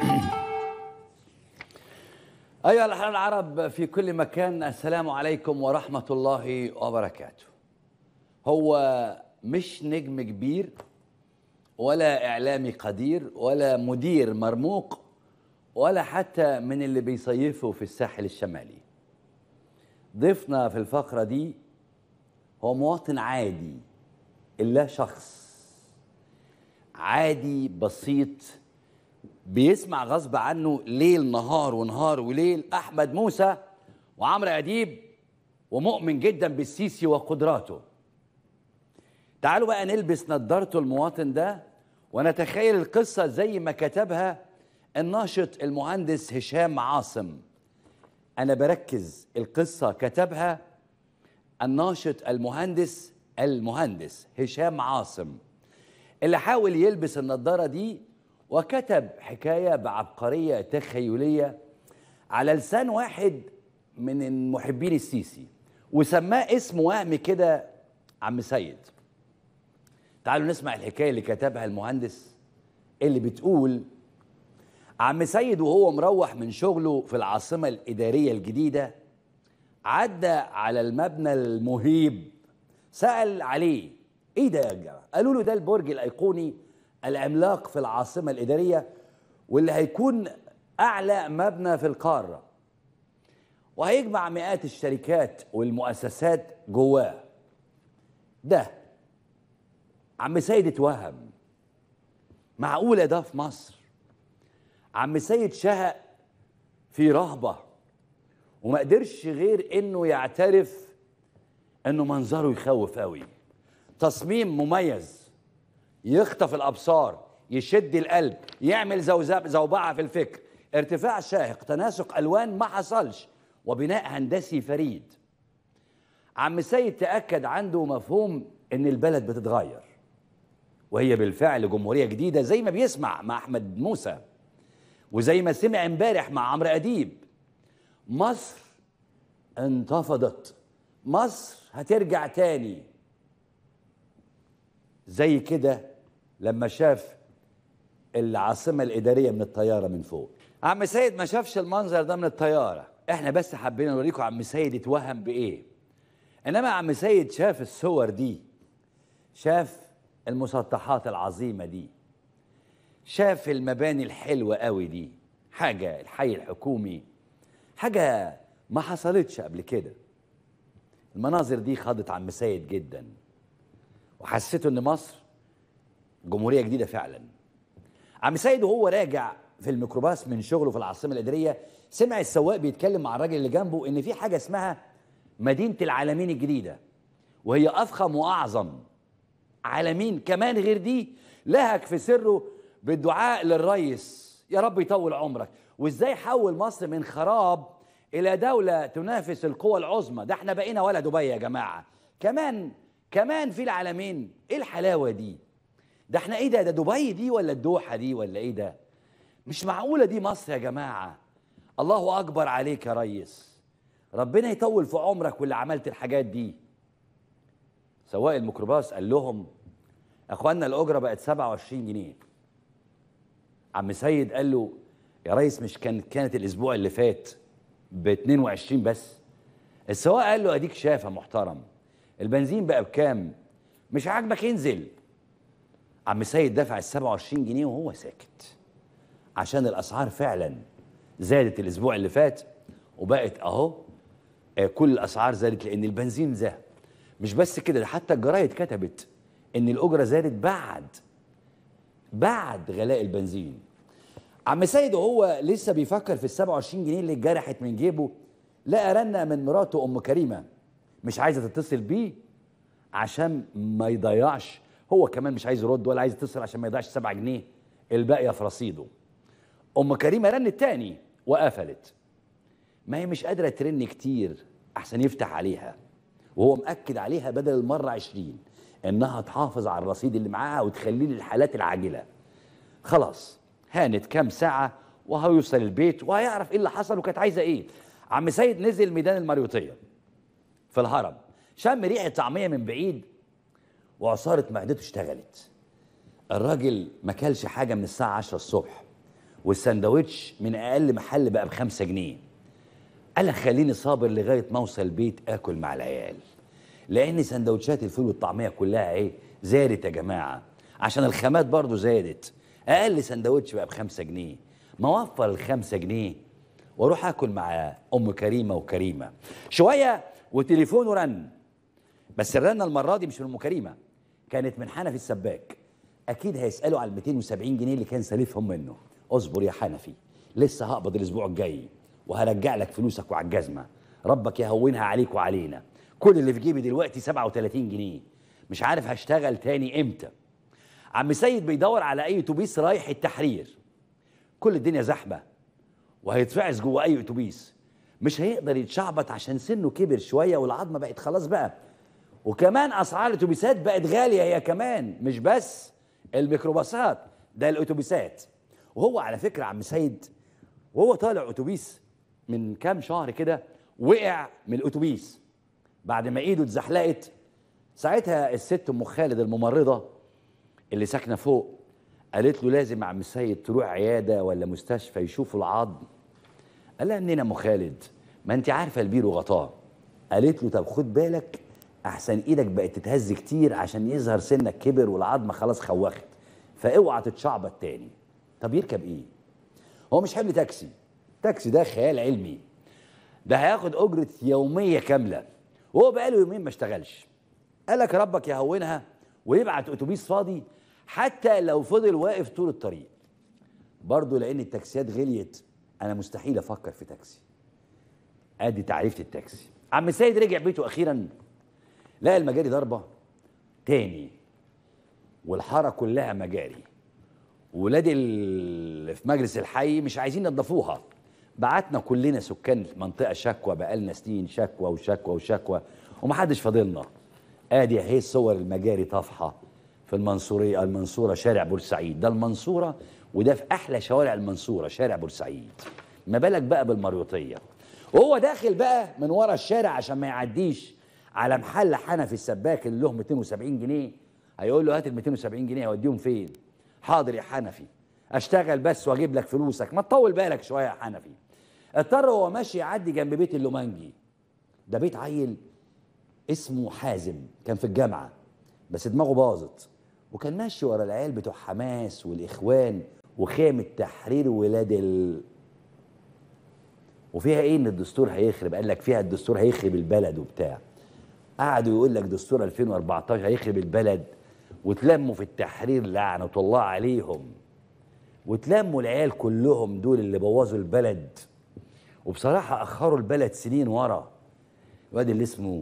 أيها الأحرار العرب في كل مكان السلام عليكم ورحمة الله وبركاته هو مش نجم كبير ولا إعلامي قدير ولا مدير مرموق ولا حتى من اللي بيصيفوا في الساحل الشمالي ضيفنا في الفقرة دي هو مواطن عادي إلا شخص عادي بسيط بيسمع غصب عنه ليل نهار ونهار وليل احمد موسى وعمرو اديب ومؤمن جدا بالسيسي وقدراته تعالوا بقى نلبس نظارته المواطن ده ونتخيل القصه زي ما كتبها الناشط المهندس هشام عاصم انا بركز القصه كتبها الناشط المهندس المهندس هشام عاصم اللي حاول يلبس النضاره دي وكتب حكايه بعبقريه تخيليه على لسان واحد من محبين السيسي وسماه اسم وهم كده عم سيد تعالوا نسمع الحكايه اللي كتبها المهندس اللي بتقول عم سيد وهو مروح من شغله في العاصمه الاداريه الجديده عدى على المبنى المهيب سال عليه ايه ده يا جماعه قالوا له ده البرج الايقوني العملاق في العاصمة الإدارية واللي هيكون أعلى مبنى في القارة وهيجمع مئات الشركات والمؤسسات جواه ده عم سيد اتوهم معقولة ده في مصر عم سيد شهق في رهبة وما قدرش غير انه يعترف انه منظره يخوف قوي تصميم مميز يخطف الابصار يشد القلب يعمل زوزاب زوبعه في الفكر ارتفاع شاهق تناسق الوان ما حصلش وبناء هندسي فريد عم سيد تاكد عنده مفهوم ان البلد بتتغير وهي بالفعل جمهوريه جديده زي ما بيسمع مع احمد موسى وزي ما سمع امبارح مع عمرو اديب مصر انتفضت مصر هترجع تاني زي كده لما شاف العاصمة الإدارية من الطيارة من فوق عم سيد ما شافش المنظر ده من الطيارة احنا بس حبينا نوريكم عم سيد اتوهم بإيه إنما عم سيد شاف الصور دي شاف المسطحات العظيمة دي شاف المباني الحلوة قوي دي حاجة الحي الحكومي حاجة ما حصلتش قبل كده المناظر دي خاضت عم سيد جداً وحسيته ان مصر جمهوريه جديده فعلا عم سيد وهو راجع في الميكروباص من شغله في العاصمه الاداريه سمع السواق بيتكلم مع الراجل اللي جنبه ان في حاجه اسمها مدينه العالمين الجديده وهي افخم واعظم عالمين كمان غير دي لهك في سره بالدعاء للريس يا رب يطول عمرك وازاي حول مصر من خراب الى دوله تنافس القوى العظمى ده احنا بقينا ولا دبي يا جماعه كمان كمان في العالمين ايه الحلاوه دي ده احنا ايه ده ده دبي دي ولا الدوحه دي ولا ايه ده مش معقوله دي مصر يا جماعه الله اكبر عليك يا ريس ربنا يطول في عمرك واللي عملت الحاجات دي سواق الميكروباص قال لهم اخوانا الاجره بقت 27 جنيه عم سيد قال له يا ريس مش كان كانت الاسبوع اللي فات ب 22 بس السواق قال له اديك شايف يا محترم البنزين بقى بكام مش عاجبك انزل عم سيد دفع ال 27 جنيه وهو ساكت عشان الاسعار فعلا زادت الاسبوع اللي فات وبقت اهو آه، كل الاسعار زادت لان البنزين زاد مش بس كده ده حتى الجرايد كتبت ان الاجره زادت بعد بعد غلاء البنزين عم سيد وهو لسه بيفكر في ال 27 جنيه اللي اتجرحت من جيبه لقى رنه من مراته ام كريمه مش عايزه تتصل بيه عشان ما يضيعش هو كمان مش عايز يرد ولا عايز يتصل عشان ما يضيعش 7 جنيه الباقيه في رصيده ام كريمه رنت تاني وقفلت ما هي مش قادره ترن كتير احسن يفتح عليها وهو مأكد عليها بدل المره 20 انها تحافظ على الرصيد اللي معاها وتخليه للحالات العاجله خلاص هانت كام ساعه وهيوصل البيت وهيعرف ايه اللي حصل وكانت عايزه ايه عم سيد نزل ميدان المريوطيه في الهرم شم ريحه طعميه من بعيد وعصاره معدته اشتغلت الراجل ما كلش حاجه من الساعه 10 الصبح والسندوتش من اقل محل بقى بخمسة جنيه قال لك خليني صابر لغايه ما اوصل البيت اكل مع العيال لان سندوتشات الفول والطعميه كلها ايه زادت يا جماعه عشان الخامات برضو زادت اقل سندوتش بقى بخمسة جنيه ما اوفر الخمسة جنيه واروح اكل مع ام كريمه وكريمه شويه وتليفونه رن بس الرنه المره دي مش من ام كريمه كانت من حنفي السباك اكيد هيسالوا على ال 270 جنيه اللي كان سالفهم منه اصبر يا حنفي لسه هقبض الاسبوع الجاي وهرجع لك فلوسك وعلى الجزمه ربك يهونها عليك وعلينا كل اللي في جيبي دلوقتي 37 جنيه مش عارف هشتغل تاني امتى عم سيد بيدور على اي اتوبيس رايح التحرير كل الدنيا زحمه وهيتفعس جوه اي اتوبيس مش هيقدر يتشعبط عشان سنه كبر شويه والعظمه بقت خلاص بقى وكمان اسعار الاتوبيسات بقت غاليه هي كمان مش بس الميكروباصات ده الاتوبيسات وهو على فكره عم سيد وهو طالع اتوبيس من كام شهر كده وقع من الاتوبيس بعد ما ايده اتزحلقت ساعتها الست ام خالد الممرضه اللي ساكنه فوق قالت له لازم يا عم السيد تروح عياده ولا مستشفى يشوفوا العظم قال لها منين يا ام خالد ما انت عارفه البير وغطاه قالت له طب خد بالك احسن ايدك بقت تتهز كتير عشان يظهر سنك كبر والعظمه خلاص خوخت فاوعى تتشعبط تاني طب يركب ايه هو مش حمل تاكسي تاكسي ده خيال علمي ده هياخد اجره يوميه كامله وهو بقاله يومين ما اشتغلش قال لك ربك يهونها ويبعت اتوبيس فاضي حتى لو فضل واقف طول الطريق برضه لان التاكسيات غليت انا مستحيل افكر في تاكسي ادي تعريفه التاكسي عم سيد رجع بيته اخيرا لقى المجاري ضربه تاني والحاره كلها مجاري ولاد اللي في مجلس الحي مش عايزين ينضفوها بعتنا كلنا سكان المنطقه شكوى بقالنا سنين شكوى وشكوى وشكوى ومحدش فاضلنا ادي اهي صور المجاري طافحه في المنصوريه المنصوره شارع بورسعيد ده المنصوره وده في احلى شوارع المنصوره شارع بورسعيد ما بالك بقى بالمريوطيه وهو داخل بقى من ورا الشارع عشان ما يعديش على محل حنفي السباك اللي له 270 جنيه هيقول له هات ال 270 جنيه اوديهم فين حاضر يا حنفي اشتغل بس واجيب لك فلوسك ما تطول بالك شويه يا حنفي اضطر وهو ماشي يعدي جنب بيت اللومانجي ده بيت عيل اسمه حازم كان في الجامعه بس دماغه باظت وكان ماشي ورا العيال بتوع حماس والاخوان وخيم التحرير ولاد ال وفيها ايه ان الدستور هيخرب قال لك فيها الدستور هيخرب البلد وبتاع قعدوا يقول لك دستور 2014 هيخرب البلد وتلموا في التحرير لعنة الله عليهم وتلموا العيال كلهم دول اللي بوظوا البلد وبصراحة أخروا البلد سنين ورا الواد اللي اسمه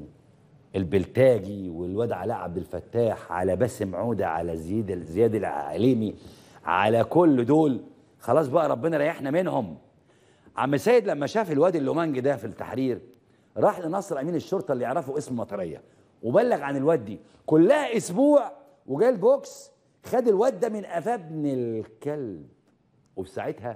البلتاجي والواد علاء عبد الفتاح على باسم عودة على زياد زياد العليمي على كل دول خلاص بقى ربنا ريحنا منهم عم سيد لما شاف الواد اللومانجي ده في التحرير راح لنصر امين الشرطه اللي يعرفه اسم مطريه وبلغ عن الواد دي كلها اسبوع وجا البوكس خد الواد ده من قفاه ابن الكلب وفي ساعتها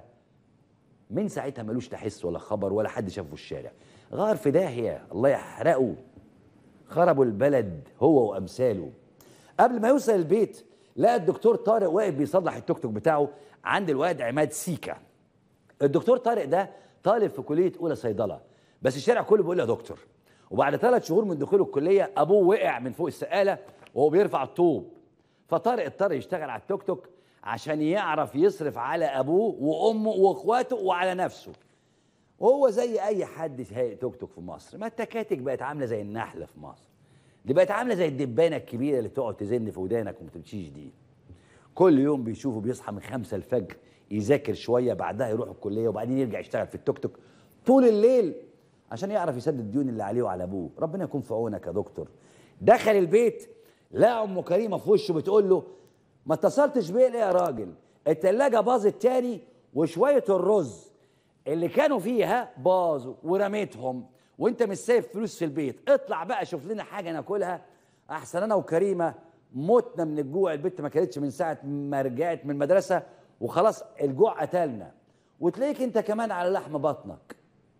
من ساعتها ملوش تحس ولا خبر ولا حد شافه في الشارع غار في داهيه الله يحرقه خربوا البلد هو وامثاله قبل ما يوصل البيت لقى الدكتور طارق واقف بيصلح التوك توك بتاعه عند الواد عماد سيكا الدكتور طارق ده طالب في كليه اولى صيدله بس الشارع كله بيقول له يا دكتور وبعد ثلاث شهور من دخوله الكليه ابوه وقع من فوق السقاله وهو بيرفع الطوب فطارق اضطر يشتغل على التوك توك عشان يعرف يصرف على ابوه وامه واخواته وعلى نفسه وهو زي اي حد سايق توك توك في مصر ما التكاتك بقت عامله زي النحله في مصر دي بقت عامله زي الدبانه الكبيره اللي تقعد تزن في ودانك وما تمشيش دي كل يوم بيشوفه بيصحى من خمسة الفجر يذاكر شويه بعدها يروح الكليه وبعدين يرجع يشتغل في التوك توك طول الليل عشان يعرف يسدد الديون اللي عليه وعلى ابوه ربنا يكون في عونك يا دكتور دخل البيت لقى ام كريمه في وشه بتقول له ما اتصلتش بيه ليه يا راجل التلاجة باظت تاني وشويه الرز اللي كانوا فيها باظوا ورميتهم وانت مش سايب فلوس في البيت اطلع بقى شوف لنا حاجه ناكلها احسن انا وكريمه متنا من الجوع البت ما كانتش من ساعه ما رجعت من المدرسه وخلاص الجوع قتلنا وتلاقيك انت كمان على لحم بطنك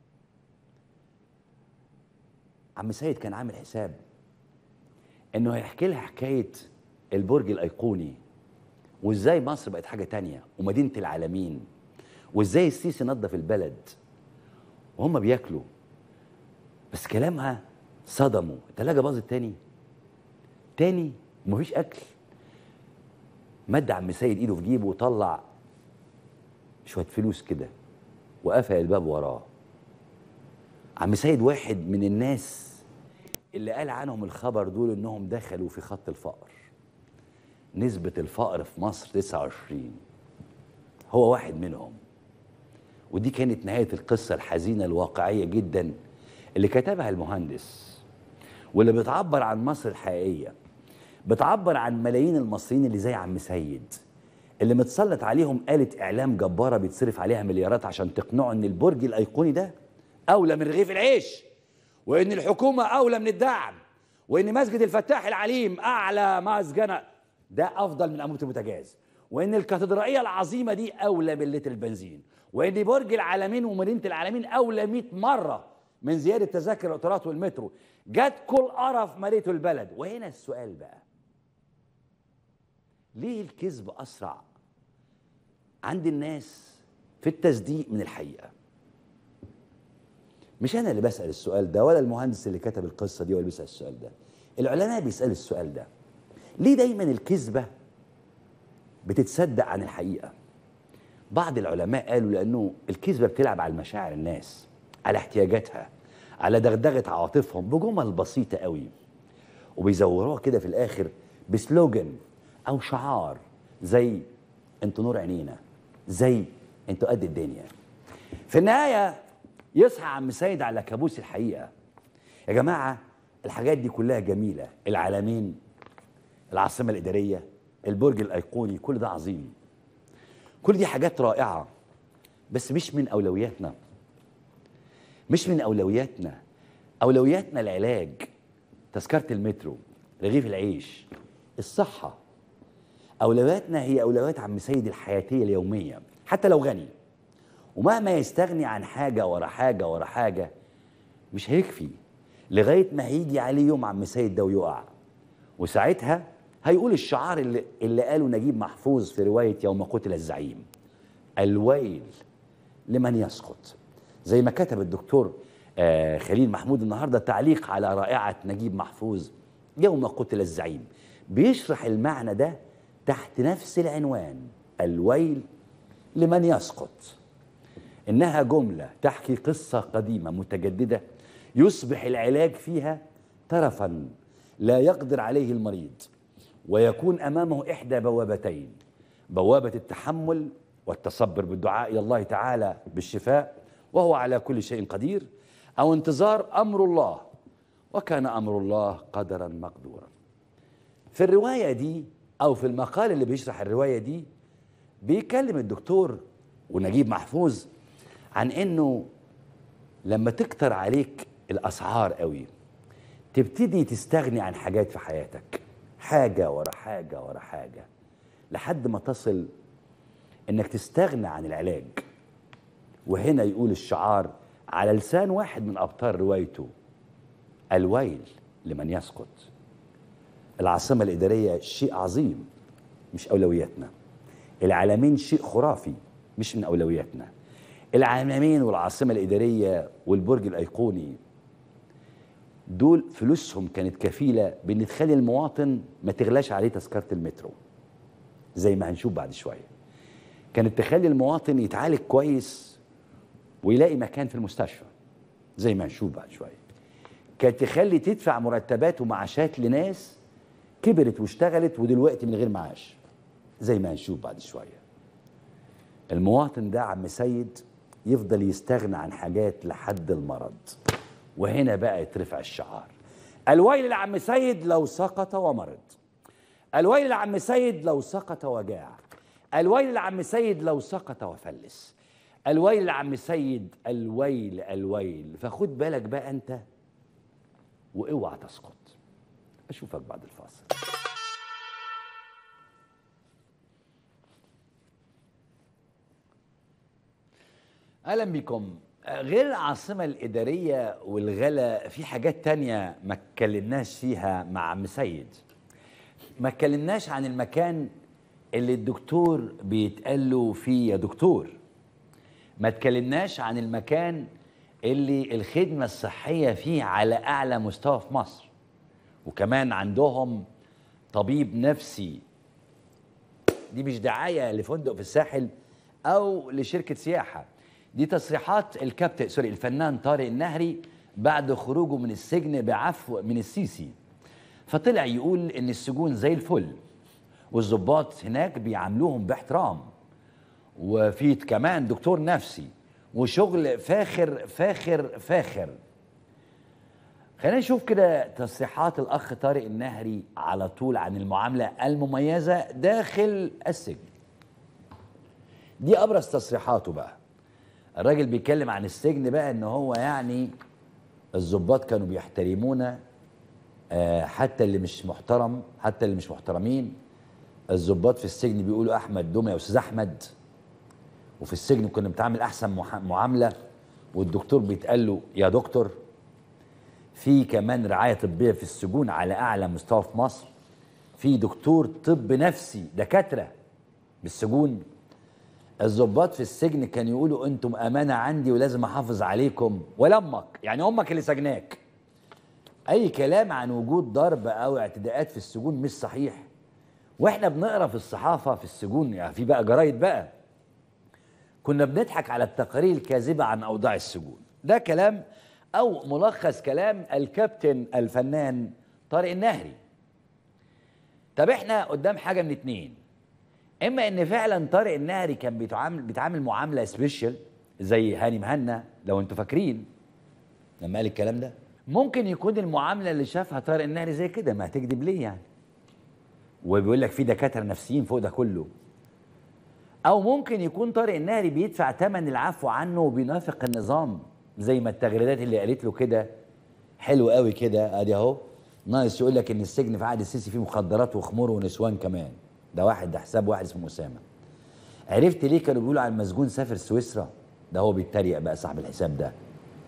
عم سيد كان عامل حساب انه هيحكي لها حكايه البرج الايقوني وازاي مصر بقت حاجه تانية ومدينه العالمين وازاي السيسي نظف البلد وهم بياكلوا بس كلامها صدموا التلاجة باظت تاني تاني ومفيش اكل مد عم سيد ايده في جيبه وطلع شويه فلوس كده وقفل الباب وراه عم سيد واحد من الناس اللي قال عنهم الخبر دول انهم دخلوا في خط الفقر نسبة الفقر في مصر 29 هو واحد منهم ودي كانت نهاية القصة الحزينة الواقعية جدا اللي كتبها المهندس واللي بتعبر عن مصر الحقيقية بتعبر عن ملايين المصريين اللي زي عم سيد اللي متسلط عليهم آلة إعلام جبارة بيتصرف عليها مليارات عشان تقنعوا إن البرج الأيقوني ده أولى من رغيف العيش وإن الحكومة أولى من الدعم وإن مسجد الفتاح العليم أعلى مسجنة ده أفضل من أمورة البوتاجاز وإن الكاتدرائية العظيمة دي أولى من لتر البنزين وإن برج العالمين ومدينة العالمين أولى 100 مرة من زيادة تذاكر القطارات والمترو جت كل قرف مليته البلد وهنا السؤال بقى ليه الكذب أسرع عند الناس في التصديق من الحقيقة مش أنا اللي بسأل السؤال ده ولا المهندس اللي كتب القصة دي ولا بيسأل السؤال ده العلماء بيسألوا السؤال ده ليه دايما الكذبة بتتصدق عن الحقيقة بعض العلماء قالوا لأنه الكذبة بتلعب على مشاعر الناس على احتياجاتها على دغدغة عواطفهم بجمل بسيطة قوي وبيزوروها كده في الآخر بسلوجن أو شعار زي انتوا نور عينينا زي انتوا قد الدنيا في النهاية يصحى عم سيد على كابوس الحقيقة يا جماعة الحاجات دي كلها جميلة العالمين العاصمة الإدارية البرج الأيقوني كل ده عظيم كل دي حاجات رائعة بس مش من أولوياتنا مش من أولوياتنا أولوياتنا العلاج تذكرة المترو رغيف العيش الصحة أولوياتنا هي أولويات عم سيد الحياتية اليومية حتى لو غني ومهما يستغني عن حاجة ورا حاجة ورا حاجة مش هيكفي لغاية ما هيجي عليه يوم عم سيد ده ويقع وساعتها هيقول الشعار اللي, اللي قاله نجيب محفوظ في رواية يوم قتل الزعيم الويل لمن يسقط زي ما كتب الدكتور آه خليل محمود النهاردة تعليق على رائعة نجيب محفوظ يوم قتل الزعيم بيشرح المعنى ده تحت نفس العنوان الويل لمن يسقط إنها جملة تحكي قصة قديمة متجددة يصبح العلاج فيها ترفا لا يقدر عليه المريض ويكون امامه احدى بوابتين بوابه التحمل والتصبر بالدعاء الى الله تعالى بالشفاء وهو على كل شيء قدير او انتظار امر الله وكان امر الله قدرا مقدورا في الروايه دي او في المقال اللي بيشرح الروايه دي بيكلم الدكتور ونجيب محفوظ عن انه لما تكتر عليك الاسعار قوي تبتدي تستغني عن حاجات في حياتك حاجة ورا حاجة ورا حاجة لحد ما تصل انك تستغنى عن العلاج وهنا يقول الشعار على لسان واحد من ابطال روايته الويل لمن يسقط العاصمة الإدارية شيء عظيم مش أولوياتنا العالمين شيء خرافي مش من أولوياتنا العالمين والعاصمة الإدارية والبرج الأيقوني دول فلوسهم كانت كفيله بان تخلي المواطن ما تغلاش عليه تذكره المترو زي ما هنشوف بعد شويه كانت تخلي المواطن يتعالج كويس ويلاقي مكان في المستشفى زي ما هنشوف بعد شويه كانت تخلي تدفع مرتبات ومعاشات لناس كبرت واشتغلت ودلوقتي من غير معاش زي ما هنشوف بعد شويه المواطن ده عم سيد يفضل يستغنى عن حاجات لحد المرض وهنا بقى يترفع الشعار الويل لعم سيد لو سقط ومرض الويل لعم سيد لو سقط وجاع الويل لعم سيد لو سقط وفلس الويل لعم سيد الويل الويل فخد بالك بقى انت واوعى تسقط اشوفك بعد الفاصل اهلا بكم غير العاصمة الإدارية والغلا في حاجات تانية ما اتكلمناش فيها مع عم سيد ما اتكلمناش عن المكان اللي الدكتور بيتقال له فيه يا دكتور ما تكلمناش عن المكان اللي الخدمة الصحية فيه على أعلى مستوى في مصر وكمان عندهم طبيب نفسي دي مش دعاية لفندق في الساحل أو لشركة سياحة دي تصريحات الكابتن سوري الفنان طارق النهري بعد خروجه من السجن بعفو من السيسي فطلع يقول إن السجون زي الفل والظباط هناك بيعاملوهم باحترام وفي كمان دكتور نفسي وشغل فاخر فاخر فاخر خلينا نشوف كده تصريحات الاخ طارق النهري على طول عن المعامله المميزه داخل السجن دي ابرز تصريحاته بقى الراجل بيتكلم عن السجن بقى ان هو يعني الضباط كانوا بيحترمونا آه، حتى اللي مش محترم حتى اللي مش محترمين الضباط في السجن بيقولوا احمد دومه يا استاذ احمد وفي السجن كنا بنتعامل احسن مح- معامله والدكتور بيتقال له يا دكتور في كمان رعايه طبيه في السجون على اعلى مستوى في مصر في دكتور طب نفسي دكاتره بالسجون الضباط في السجن كانوا يقولوا انتم امانه عندي ولازم احافظ عليكم ولا امك يعني امك اللي سجناك اي كلام عن وجود ضرب او اعتداءات في السجون مش صحيح واحنا بنقرا في الصحافه في السجون يعني في بقى جرايد بقى كنا بنضحك على التقارير الكاذبه عن اوضاع السجون ده كلام او ملخص كلام الكابتن الفنان طارق النهري طب احنا قدام حاجه من اتنين اما ان فعلا طارق النهري كان بيتعامل بيتعامل معامله سبيشال زي هاني مهنا لو انتوا فاكرين لما قال الكلام ده ممكن يكون المعامله اللي شافها طارق النهري زي كده ما هتكذب ليه يعني وبيقول لك في دكاتره نفسيين فوق ده كله او ممكن يكون طارق النهري بيدفع ثمن العفو عنه وبينافق النظام زي ما التغريدات اللي قالت له كده حلو قوي كده ادي اهو ناقص يقول لك ان السجن في عهد السيسي فيه مخدرات وخمور ونسوان كمان ده واحد ده حساب واحد اسمه اسامه عرفت ليه كانوا بيقولوا على المسجون سافر سويسرا ده هو بيتريق بقى صاحب الحساب ده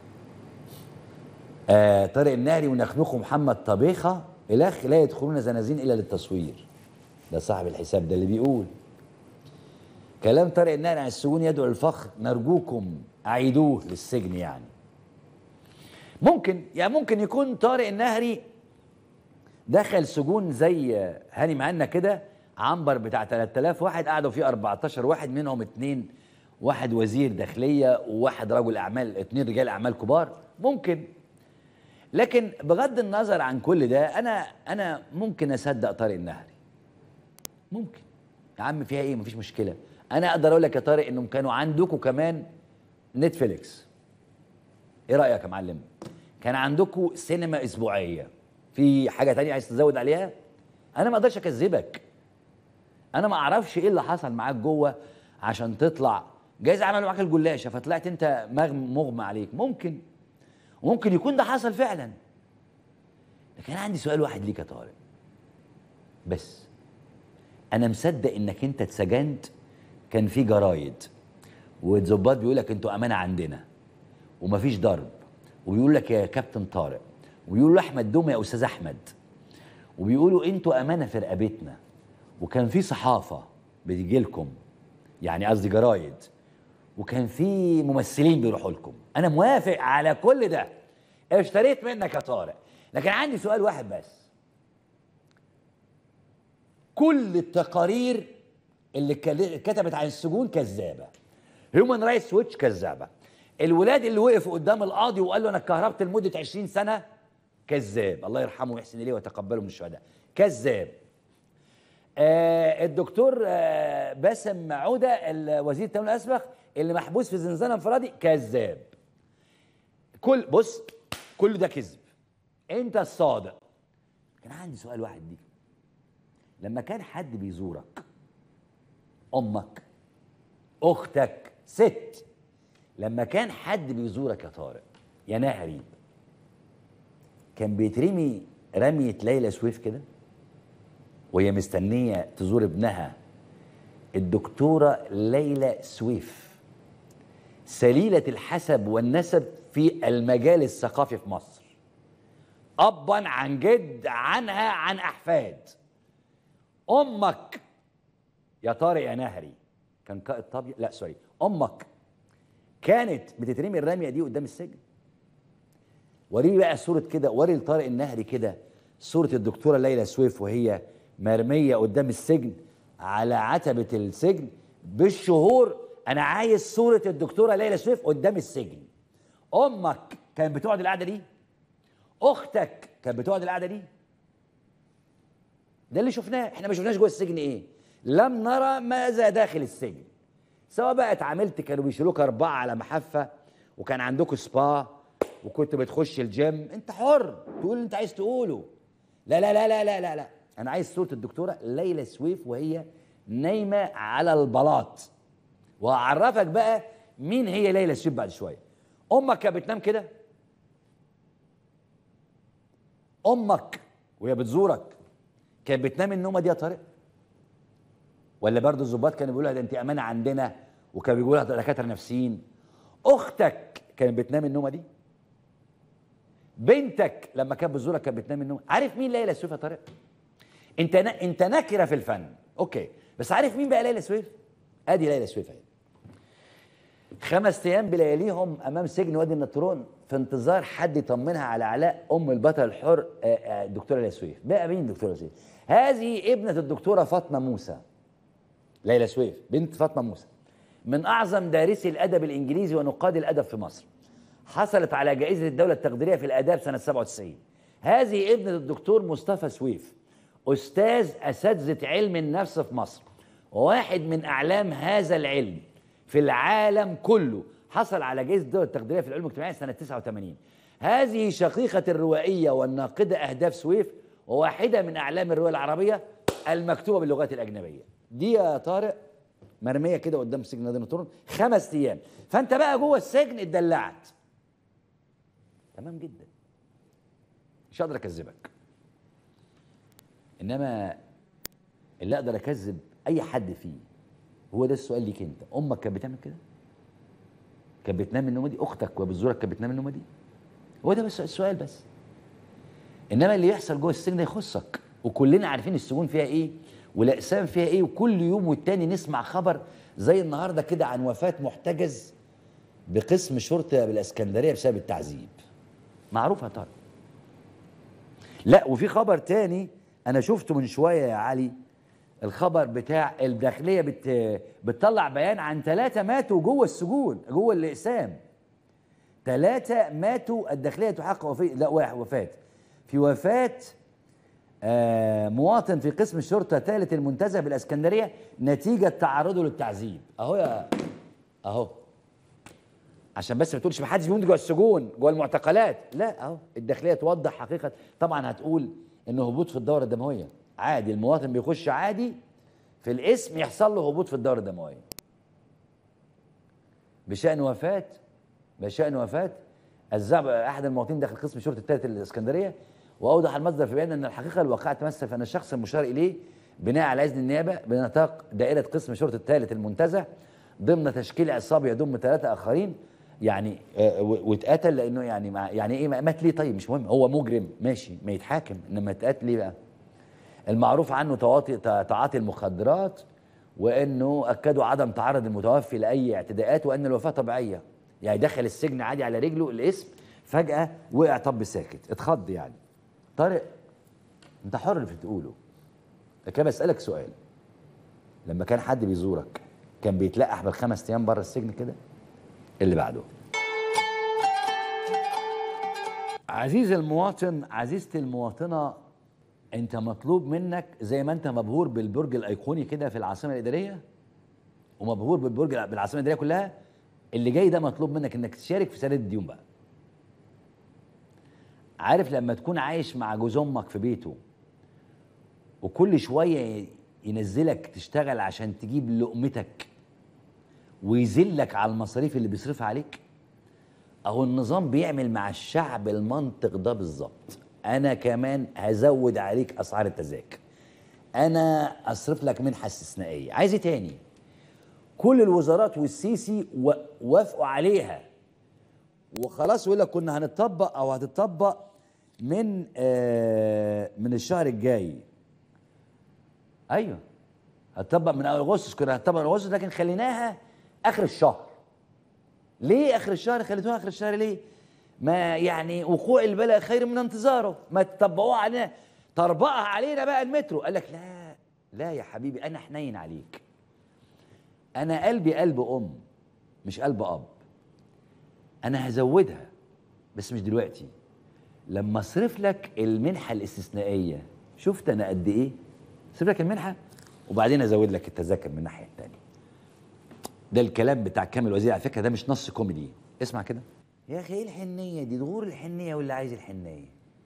آه طارق النهري ونخنوخه محمد طبيخه الاخ لا يدخلون زنازين الا للتصوير ده صاحب الحساب ده اللي بيقول كلام طارق النهري عن السجون يدعو للفخر نرجوكم اعيدوه للسجن يعني ممكن يعني ممكن يكون طارق النهري دخل سجون زي هاني معانا كده عنبر بتاع 3000 واحد قعدوا فيه 14 واحد منهم اتنين واحد وزير داخليه وواحد رجل اعمال اتنين رجال اعمال كبار ممكن لكن بغض النظر عن كل ده انا انا ممكن اصدق طارق النهري ممكن يا عم فيها ايه مفيش مشكله انا اقدر اقول لك يا طارق انهم كانوا عندكم كمان نتفليكس ايه رايك يا معلم كان عندكم سينما اسبوعيه في حاجه تانية عايز تزود عليها انا ما اقدرش اكذبك انا ما اعرفش ايه اللي حصل معاك جوه عشان تطلع جايز عملوا معاك الجلاشه فطلعت انت مغم- مغمى عليك ممكن وممكن يكون ده حصل فعلا لكن انا عندي سؤال واحد ليك يا طارق بس انا مصدق انك انت اتسجنت كان في جرايد والظباط بيقول لك انتوا امانه عندنا ومفيش ضرب وبيقول لك يا كابتن طارق وبيقولوا احمد دومه يا استاذ احمد وبيقولوا انتوا امانه في رقبتنا وكان في صحافه بتجي لكم يعني قصدي جرايد وكان في ممثلين بيروحوا لكم انا موافق على كل ده اشتريت منك يا طارق لكن عندي سؤال واحد بس كل التقارير اللي كل- كتبت عن السجون كذابه هيومن رايتس ويتش كذابه الولاد اللي وقفوا قدام القاضي وقال له انا اتكهربت لمده 20 سنه كذاب الله يرحمه ويحسن اليه ويتقبله من الشهداء كذاب آه الدكتور آه باسم عوده الوزير التموين الاسبق اللي محبوس في زنزانه انفرادي كذاب كل بص كل ده كذب انت الصادق كان عندي سؤال واحد ليك لما كان حد بيزورك امك اختك ست لما كان حد بيزورك يا طارق يا نهري كان بيترمي رمية ليلى سويف كده وهي مستنية تزور ابنها الدكتورة ليلى سويف سليلة الحسب والنسب في المجال الثقافي في مصر أبا عن جد عنها عن أحفاد أمك يا طارق يا نهري كان قائد طبيعي لا سوري أمك كانت بتترمي الرميه دي قدام السجن وريني بقى صوره كده وري لطارق النهري كده صوره الدكتوره ليلى سويف وهي مرميه قدام السجن على عتبه السجن بالشهور انا عايز صوره الدكتوره ليلى سويف قدام السجن امك كانت بتقعد القعده دي اختك كانت بتقعد القعده دي ده اللي شفناه احنا ما شفناش جوه السجن ايه لم نرى ماذا داخل السجن سواء بقى اتعاملت كانوا بيشيلوك اربعه على محفه وكان عندكم سبا وكنت بتخش الجيم انت حر تقول اللي انت عايز تقوله لا لا لا لا لا لا, لا. انا عايز صوره الدكتوره ليلى سويف وهي نايمه على البلاط وهعرفك بقى مين هي ليلى سويف بعد شويه امك كانت بتنام كده امك وهي بتزورك كانت بتنام النومه دي يا طارق ولا برضه الظباط كانوا بيقولوا لها ده انت امانه عندنا وكانوا بيقولوا لها دكاتره نفسيين اختك كانت بتنام النومه دي بنتك لما كانت بتزورك كانت بتنام النوم عارف مين ليلى سويف يا طارق انت ن... انت نكره في الفن اوكي بس عارف مين بقى ليلى سويف ادي ليلى سويف اهي خمس ايام بلياليهم امام سجن وادي النطرون في انتظار حد يطمنها على علاء ام البطل الحر آه، آه، الدكتوره ليلى سويف بقى مين الدكتوره سويف هذه ابنه الدكتوره فاطمه موسى ليلى سويف بنت فاطمه موسى من اعظم دارسي الادب الانجليزي ونقاد الادب في مصر حصلت على جائزه الدوله التقديريه في الاداب سنه 97 هذه ابنه الدكتور مصطفى سويف استاذ اساتذه علم النفس في مصر وواحد من اعلام هذا العلم في العالم كله حصل على جائزه الدوله التقديريه في العلوم الاجتماعيه سنه 89 هذه شقيقه الروائيه والناقده اهداف سويف وواحده من اعلام الروايه العربيه المكتوبه باللغات الاجنبيه دي يا طارق مرميه كده قدام سجن نادي النطرون خمس ايام فانت بقى جوه السجن اتدلعت تمام جدا مش هقدر اكذبك انما اللي اقدر اكذب اي حد فيه هو ده السؤال ليك انت امك كانت بتعمل كده كانت بتنام النومه دي اختك وبتزورك كانت بتنام النومه دي هو ده بس السؤال بس انما اللي يحصل جوه السجن ده يخصك وكلنا عارفين السجون فيها ايه والاقسام فيها ايه وكل يوم والتاني نسمع خبر زي النهارده كده عن وفاه محتجز بقسم شرطه بالاسكندريه بسبب التعذيب معروفه طبعا لا وفي خبر تاني انا شفته من شويه يا علي الخبر بتاع الداخليه بت... بتطلع بيان عن ثلاثه ماتوا جوه السجون جوه الاقسام ثلاثه ماتوا الداخليه تحقق وفاة لا واحد وفاه في وفاه آه مواطن في قسم الشرطه الثالث المنتزه بالاسكندريه نتيجه تعرضه للتعذيب اهو يا اهو عشان بس ما تقولش ما حدش بيموت جوه السجون جوه المعتقلات لا اهو الداخليه توضح حقيقه طبعا هتقول انه هبوط في الدوره الدمويه عادي المواطن بيخش عادي في الاسم يحصل له هبوط في الدوره الدمويه بشان وفاه بشان وفاه الزعب احد المواطنين داخل قسم شرطه الثالث الاسكندريه واوضح المصدر في بيان ان الحقيقه الواقعه تمثل في ان الشخص المشار اليه بناء على اذن النيابه بنطاق دائره قسم شرطه الثالث المنتزه ضمن تشكيل عصابه يضم ثلاثه اخرين يعني آه، و- واتقتل لانه يعني مع يعني ايه مات ليه طيب مش مهم هو مجرم ماشي ما يتحاكم انما اتقتل ليه بقى المعروف عنه تواطي تع- تعاطي المخدرات وانه اكدوا عدم تعرض المتوفي لاي اعتداءات وان الوفاه طبيعيه يعني دخل السجن عادي على رجله الاسم فجاه وقع طب ساكت اتخض يعني طارق انت حر في تقوله لكن بسالك سؤال لما كان حد بيزورك كان بيتلقح بالخمس ايام بره السجن كده اللي بعده عزيزي المواطن عزيزتي المواطنة انت مطلوب منك زي ما انت مبهور بالبرج الايقوني كده في العاصمة الادارية ومبهور بالبرج بالعاصمة الادارية كلها اللي جاي ده مطلوب منك انك تشارك في سداد الديون بقى عارف لما تكون عايش مع جوز امك في بيته وكل شوية ينزلك تشتغل عشان تجيب لقمتك ويذلك على المصاريف اللي بيصرفها عليك اهو النظام بيعمل مع الشعب المنطق ده بالظبط انا كمان هزود عليك اسعار التذاكر انا اصرف لك منحه استثنائيه عايز ايه تاني كل الوزارات والسيسي و- وافقوا عليها وخلاص يقول لك كنا هنطبق او هتطبق من آه من الشهر الجاي ايوه هتطبق من اول اغسطس كنا هتطبق من اغسطس لكن خليناها اخر الشهر ليه اخر الشهر خليتوها اخر الشهر ليه ما يعني وقوع البلاء خير من انتظاره ما تطبقوها علينا طربقها علينا بقى المترو قال لك لا لا يا حبيبي انا حنين عليك انا قلبي قلب ام مش قلب اب انا هزودها بس مش دلوقتي لما اصرف لك المنحه الاستثنائيه شفت انا قد ايه اصرف لك المنحه وبعدين ازود لك التذاكر من الناحيه الثانيه ده الكلام بتاع كامل وزير على فكره ده مش نص كوميدي اسمع كده يا اخي ايه الحنيه دي ظهور الحنيه واللي عايز الحنيه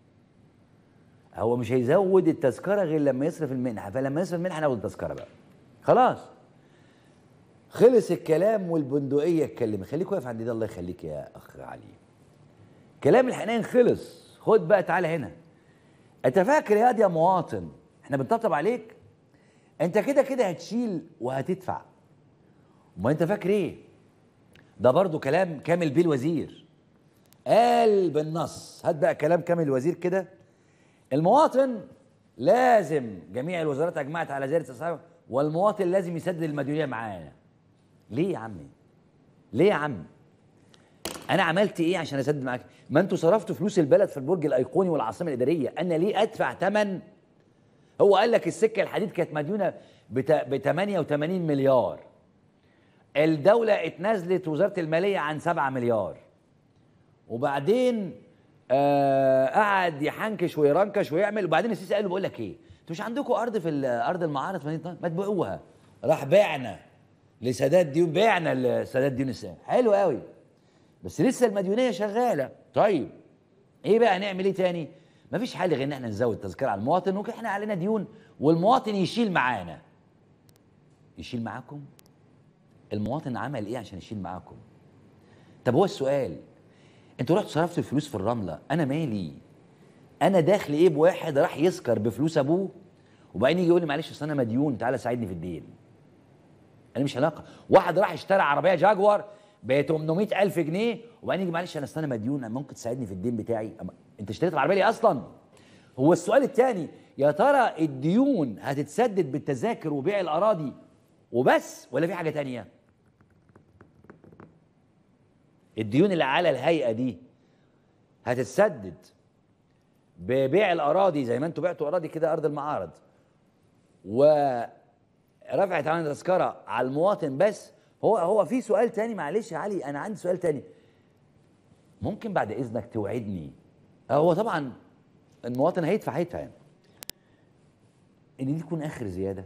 هو مش هيزود التذكره غير لما يصرف المنحه فلما يصرف المنحه ناخد التذكره بقى خلاص خلص الكلام والبندقيه اتكلم خليك واقف عند ده الله يخليك يا اخ علي كلام الحنين خلص خد بقى تعالى هنا انت فاكر يا يا مواطن احنا بنطبطب عليك انت كده كده هتشيل وهتدفع ما انت فاكر ايه ده برضو كلام كامل بيه الوزير قال بالنص هات بقى كلام كامل الوزير كده المواطن لازم جميع الوزارات اجمعت على زياده الاسعار والمواطن لازم يسدد المديونيه معانا ليه يا عمي ليه يا عم انا عملت ايه عشان اسدد معاك ما انتوا صرفتوا فلوس البلد في البرج الايقوني والعاصمه الاداريه انا ليه ادفع ثمن هو قال لك السكه الحديد كانت مديونه ب 88 مليار الدولة اتنازلت وزارة المالية عن 7 مليار وبعدين آه قعد يحنكش ويرنكش ويعمل وبعدين السيسي قال له بقول لك ايه انتوا مش عندكم ارض في ارض المعارض في مدينه ما تبيعوها راح بعنا لسداد ديون بعنا لسداد ديون السنة حلو قوي بس لسه المديونيه شغاله طيب ايه بقى هنعمل ايه تاني مفيش حل غير ان احنا نزود تذكره على المواطن ممكن احنا علينا ديون والمواطن يشيل معانا يشيل معاكم المواطن عمل ايه عشان يشيل معاكم طب هو السؤال انتوا رحتوا صرفتوا الفلوس في الرمله انا مالي انا داخل ايه بواحد راح يسكر بفلوس ابوه وبعدين يجي يقول لي معلش اصل انا مديون تعالى ساعدني في الدين انا مش علاقه واحد راح اشترى عربيه جاكوار ب 800 الف جنيه وبعدين يجي معلش انا اصل انا مديون ممكن تساعدني في الدين بتاعي أما انت اشتريت العربيه ليه اصلا هو السؤال الثاني يا ترى الديون هتتسدد بالتذاكر وبيع الاراضي وبس ولا في حاجه تانية الديون اللي على الهيئه دي هتتسدد ببيع الاراضي زي ما انتوا بعتوا اراضي كده ارض المعارض ورفعت عن تذكره على المواطن بس هو هو في سؤال تاني معلش يا علي انا عندي سؤال تاني ممكن بعد اذنك توعدني هو طبعا المواطن هيدفع هيدفع يعني. ان دي تكون اخر زياده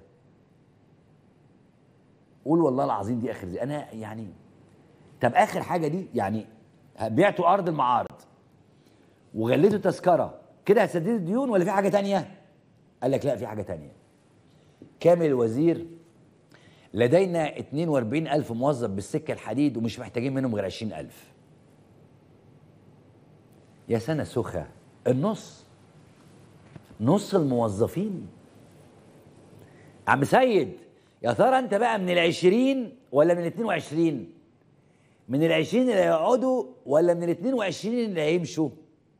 قول والله العظيم دي اخر زياده انا يعني طب اخر حاجه دي يعني بعتوا ارض المعارض وغليتوا تذكره كده هتسددوا الديون ولا في حاجه تانية قال لك لا في حاجه تانية كامل الوزير لدينا 42 ألف موظف بالسكة الحديد ومش محتاجين منهم غير 20 ألف يا سنة سخة النص نص الموظفين عم سيد يا ترى انت بقى من العشرين ولا من الاثنين وعشرين من العشرين اللي هيقعدوا ولا من الاثنين وعشرين اللي هيمشوا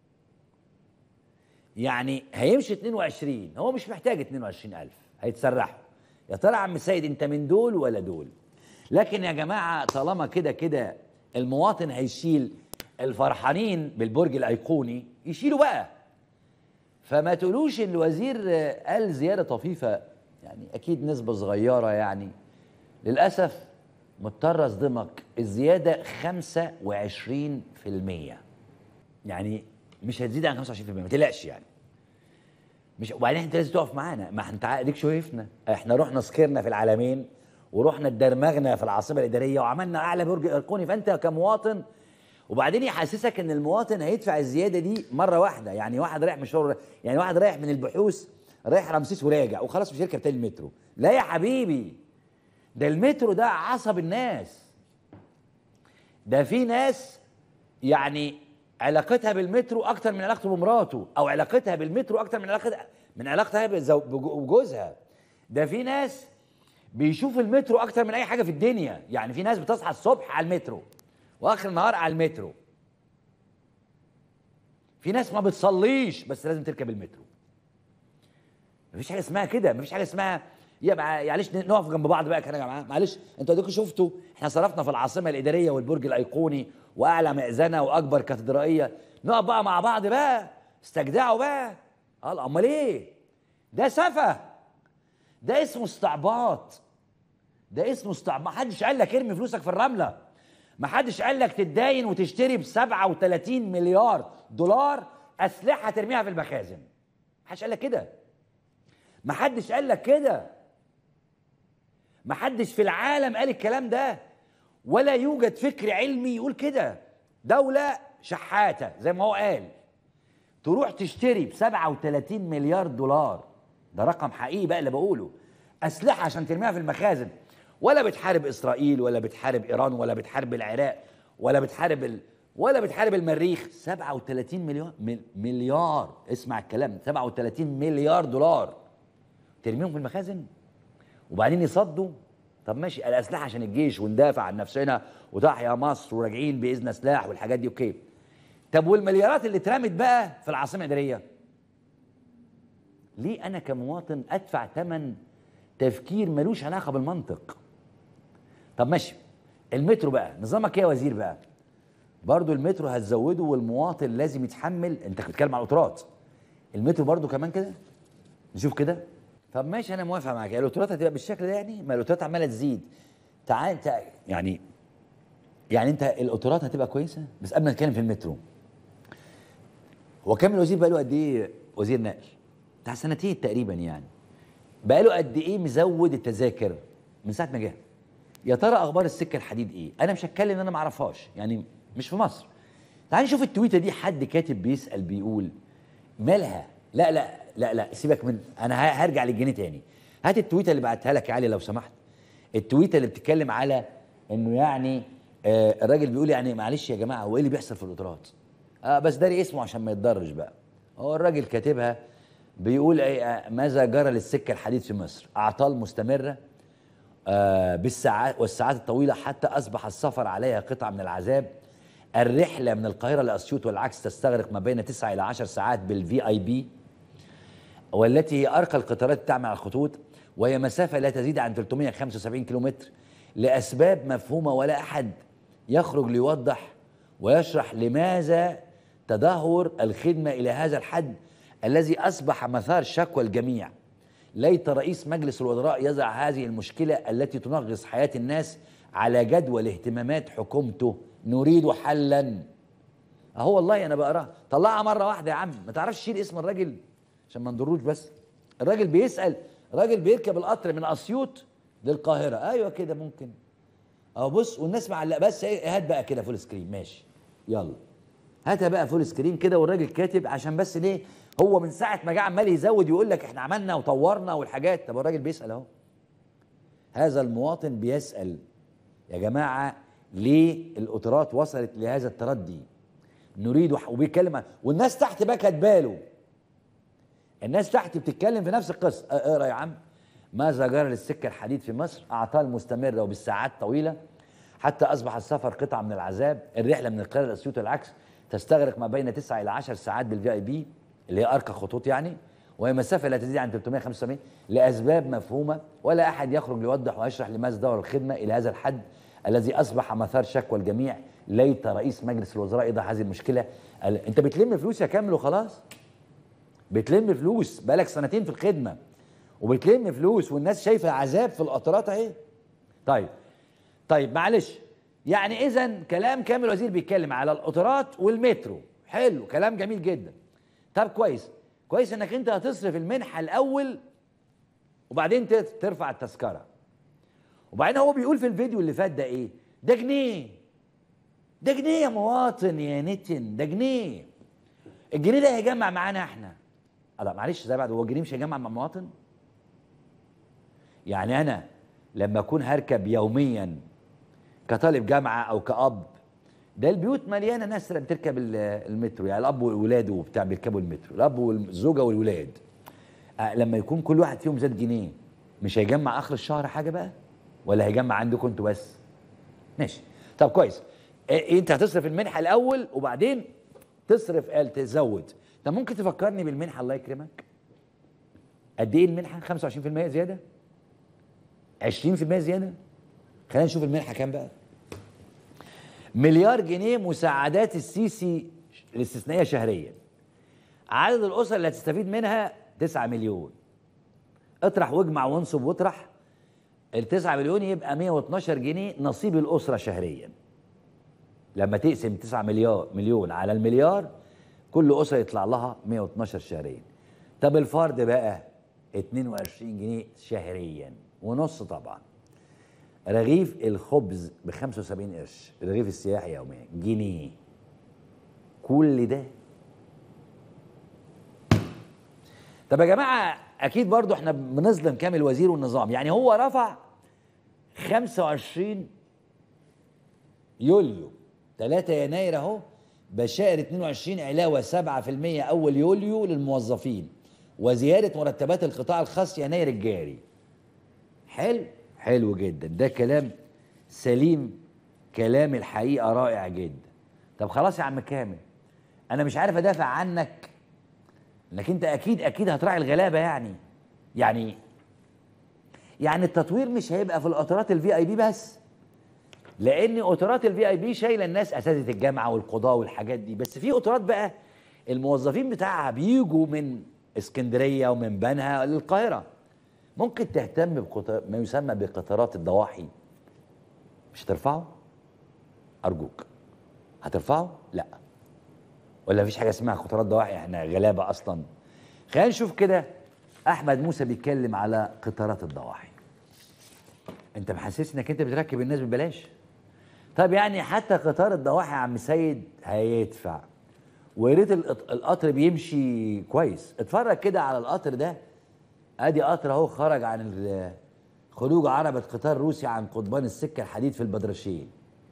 يعني هيمشي 22 هو مش محتاج 22000 هيتسرحوا يا ترى عم سيد انت من دول ولا دول لكن يا جماعه طالما كده كده المواطن هيشيل الفرحانين بالبرج الايقوني يشيلوا بقى فما تقولوش ان الوزير قال زياده طفيفه يعني اكيد نسبه صغيره يعني للاسف مضطر اصدمك الزياده 25% يعني مش هتزيد عن 25% ما تقلقش يعني مش وبعدين انت لازم تقف معانا ما انت اديك شايفنا احنا رحنا سكرنا في العالمين ورحنا اتدرمغنا في العاصمه الاداريه وعملنا اعلى برج ايقوني فانت كمواطن وبعدين يحسسك ان المواطن هيدفع الزياده دي مره واحده يعني واحد رايح مشوار يعني واحد رايح من البحوث رايح رمسيس وراجع وخلاص مش هيركب تاني المترو لا يا حبيبي ده المترو ده عصب الناس ده في ناس يعني علاقتها بالمترو اكتر من علاقته بمراته او علاقتها بالمترو اكتر من علاقتها من علاقتها بجوزها ده في ناس بيشوف المترو اكتر من اي حاجه في الدنيا يعني في ناس بتصحى الصبح على المترو واخر النهار على المترو في ناس ما بتصليش بس لازم تركب المترو مفيش حاجه اسمها كده مفيش حاجه اسمها يا مع- معلش نقف جنب بعض بقى كده يا جماعه معلش انتوا اديكم شفتوا احنا صرفنا في العاصمه الاداريه والبرج الايقوني واعلى مئذنه واكبر كاتدرائيه نقف بقى مع بعض بقى استجدعوا بقى قال امال ايه ده سفه ده اسمه استعباط ده اسمه استعباط ما حدش قال لك ارمي فلوسك في الرمله ما حدش قال لك تتداين وتشتري ب 37 مليار دولار اسلحه ترميها في المخازن ما حدش قال لك كده ما حدش قال لك كده ما حدش في العالم قال الكلام ده ولا يوجد فكر علمي يقول كده دولة شحاتة زي ما هو قال تروح تشتري ب 37 مليار دولار ده رقم حقيقي بقى اللي بقوله أسلحة عشان ترميها في المخازن ولا بتحارب إسرائيل ولا بتحارب إيران ولا بتحارب العراق ولا بتحارب ال... ولا بتحارب المريخ 37 مليار مل- مليار اسمع الكلام 37 مليار دولار ترميهم في المخازن وبعدين يصدوا طب ماشي الاسلحه عشان الجيش وندافع عن نفسنا وتحيا مصر وراجعين باذن سلاح والحاجات دي اوكي طب والمليارات اللي اترمت بقى في العاصمه الاداريه ليه انا كمواطن ادفع ثمن تفكير ملوش علاقه بالمنطق طب ماشي المترو بقى نظامك ايه يا وزير بقى برضو المترو هتزوده والمواطن لازم يتحمل انت بتتكلم على القطارات المترو برضو كمان كده نشوف كده طب ماشي انا موافق معاك القطارات هتبقى بالشكل ده يعني ما القطارات عماله تزيد تعال تع... يعني يعني انت القطارات هتبقى كويسه بس قبل ما نتكلم في المترو هو كامل الوزير بقى له قد ايه وزير نقل بتاع سنتين تقريبا يعني بقى له قد ايه مزود التذاكر من ساعه ما جه يا ترى اخبار السكه الحديد ايه انا مش هتكلم ان انا ما اعرفهاش يعني مش في مصر تعال نشوف التويته دي حد كاتب بيسال بيقول مالها لا لا لا لا سيبك من انا ه- هرجع للجنيه تاني هات التويته اللي بعتها لك يا علي لو سمحت التويته اللي بتتكلم على انه يعني آه الراجل بيقول يعني معلش يا جماعه هو ايه اللي بيحصل في القطارات آه بس داري اسمه عشان ما يتضرش بقى هو الراجل كاتبها بيقول إيه آه، ماذا جرى للسكه الحديد في مصر اعطال مستمره آه، بالساعات والساعات الطويلة حتى أصبح السفر عليها قطعة من العذاب الرحلة من القاهرة لأسيوط والعكس تستغرق ما بين 9 إلى 10 ساعات بالفي اي بي والتي هي أرقى القطارات تعمل على الخطوط وهي مسافة لا تزيد عن 375 كيلومتر لأسباب مفهومة ولا أحد يخرج ليوضح ويشرح لماذا تدهور الخدمة إلى هذا الحد الذي أصبح مثار شكوى الجميع ليت رئيس مجلس الوزراء يضع هذه المشكلة التي تنغص حياة الناس على جدول اهتمامات حكومته نريد حلا اهو والله انا بقراها طلعها مره واحده يا عم ما تعرفش تشيل اسم الراجل عشان ما نضروش بس الراجل بيسال راجل بيركب القطر من اسيوط للقاهره ايوه كده ممكن اهو بص والناس معلقه بس ايه هات بقى كده فول سكرين ماشي يلا هاتها بقى فول سكرين كده والراجل كاتب عشان بس ليه هو من ساعه ما جه عمال يزود يقول لك احنا عملنا وطورنا والحاجات طب الراجل بيسال اهو هذا المواطن بيسال يا جماعه ليه القطارات وصلت لهذا التردي نريد وح- وبيتكلم عن والناس تحت بقى كاتباله الناس تحت بتتكلم في نفس القصه اه، اقرا يا عم ماذا جرى للسكه الحديد في مصر اعطال مستمره وبالساعات طويله حتى اصبح السفر قطعه من العذاب الرحله من القاهره لاسيوط والعكس تستغرق ما بين 9 الى 10 ساعات بالفي اي بي اللي هي ارقى خطوط يعني وهي مسافه لا تزيد عن 375 لاسباب مفهومه ولا احد يخرج ليوضح ويشرح لماذا دور الخدمه الى هذا الحد الذي اصبح مثار شكوى الجميع ليت رئيس مجلس الوزراء يضع هذه المشكله ال- انت بتلم فلوس يا كامل وخلاص بتلم فلوس بقالك سنتين في الخدمه وبتلم فلوس والناس شايفه عذاب في القطارات اهي طيب طيب معلش يعني اذا كلام كامل وزير بيتكلم على القطارات والمترو حلو كلام جميل جدا طب كويس كويس انك انت هتصرف المنحه الاول وبعدين ت- ترفع التذكره وبعدين هو بيقول في الفيديو اللي فات ده ايه ده جنيه ده جنيه يا مواطن يا نتن ده جنيه الجنيه ده هيجمع معانا احنا آه لا معلش زي بعد هو الجنيه مش هيجمع مع المواطن يعني انا لما اكون هركب يوميا كطالب جامعه او كاب ده البيوت مليانه ناس اللي بتركب ال- المترو يعني الاب واولاده وبتاع بيركبوا المترو الاب والزوجه والولاد آه، لما يكون كل واحد فيهم زاد جنيه مش هيجمع اخر الشهر حاجه بقى ولا هيجمع عندكم انتوا بس ماشي طب كويس إيه انت هتصرف المنحه الاول وبعدين تصرف آه، تزود طب ممكن تفكرني بالمنحه الله يكرمك قد ايه المنحه 25% زياده 20% زياده خلينا نشوف المنحه كام بقى مليار جنيه مساعدات السيسي الاستثنائيه شهريا عدد الاسر اللي هتستفيد منها 9 مليون اطرح واجمع وانصب واطرح ال 9 مليون يبقى 112 جنيه نصيب الاسره شهريا لما تقسم 9 مليار مليون على المليار كل اسره يطلع لها 112 شهريا طب الفرد بقى 22 جنيه شهريا ونص طبعا رغيف الخبز ب 75 قرش الرغيف السياحي يوميا جنيه كل ده طب يا جماعه اكيد برضو احنا بنظلم كامل وزير والنظام يعني هو رفع 25 يوليو 3 يناير اهو بشائر 22 علاوه 7% اول يوليو للموظفين وزياده مرتبات القطاع الخاص يناير الجاري حلو حلو جدا ده كلام سليم كلام الحقيقه رائع جدا طب خلاص يا عم كامل انا مش عارف ادافع عنك انك انت اكيد اكيد هتراعي الغلابه يعني يعني يعني التطوير مش هيبقى في القطارات الفي اي بي بس لان قطارات الفي اي بي شايله الناس اساتذه الجامعه والقضاه والحاجات دي بس في قطارات بقى الموظفين بتاعها بيجوا من اسكندريه ومن بنها للقاهره ممكن تهتم بقطار ما يسمى بقطارات الضواحي مش هترفعه ارجوك هترفعه لا ولا مفيش حاجه اسمها قطارات ضواحي احنا غلابه اصلا خلينا نشوف كده احمد موسى بيتكلم على قطارات الضواحي انت محسس انك انت بتركب الناس ببلاش طب يعني حتى قطار الضواحي يا عم سيد هيدفع ويا ريت القط- القطر بيمشي كويس اتفرج كده على القطر ده ادي قطر اهو خرج عن ال- خروج عربة قطار روسي عن قضبان السكة الحديد في البدرشين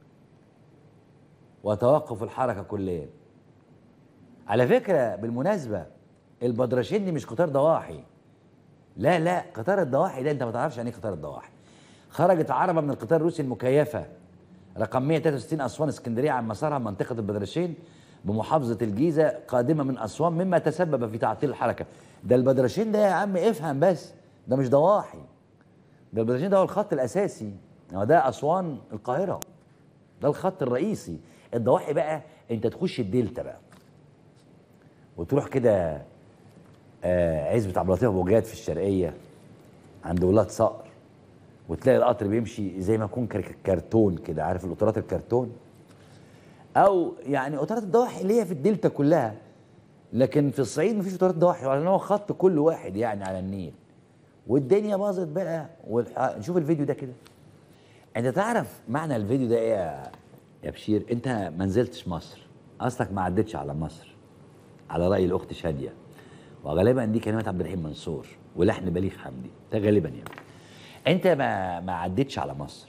وتوقف الحركة كليا على فكرة بالمناسبة البدرشين دي مش قطار ضواحي لا لا قطار الضواحي ده انت ما تعرفش يعني ايه قطار الضواحي خرجت عربة من القطار الروسي المكيفة رقم 163 أسوان اسكندرية عن مسارها منطقة البدرشين بمحافظة الجيزة قادمة من أسوان مما تسبب في تعطيل الحركة ده البدرشين ده يا عم افهم بس ده مش ضواحي ده البدرشين ده هو الخط الأساسي هو ده أسوان القاهرة ده الخط الرئيسي الضواحي بقى انت تخش الدلتا بقى وتروح كده آه عزبة عبد اللطيف ابو جاد في الشرقيه عند ولاد صقر وتلاقي القطر بيمشي زي ما يكون كر- كرتون كده عارف القطارات الكرتون او يعني قطارات الضواحي اللي هي في الدلتا كلها لكن في الصعيد مفيش قطارات ضواحي لان هو خط كل واحد يعني على النيل والدنيا باظت بقى والح... نشوف الفيديو ده كده انت تعرف معنى الفيديو ده ايه يا يا بشير انت ما نزلتش مصر اصلك ما عدتش على مصر على راي الاخت شاديه وغالبا دي كلمات عبد الرحيم منصور ولحن بليغ حمدي ده غالبا يعني انت ما ما عدتش على مصر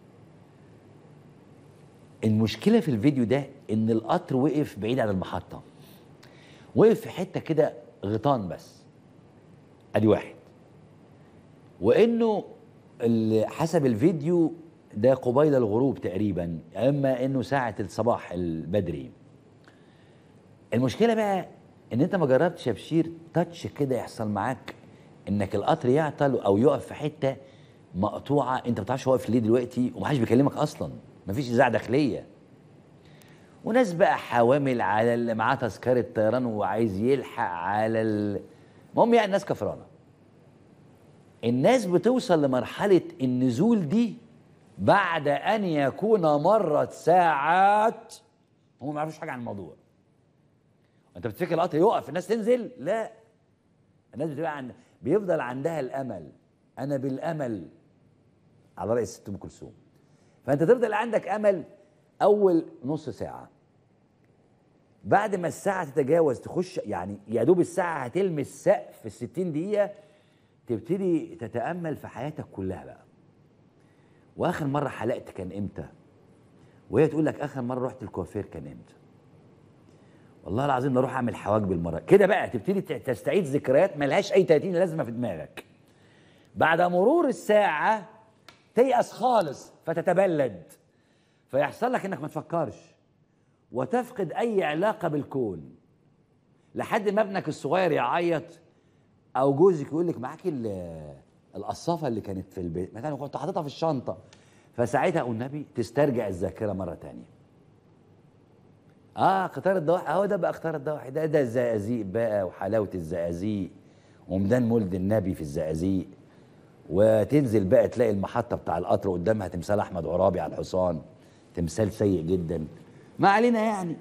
المشكله في الفيديو ده ان القطر وقف بعيد عن المحطه وقف في حته كده غيطان بس ادي واحد وانه ال- حسب الفيديو ده قبيل الغروب تقريبا اما انه ساعه الصباح البدري المشكله بقى ان انت ما جربتش يا بشير تاتش كده يحصل معاك انك القطر يعطل او يقف في حته مقطوعه انت ما تعرفش هو واقف ليه دلوقتي ومحدش بيكلمك اصلا مفيش اذاعه داخليه وناس بقى حوامل على اللي معاه تذكره طيران وعايز يلحق على ال... المهم يعني الناس كفرانه الناس بتوصل لمرحله النزول دي بعد ان يكون مرت ساعات هم ما يعرفوش حاجه عن الموضوع انت بتفكر القطر يقف الناس تنزل لا الناس بتبقى عند بيفضل عندها الامل انا بالامل على راي الست ام كلثوم فانت تفضل عندك امل اول نص ساعه بعد ما الساعه تتجاوز تخش يعني يا دوب الساعه هتلمس سقف في 60 دقيقه تبتدي تتامل في حياتك كلها بقى واخر مره حلقت كان امتى وهي تقول لك اخر مره رحت الكوافير كان امتى والله العظيم ده اروح اعمل حواجب المره كده بقى تبتدي ت- تستعيد ذكريات ملهاش اي 30 لازمه في دماغك بعد مرور الساعه تيأس خالص فتتبلد فيحصل لك انك ما تفكرش وتفقد اي علاقه بالكون لحد ما ابنك الصغير يعيط او جوزك يقول لك معاك ال- القصافه اللي كانت في البيت مثلا كنت حاططها في الشنطه فساعتها والنبي تسترجع الذاكره مره تانية اه قطار الضواحي اهو ده بقى قطار الضواحي ده ده الزقازيق بقى وحلاوه الزقازيق وميدان مولد النبي في الزقازيق وتنزل بقى تلاقي المحطه بتاع القطر قدامها تمثال احمد عرابي على الحصان تمثال سيء جدا ما علينا يعني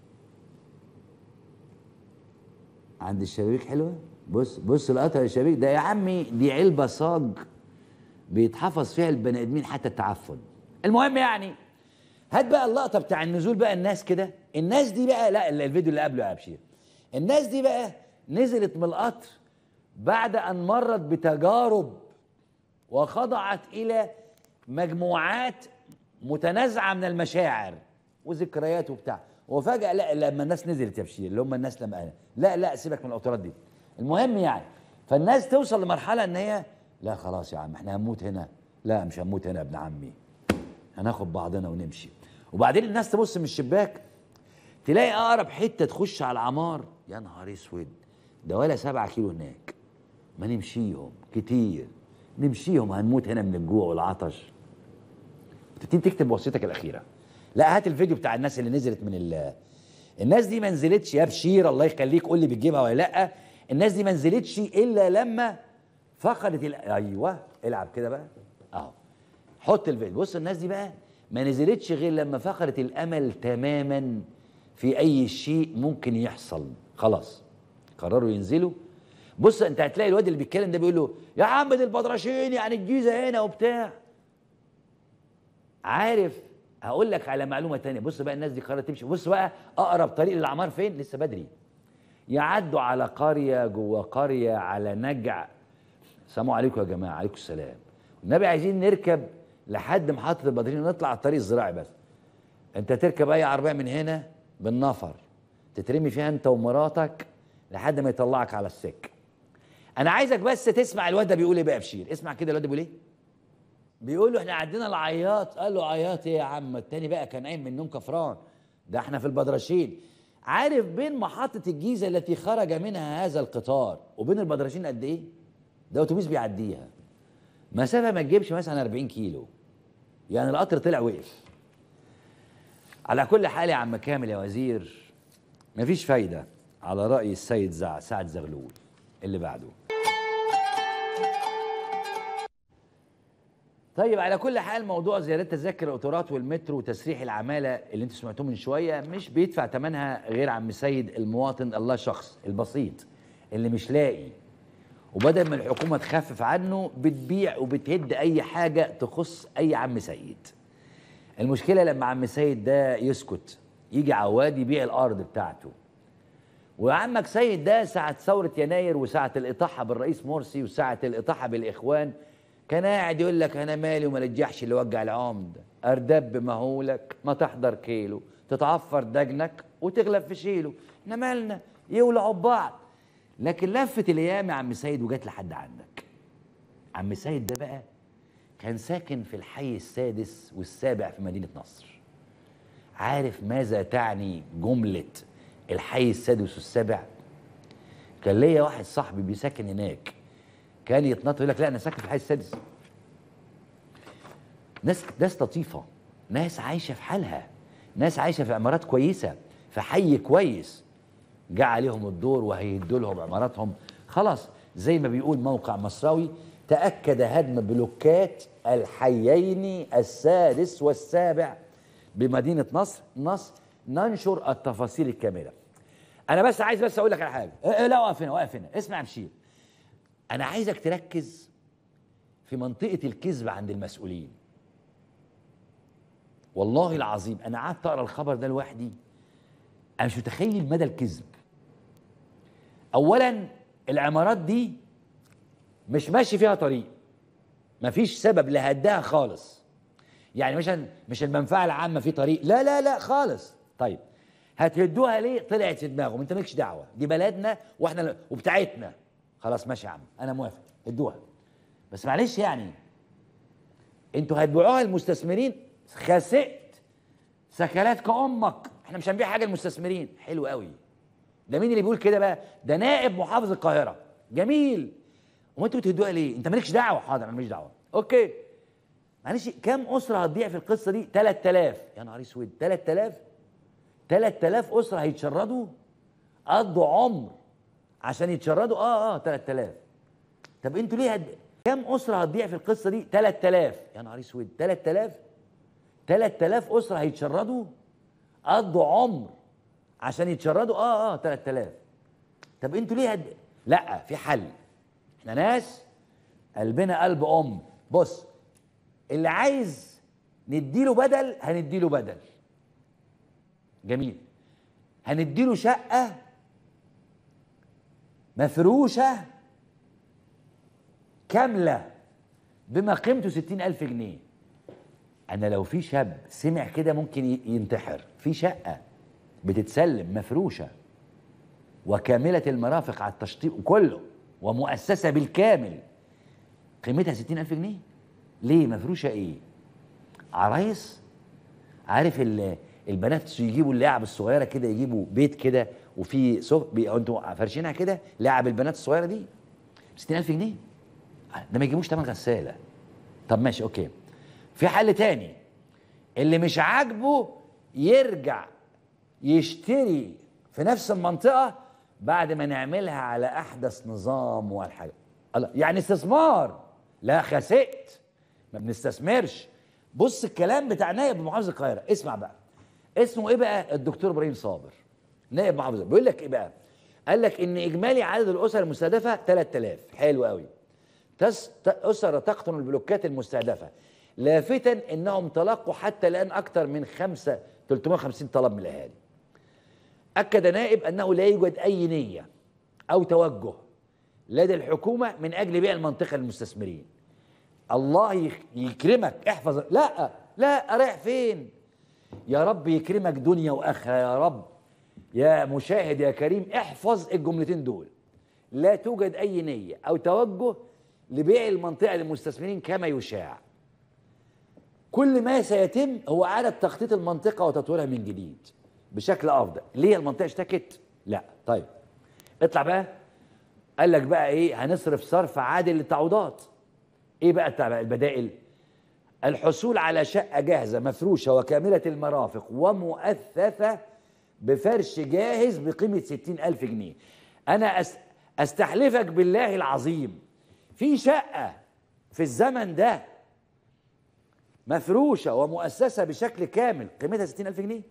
عند الشبابيك حلوه بص بص القطر الشبابيك ده يا عمي دي علبه صاج بيتحفظ فيها البني ادمين حتى التعفن المهم يعني هات بقى اللقطه بتاع النزول بقى الناس كده الناس دي بقى لا الفيديو اللي قبله يا ابشير الناس دي بقى نزلت من القطر بعد ان مرت بتجارب وخضعت الى مجموعات متنازعه من المشاعر وذكريات وبتاع وفجاه لا لما الناس نزلت يا بشير اللي هم الناس لما لا لا سيبك من الاوتورات دي المهم يعني فالناس توصل لمرحله ان هي لا خلاص يا عم احنا هنموت هنا لا مش هنموت هنا يا ابن عمي هناخد بعضنا ونمشي وبعدين الناس تبص من الشباك تلاقي اقرب حته تخش على العمار يا نهار اسود ده ولا سبعة كيلو هناك ما نمشيهم كتير نمشيهم هنموت هنا من الجوع والعطش تبتدي تكتب وصيتك الاخيره لا هات الفيديو بتاع الناس اللي نزلت من ال الناس دي ما نزلتش يا بشير الله يخليك قول لي بتجيبها ولا لا الناس دي ما نزلتش الا لما فقدت ال... ايوه العب كده بقى اهو حط الفيديو بص الناس دي بقى ما نزلتش غير لما فقدت الامل تماما في اي شيء ممكن يحصل خلاص قرروا ينزلوا بص انت هتلاقي الواد اللي بيتكلم ده بيقول له يا عم دي البدرشين يعني الجيزه هنا وبتاع عارف هقول لك على معلومه تانية بص بقى الناس دي قررت تمشي بص بقى اقرب طريق للعمار فين لسه بدري يعدوا على قريه جوه قريه على نجع السلام عليكم يا جماعه عليكم السلام النبي عايزين نركب لحد محطه البدرين ونطلع على الطريق الزراعي بس انت تركب اي عربيه من هنا بالنفر تترمي فيها انت ومراتك لحد ما يطلعك على السك انا عايزك بس تسمع الواد ده بيقول ايه بقى بشير اسمع كده الواد ده بيقول ايه بيقول له احنا عندنا العياط قال له عياط ايه يا عم التاني بقى كان قايم من النوم كفران ده احنا في البدرشين عارف بين محطة الجيزة التي خرج منها هذا القطار وبين البدرشين قد ايه؟ ده اتوبيس بيعديها مسافة ما تجيبش مثلا 40 كيلو يعني القطر طلع وقف على كل حال يا عم كامل يا وزير مفيش فايدة على رأي السيد زع سعد زغلول اللي بعده طيب على كل حال موضوع زيادات تذاكر القطارات والمترو وتسريح العماله اللي انتوا سمعتوه من شويه مش بيدفع ثمنها غير عم سيد المواطن الله شخص البسيط اللي مش لاقي وبدل ما الحكومه تخفف عنه بتبيع وبتهد اي حاجه تخص اي عم سيد المشكله لما عم سيد ده يسكت يجي عواد يبيع الارض بتاعته وعمك سيد ده ساعة ثورة يناير وساعة الإطاحة بالرئيس مرسي وساعة الإطاحة بالإخوان كان قاعد يقول لك أنا مالي وما الجحش اللي وجع العمد أردب مهولك ما تحضر كيلو تتعفر دجنك وتغلب في شيله احنا مالنا يولعوا ببعض لكن لفت الأيام يا عم سيد وجت لحد عندك عم سيد ده بقى كان ساكن في الحي السادس والسابع في مدينة نصر عارف ماذا تعني جملة الحي السادس والسابع كان ليا واحد صاحبي بيسكن هناك كان يتنطط يقول لك لا انا ساكن في الحي السادس ناس ناس لطيفه ناس عايشه في حالها ناس عايشه في عمارات كويسه في حي كويس جه عليهم الدور وهيدوا لهم عماراتهم خلاص زي ما بيقول موقع مصراوي تاكد هدم بلوكات الحيين السادس والسابع بمدينه نصر نصر ننشر التفاصيل الكامله انا بس عايز بس اقول لك على حاجه إيه لا واقف هنا واقف هنا اسمع يا مشير انا عايزك تركز في منطقه الكذب عند المسؤولين والله العظيم انا قعدت اقرا الخبر ده لوحدي انا مش متخيل مدى الكذب اولا العمارات دي مش ماشي فيها طريق مفيش سبب لهدها خالص يعني مش مش المنفعه العامه في طريق لا لا لا خالص طيب هتهدوها ليه طلعت في دماغهم انت مالكش دعوه دي بلدنا واحنا وبتاعتنا خلاص ماشي يا عم انا موافق هدوها بس معلش يعني انتوا هتبيعوها للمستثمرين خسئت سكلات كامك احنا مش هنبيع حاجه للمستثمرين حلو قوي ده مين اللي بيقول كده بقى ده نائب محافظ القاهره جميل وما انتوا بتهدوها ليه انت مالكش دعوه حاضر انا ماليش دعوه اوكي معلش كام اسره هتضيع في القصه دي 3000 يا نهار اسود 3000 3000 اسره هيتشردوا قضوا عمر عشان يتشردوا اه اه 3000 طب انتوا ليه هد... كام اسره هتضيع في القصه دي 3000 يا نهار اسود 3000 3000 اسره هيتشردوا قضوا عمر عشان يتشردوا اه اه 3000 طب انتوا ليه هد... لا في حل احنا ناس قلبنا قلب ام بص اللي عايز نديله بدل هنديله بدل جميل هنديله شقة مفروشة كاملة بما قيمته ستين ألف جنيه أنا لو في شاب سمع كده ممكن ي- ينتحر في شقة بتتسلم مفروشة وكاملة المرافق على التشطيب كله ومؤسسة بالكامل قيمتها ستين ألف جنيه ليه مفروشة إيه عرايس عارف ال- البنات يجيبوا اللعب الصغيره كده يجيبوا بيت كده وفي سوف بي- انتوا فارشينها كده لعب البنات الصغيره دي 60000 جنيه ده ما يجيبوش تمن غساله طب ماشي اوكي في حل تاني اللي مش عاجبه يرجع يشتري في نفس المنطقه بعد ما نعملها على احدث نظام والحاجه الله يعني استثمار لا خسئت ما بنستثمرش بص الكلام بتاع نائب محافظ القاهره اسمع بقى اسمه ايه بقى الدكتور ابراهيم صابر نائب محافظ بيقول لك ايه بقى قال لك ان اجمالي عدد الاسر المستهدفه 3000 حلو قوي تس ت- اسر تقطن البلوكات المستهدفه لافتا انهم تلقوا حتى الان اكثر من خمسة 350 طلب من الاهالي اكد نائب انه لا يوجد اي نيه او توجه لدى الحكومه من اجل بيع المنطقه للمستثمرين الله يخ- يكرمك احفظ لا لا رايح فين يا رب يكرمك دنيا واخره يا رب يا مشاهد يا كريم احفظ الجملتين دول لا توجد اي نيه او توجه لبيع المنطقه للمستثمرين كما يشاع كل ما سيتم هو اعاده تخطيط المنطقه وتطويرها من جديد بشكل افضل ليه المنطقه اشتكت لا طيب اطلع بقى قال لك بقى ايه هنصرف صرف عادل للتعويضات ايه بقى التع- البدائل الحصول على شقة جاهزة مفروشة وكاملة المرافق ومؤثثة بفرش جاهز بقيمة ستين ألف جنيه أنا أس- أستحلفك بالله العظيم في شقة في الزمن ده مفروشة ومؤسسة بشكل كامل قيمتها ستين ألف جنيه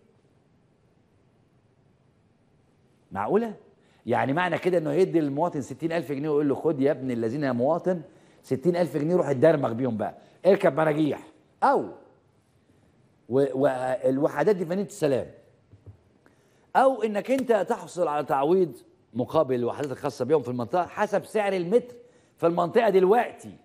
معقولة؟ يعني معنى كده انه هيدي للمواطن ستين ألف جنيه ويقول له خد يا ابن الذين يا مواطن ستين ألف جنيه روح اتدرمغ بيهم بقى اركب مراجيح أو و- والوحدات دي مدينة السلام أو إنك أنت تحصل على تعويض مقابل الوحدات الخاصة بيهم في المنطقة حسب سعر المتر في المنطقة دلوقتي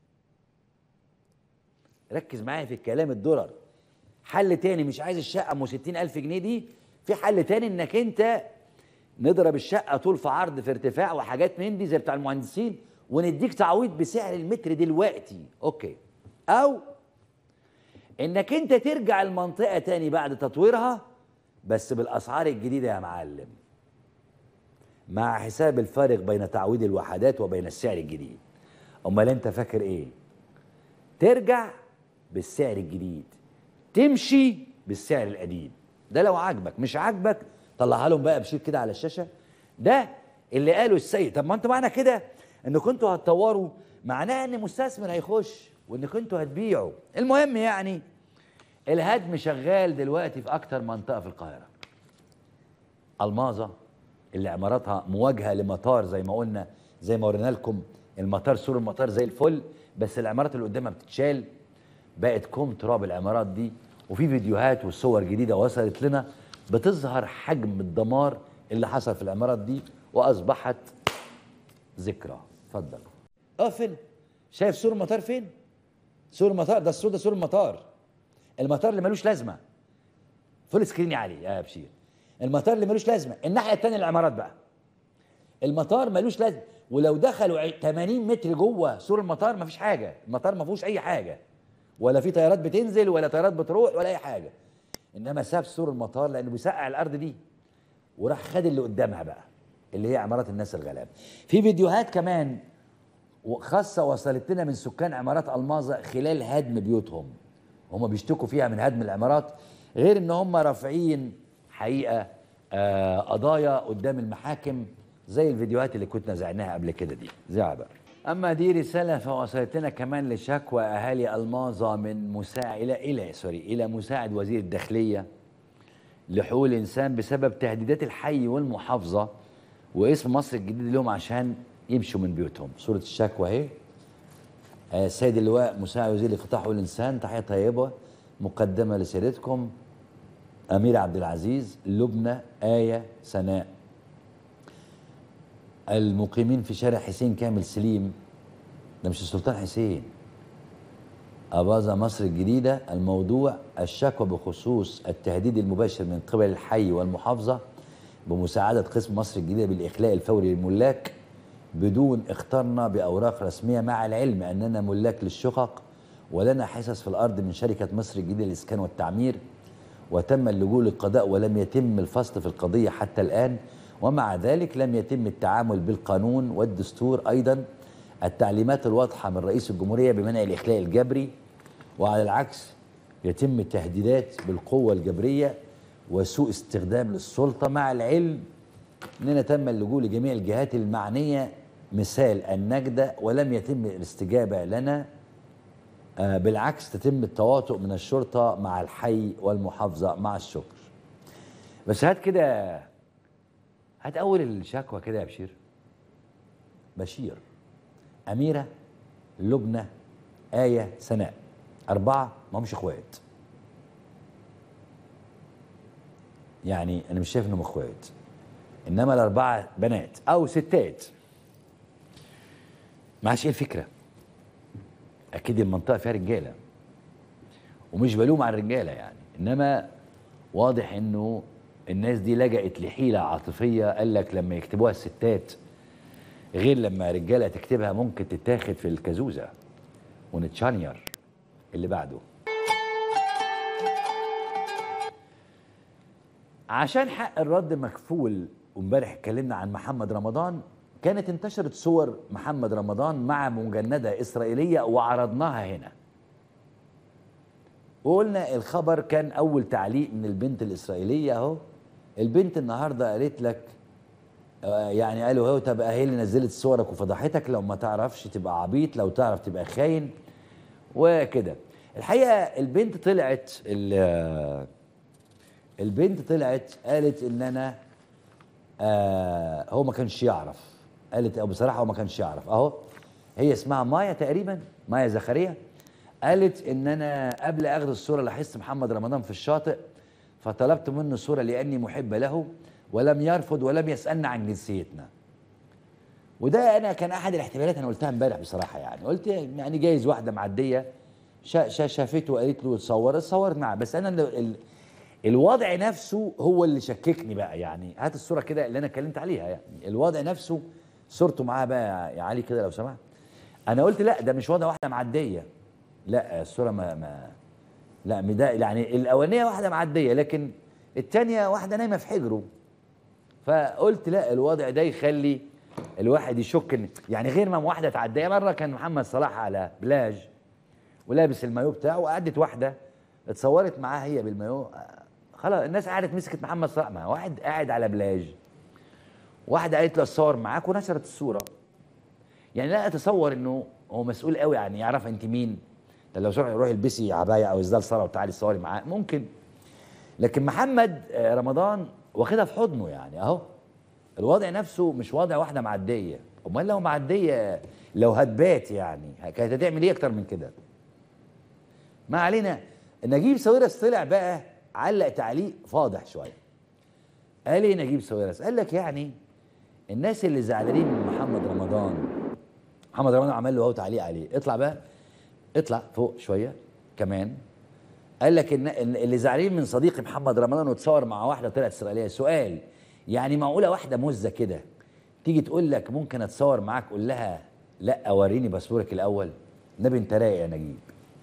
ركز معايا في الكلام الدرر حل تاني مش عايز الشقة ام 60 ألف جنيه دي في حل تاني انك انت نضرب الشقة طول في عرض في ارتفاع وحاجات من دي زي بتاع المهندسين ونديك تعويض بسعر المتر دلوقتي اوكي او انك انت ترجع المنطقة تاني بعد تطويرها بس بالاسعار الجديدة يا معلم مع حساب الفارق بين تعويض الوحدات وبين السعر الجديد امال انت فاكر ايه ترجع بالسعر الجديد تمشي بالسعر القديم ده لو عاجبك مش عاجبك طلعها لهم بقى بشير كده على الشاشه ده اللي قاله السيد طب ما انتوا معنى كده ان كنتوا هتطوروا معناه ان مستثمر هيخش وان كنتوا هتبيعوا المهم يعني الهدم شغال دلوقتي في اكتر منطقه في القاهره الماظه اللي عماراتها مواجهه لمطار زي ما قلنا زي ما ورينا لكم المطار سور المطار زي الفل بس العمارات اللي قدامها بتتشال بقت كوم تراب العمارات دي وفي فيديوهات وصور جديده وصلت لنا بتظهر حجم الدمار اللي حصل في العمارات دي واصبحت ذكرى اتفضل اقفل شايف سور المطار فين سور المطار ده السور ده سور المطار المطار اللي ملوش لازمه فول سكريني عليه يا بشير المطار اللي ملوش لازمه الناحيه الثانيه العمارات بقى المطار ملوش لازمه ولو دخلوا عي- 80 متر جوه سور المطار مفيش حاجه المطار ما فيهوش اي حاجه ولا في طيارات بتنزل ولا طيارات بتروح ولا اي حاجه انما ساب سور المطار لانه بيسقع الارض دي وراح خد اللي قدامها بقى اللي هي عمارات الناس الغلابه في فيديوهات كمان وخاصه وصلت لنا من سكان عمارات الماظه خلال هدم بيوتهم هم بيشتكوا فيها من هدم العمارات غير ان هم رافعين حقيقه آه قضايا قدام المحاكم زي الفيديوهات اللي كنا زعناها قبل كده دي زعها بقى اما دي رساله فوصلت لنا كمان لشكوى اهالي الماظه من مساعد الى الى سوري الى مساعد وزير الداخليه لحقوق الانسان بسبب تهديدات الحي والمحافظه واسم مصر الجديد لهم عشان يمشوا من بيوتهم صوره الشكوى اهي آه، السيد اللواء مساعد وزير القطاع حقوق الانسان تحيه طيبه مقدمه لسيادتكم امير عبد العزيز لبنى ايه سناء المقيمين في شارع حسين كامل سليم ده مش السلطان حسين أباظة مصر الجديدة الموضوع الشكوى بخصوص التهديد المباشر من قبل الحي والمحافظة بمساعدة قسم مصر الجديدة بالإخلاء الفوري للملاك بدون اخترنا بأوراق رسمية مع العلم أننا ملاك للشقق ولنا حصص في الأرض من شركة مصر الجديدة للإسكان والتعمير وتم اللجوء للقضاء ولم يتم الفصل في القضية حتى الآن ومع ذلك لم يتم التعامل بالقانون والدستور أيضا التعليمات الواضحة من رئيس الجمهورية بمنع الإخلاء الجبري وعلى العكس يتم التهديدات بالقوة الجبرية وسوء استخدام للسلطة مع العلم أننا تم اللجوء لجميع الجهات المعنية مثال النجدة ولم يتم الاستجابة لنا آه، بالعكس تتم التواطؤ من الشرطة مع الحي والمحافظة مع الشكر بس هات كده هات أول الشكوى كده يا بشير بشير أميرة لبنى آية سناء أربعة ما همش إخوات يعني أنا مش شايف إنهم إخوات إنما الأربعة بنات أو ستات معاش إيه الفكرة أكيد المنطقة فيها رجالة ومش بلوم على الرجالة يعني إنما واضح إنه الناس دي لجأت لحيلة عاطفية قال لك لما يكتبوها الستات غير لما رجالة تكتبها ممكن تتاخد في الكازوزة ونتشانير اللي بعده عشان حق الرد مكفول وامبارح اتكلمنا عن محمد رمضان كانت انتشرت صور محمد رمضان مع مجندة إسرائيلية وعرضناها هنا وقلنا الخبر كان أول تعليق من البنت الإسرائيلية أهو البنت النهاردة قالت لك آه، يعني قالوا هو طب هي اللي نزلت صورك وفضحتك لو ما تعرفش تبقى عبيط لو تعرف تبقى خاين وكده الحقيقه البنت طلعت ال- البنت طلعت قالت ان انا آه هو ما كانش يعرف قالت أو بصراحه هو ما كانش يعرف اهو هي اسمها مايا تقريبا مايا زكريا قالت ان انا قبل اخذ الصوره لاحظت محمد رمضان في الشاطئ فطلبت منه الصوره لاني محبه له ولم يرفض ولم يسالنا عن جنسيتنا وده انا كان احد الاحتمالات انا قلتها امبارح بصراحه يعني قلت يعني جايز واحده معديه شا شا شافته وقالت له تصور اتصورت معاه بس انا ال ال الوضع نفسه هو اللي شككني بقى يعني هات الصوره كده اللي انا اتكلمت عليها يعني الوضع نفسه صورته معاه بقى يا علي كده لو سمحت انا قلت لا ده مش وضع واحده معديه لا الصوره ما ما لا ده يعني الاولانيه واحده معديه لكن الثانيه واحده نايمه في حجره فقلت لا الوضع ده يخلي الواحد يشك ان يعني غير ما واحده تعديه مره كان محمد صلاح على بلاج ولابس المايو بتاعه وقعدت واحده اتصورت معاه هي بالمايو آه، خلاص الناس قعدت مسكت محمد صلاح ما واحد قاعد على بلاج واحده قالت له اتصور معاك ونشرت الصوره يعني لا اتصور انه هو مسؤول قوي يعني يعرف انت مين ده لو روح روح البسي عبايه او ازدال صلاه وتعالي تصوري معاه ممكن لكن محمد آه، رمضان واخدها في حضنه يعني اهو الوضع نفسه مش وضع واحده معديه امال لو معديه لو هتبات يعني كانت هتعمل ايه اكتر من كده ما علينا نجيب ساويرس طلع بقى علق تعليق فاضح شويه قال ايه نجيب ساويرس قال لك يعني الناس اللي زعلانين من محمد رمضان محمد رمضان عمل له اهو تعليق عليه اطلع بقى اطلع فوق شويه كمان قال لك ان إن اللي زعلانين من صديقي محمد رمضان وتصور مع واحده طلعت اسرائيليه سؤال يعني معقوله واحده مزه كده تيجي تقول لك ممكن اتصور معاك قول لها لا وريني باسبورك الاول نبي انت رايق يا نجيب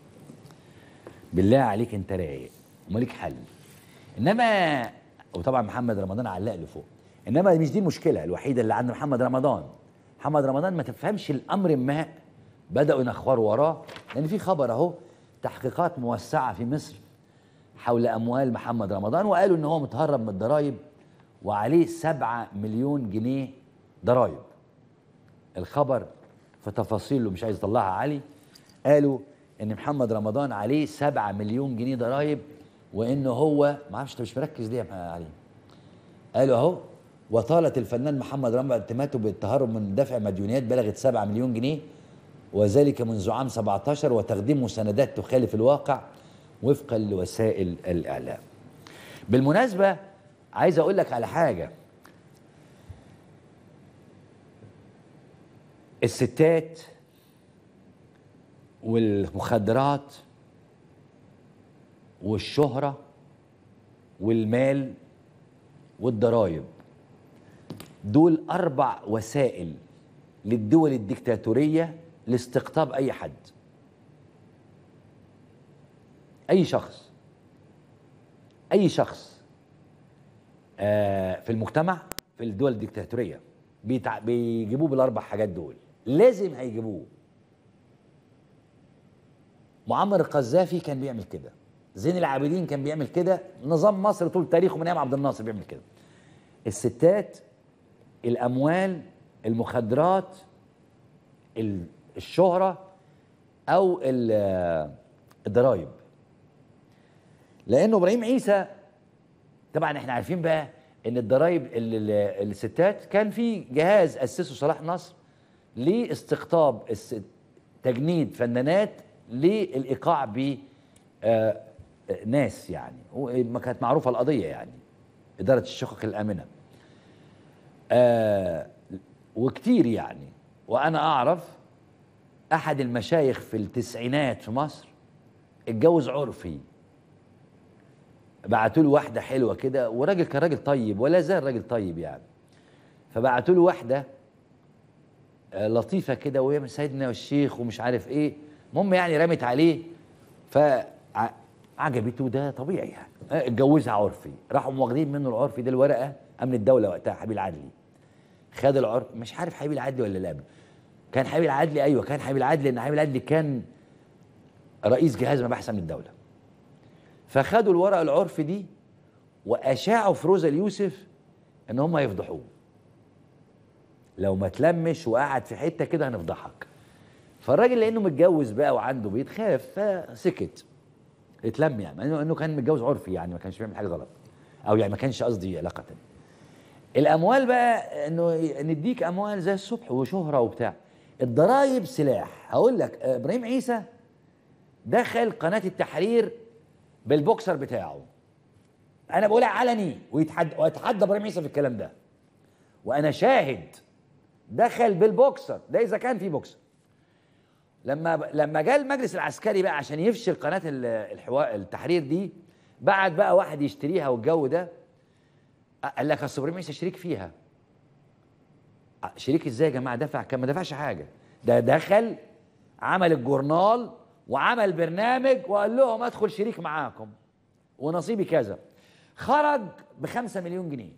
بالله عليك انت رايق ومالك حل انما وطبعا محمد رمضان علق له فوق انما مش دي المشكله الوحيده اللي عند محمد رمضان محمد رمضان ما تفهمش الامر ما بداوا ينخوروا وراه لان في خبر اهو تحقيقات موسعه في مصر حول اموال محمد رمضان وقالوا ان هو متهرب من الضرايب وعليه سبعة مليون جنيه ضرايب الخبر في تفاصيله مش عايز اطلعها علي قالوا ان محمد رمضان عليه سبعة مليون جنيه ضرايب وان هو ما اعرفش انت مش مركز ليه يا علي قالوا اهو وطالت الفنان محمد رمضان اتهاماته بالتهرب من دفع مديونيات بلغت 7 مليون جنيه وذلك منذ عام 17 وتقديم مساندات تخالف الواقع وفقا لوسائل الاعلام. بالمناسبه عايز اقول لك على حاجه الستات والمخدرات والشهره والمال والضرايب دول اربع وسائل للدول الديكتاتوريه لاستقطاب اي حد اي شخص اي شخص آه في المجتمع في الدول الديكتاتوريه بيتع... بيجيبوه بالاربع حاجات دول لازم هيجيبوه معمر القذافي كان بيعمل كده زين العابدين كان بيعمل كده نظام مصر طول تاريخه من ايام عبد الناصر بيعمل كده الستات الاموال المخدرات الشهره او الضرايب لانه ابراهيم عيسى طبعا احنا عارفين بقى ان الضرايب الستات كان في جهاز اسسه صلاح نصر لاستقطاب تجنيد فنانات للايقاع ب ناس يعني ما كانت معروفه القضيه يعني اداره الشقق الامنه آه وكتير يعني وانا اعرف احد المشايخ في التسعينات في مصر اتجوز عرفي بعتوا له واحده حلوه كده وراجل كان راجل طيب ولا زال راجل طيب يعني فبعتوا له واحده آه لطيفه كده وهي سيدنا والشيخ ومش عارف ايه المهم يعني رمت عليه فعجبته ده طبيعي يعني اتجوزها عرفي راحوا واخدين منه العرفي ده الورقه امن الدوله وقتها حبيب العدلي خد العرف مش عارف حبيب العدلي ولا لا كان حبيب العدلي ايوه كان حبيب العدلي لان حبيب العدلي كان رئيس جهاز مباحث امن الدوله فخدوا الورقه العرفي دي واشاعوا في روزا اليوسف ان هم هيفضحوه لو ما تلمش وقعد في حته كده هنفضحك فالراجل لانه متجوز بقى وعنده بيت خاف فسكت اتلم يعني انه انه كان متجوز عرفي يعني ما كانش بيعمل حاجه غلط او يعني ما كانش قصدي علاقه تانية الاموال بقى انه نديك اموال زي الصبح وشهره وبتاع الضرايب سلاح هقول لك ابراهيم عيسى دخل قناه التحرير بالبوكسر بتاعه انا بقولها علني ويتحدى ويتحدى ابراهيم عيسى في الكلام ده وانا شاهد دخل بالبوكسر ده اذا كان في بوكسر لما لما جاء المجلس العسكري بقى عشان يفشل قناه الحوار التحرير دي بعت بقى واحد يشتريها والجو ده قال لك اصل ابراهيم عيسى شريك فيها شريك ازاي يا جماعه دفع كان ما دفعش حاجه ده دخل عمل الجورنال وعمل برنامج وقال لهم ادخل شريك معاكم ونصيبي كذا خرج بخمسة مليون جنيه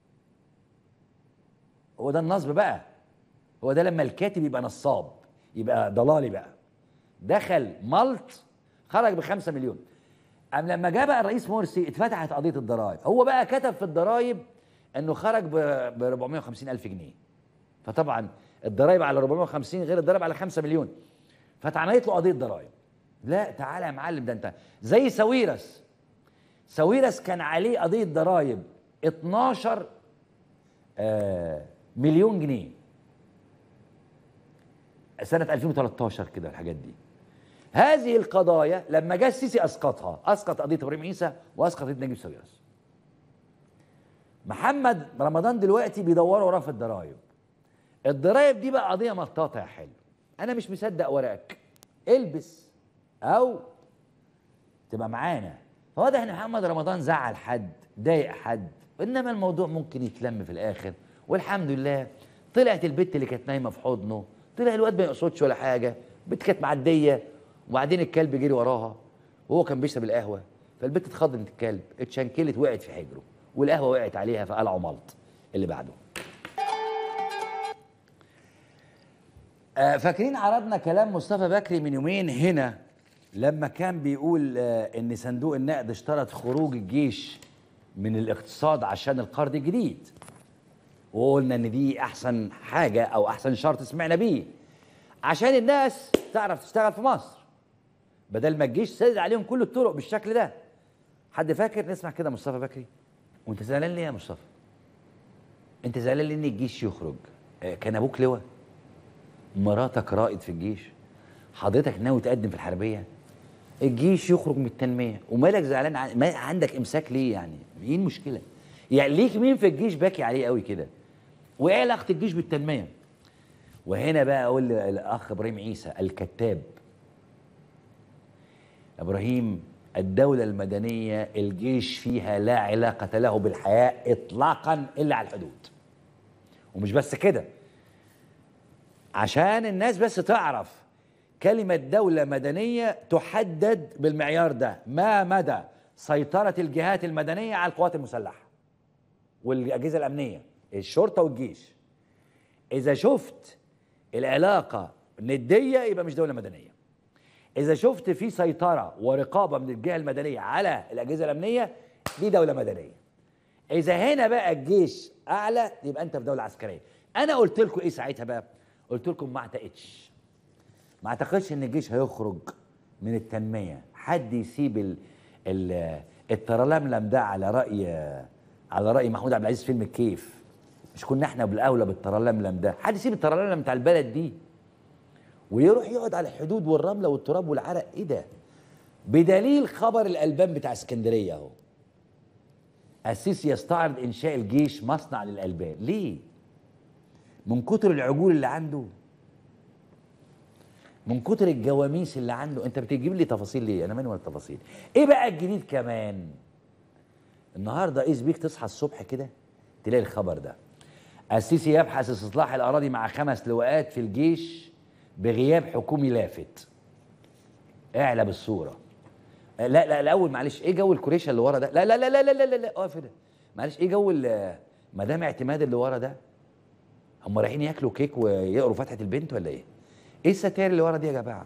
هو ده النصب بقى هو ده لما الكاتب يبقى نصاب يبقى ضلالي بقى دخل ملط خرج بخمسة مليون أم لما جاء بقى الرئيس مرسي اتفتحت قضية الضرائب هو بقى كتب في الضرائب انه خرج ب 450 الف جنيه فطبعا الضرائب على 450 غير الضرائب على 5 مليون فاتعملت له قضيه ضرائب لا تعالى يا معلم ده انت زي ساويرس ساويرس كان عليه قضيه ضرائب 12 آه مليون جنيه سنه 2013 كده الحاجات دي هذه القضايا لما جاء السيسي اسقطها اسقط قضيه ابراهيم عيسى واسقط قضيه نجيب ساويرس محمد رمضان دلوقتي بيدوروا وراه في الضرايب الضرايب دي بقى قضيه مطاطه يا حلو انا مش مصدق ورقك البس او تبقى معانا واضح ان محمد رمضان زعل حد ضايق حد انما الموضوع ممكن يتلم في الاخر والحمد لله طلعت البت اللي كانت نايمه في حضنه طلع الواد ما يقصدش ولا حاجه البت كانت معديه وبعدين الكلب جري وراها وهو كان بيشرب القهوه فالبت اتخضت الكلب اتشنكلت وقعت في حجره والقهوه وقعت عليها فقلعوا ملط اللي بعده آه، فاكرين عرضنا كلام مصطفى بكري من يومين هنا لما كان بيقول آه، ان صندوق النقد اشترط خروج الجيش من الاقتصاد عشان القرض الجديد وقلنا ان دي احسن حاجه او احسن شرط سمعنا بيه عشان الناس تعرف تشتغل في مصر بدل ما الجيش سدد عليهم كل الطرق بالشكل ده حد فاكر نسمع كده مصطفى بكري وانت زعلان ليه يا مصطفى انت زعلان ليه ان الجيش يخرج آه، كان ابوك لواء مراتك رائد في الجيش حضرتك ناوي تقدم في الحربيه الجيش يخرج من التنميه ومالك زعلان عن... ما عندك امساك ليه يعني ايه المشكله يعني ليك مين في الجيش باكي عليه قوي كده وايه علاقه الجيش بالتنميه وهنا بقى اقول للاخ ابراهيم عيسى الكتاب ابراهيم الدوله المدنيه الجيش فيها لا علاقه له بالحياه اطلاقا الا على الحدود ومش بس كده عشان الناس بس تعرف كلمة دولة مدنية تحدد بالمعيار ده ما مدى سيطرة الجهات المدنية على القوات المسلحة والأجهزة الأمنية الشرطة والجيش إذا شفت العلاقة ندية يبقى مش دولة مدنية إذا شفت في سيطرة ورقابة من الجهة المدنية على الأجهزة الأمنية دي دولة مدنية إذا هنا بقى الجيش أعلى يبقى أنت في دولة عسكرية أنا قلت لكم إيه ساعتها بقى قلت لكم ما اعتقدش ما اعتقدش ان الجيش هيخرج من التنميه حد يسيب ال ال الترلملم ده على راي على راي محمود عبد العزيز فيلم الكيف مش كنا احنا بالاولى بالترلملم ده حد يسيب الترلملم بتاع البلد دي ويروح يقعد على الحدود والرمله والتراب والعرق ايه ده بدليل خبر الالبان بتاع اسكندريه اهو السيسي يستعرض انشاء الجيش مصنع للالبان ليه من كتر العجول اللي عنده من كتر الجواميس اللي عنده انت بتجيب لي تفاصيل ليه انا ماني ولا التفاصيل ايه بقى الجديد كمان النهارده قيس بيك تصحى الصبح كده تلاقي الخبر ده السيسي يبحث استصلاح الاراضي مع خمس لواءات في الجيش بغياب حكومي لافت اعلى بالصوره لا لا الاول معلش ايه جو الكوريشة اللي ورا ده لا لا لا لا لا لا لا اقف ده معلش ايه جو مدام اعتماد اللي ورا ده هم رايحين ياكلوا كيك ويقروا فتحه البنت ولا ايه ايه الستاير اللي ورا دي يا جماعه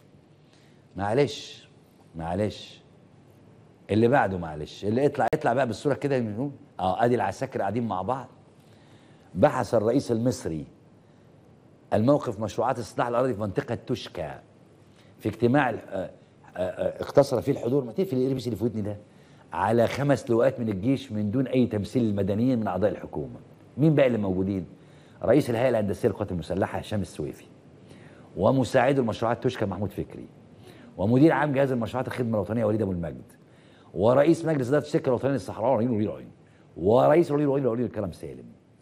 معلش معلش اللي بعده معلش اللي اطلع اطلع بقى بالصوره كده من اه ادي العساكر قاعدين مع بعض بحث الرئيس المصري الموقف مشروعات اصلاح الاراضي في منطقه توشكا في اجتماع اه اه اختصر فيه الحضور ما تقفل الاربس اللي في ودني ده على خمس لواءات من الجيش من دون اي تمثيل المدنيين من اعضاء الحكومه مين بقى اللي موجودين رئيس الهيئه الهندسيه للقوات المسلحه هشام السويفي ومساعد المشروعات توشكا محمود فكري ومدير عام جهاز المشروعات الخدمه الوطنيه وليد ابو المجد ورئيس مجلس اداره الشركه الوطنيه للصحراء رهين وليد رهين ورئيس وليد وليد وليد الكرم سالم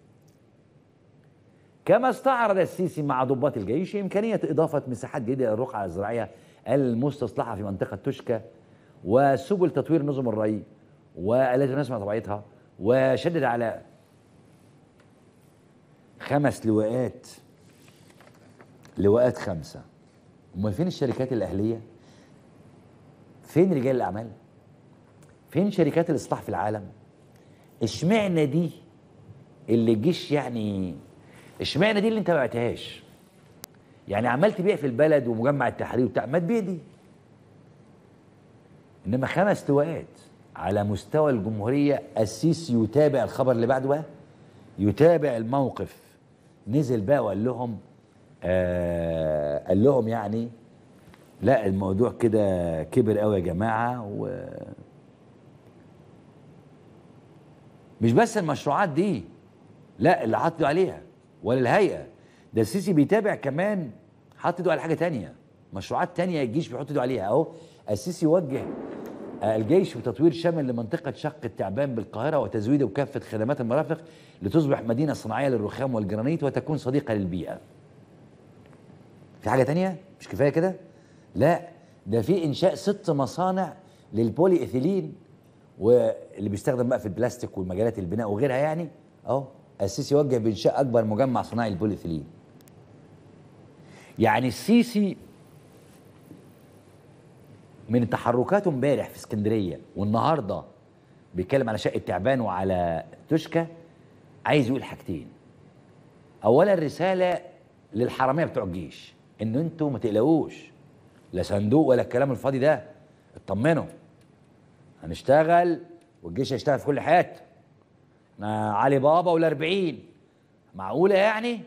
كما استعرض السيسي مع ضباط الجيش امكانيه اضافه مساحات جديده للرقعه الزراعيه المستصلحه في منطقه توشكا وسبل تطوير نظم الري والتي تناسب طبيعتها وشدد على خمس لواءات لواءات خمسة امال فين الشركات الأهلية فين رجال الأعمال فين شركات الإصلاح في العالم اشمعنى دي اللي الجيش يعني اشمعنى دي اللي انت ما بعتهاش يعني عمال تبيع في البلد ومجمع التحرير وبتاع ما تبيع دي انما خمس لواءات على مستوى الجمهوريه السيسي يتابع الخبر اللي بعده بقى يتابع الموقف نزل بقى وقال لهم آه قال لهم يعني لا الموضوع كده كبر قوي يا جماعه و مش بس المشروعات دي لا اللي حط عليها ولا الهيئه ده السيسي بيتابع كمان حاطط ايده على حاجه تانية مشروعات تانية الجيش بيحط ايده عليها اهو السيسي وجه الجيش بتطوير شامل لمنطقة شق التعبان بالقاهرة وتزويده بكافة خدمات المرافق لتصبح مدينة صناعية للرخام والجرانيت وتكون صديقة للبيئة في حاجة تانية مش كفاية كده لا ده في إنشاء ست مصانع للبولي إيثيلين واللي بيستخدم بقى في البلاستيك والمجالات البناء وغيرها يعني اهو السيسي وجه بإنشاء أكبر مجمع صناعي للبولي إيثيلين يعني السيسي من تحركاته امبارح في اسكندريه والنهارده بيتكلم على شقه تعبان وعلى توشكا عايز يقول حاجتين اولا رساله للحراميه بتوع الجيش ان انتوا ما تقلقوش لا صندوق ولا الكلام الفاضي ده اطمنوا هنشتغل والجيش هيشتغل في كل حته احنا علي بابا والاربعين معقوله يعني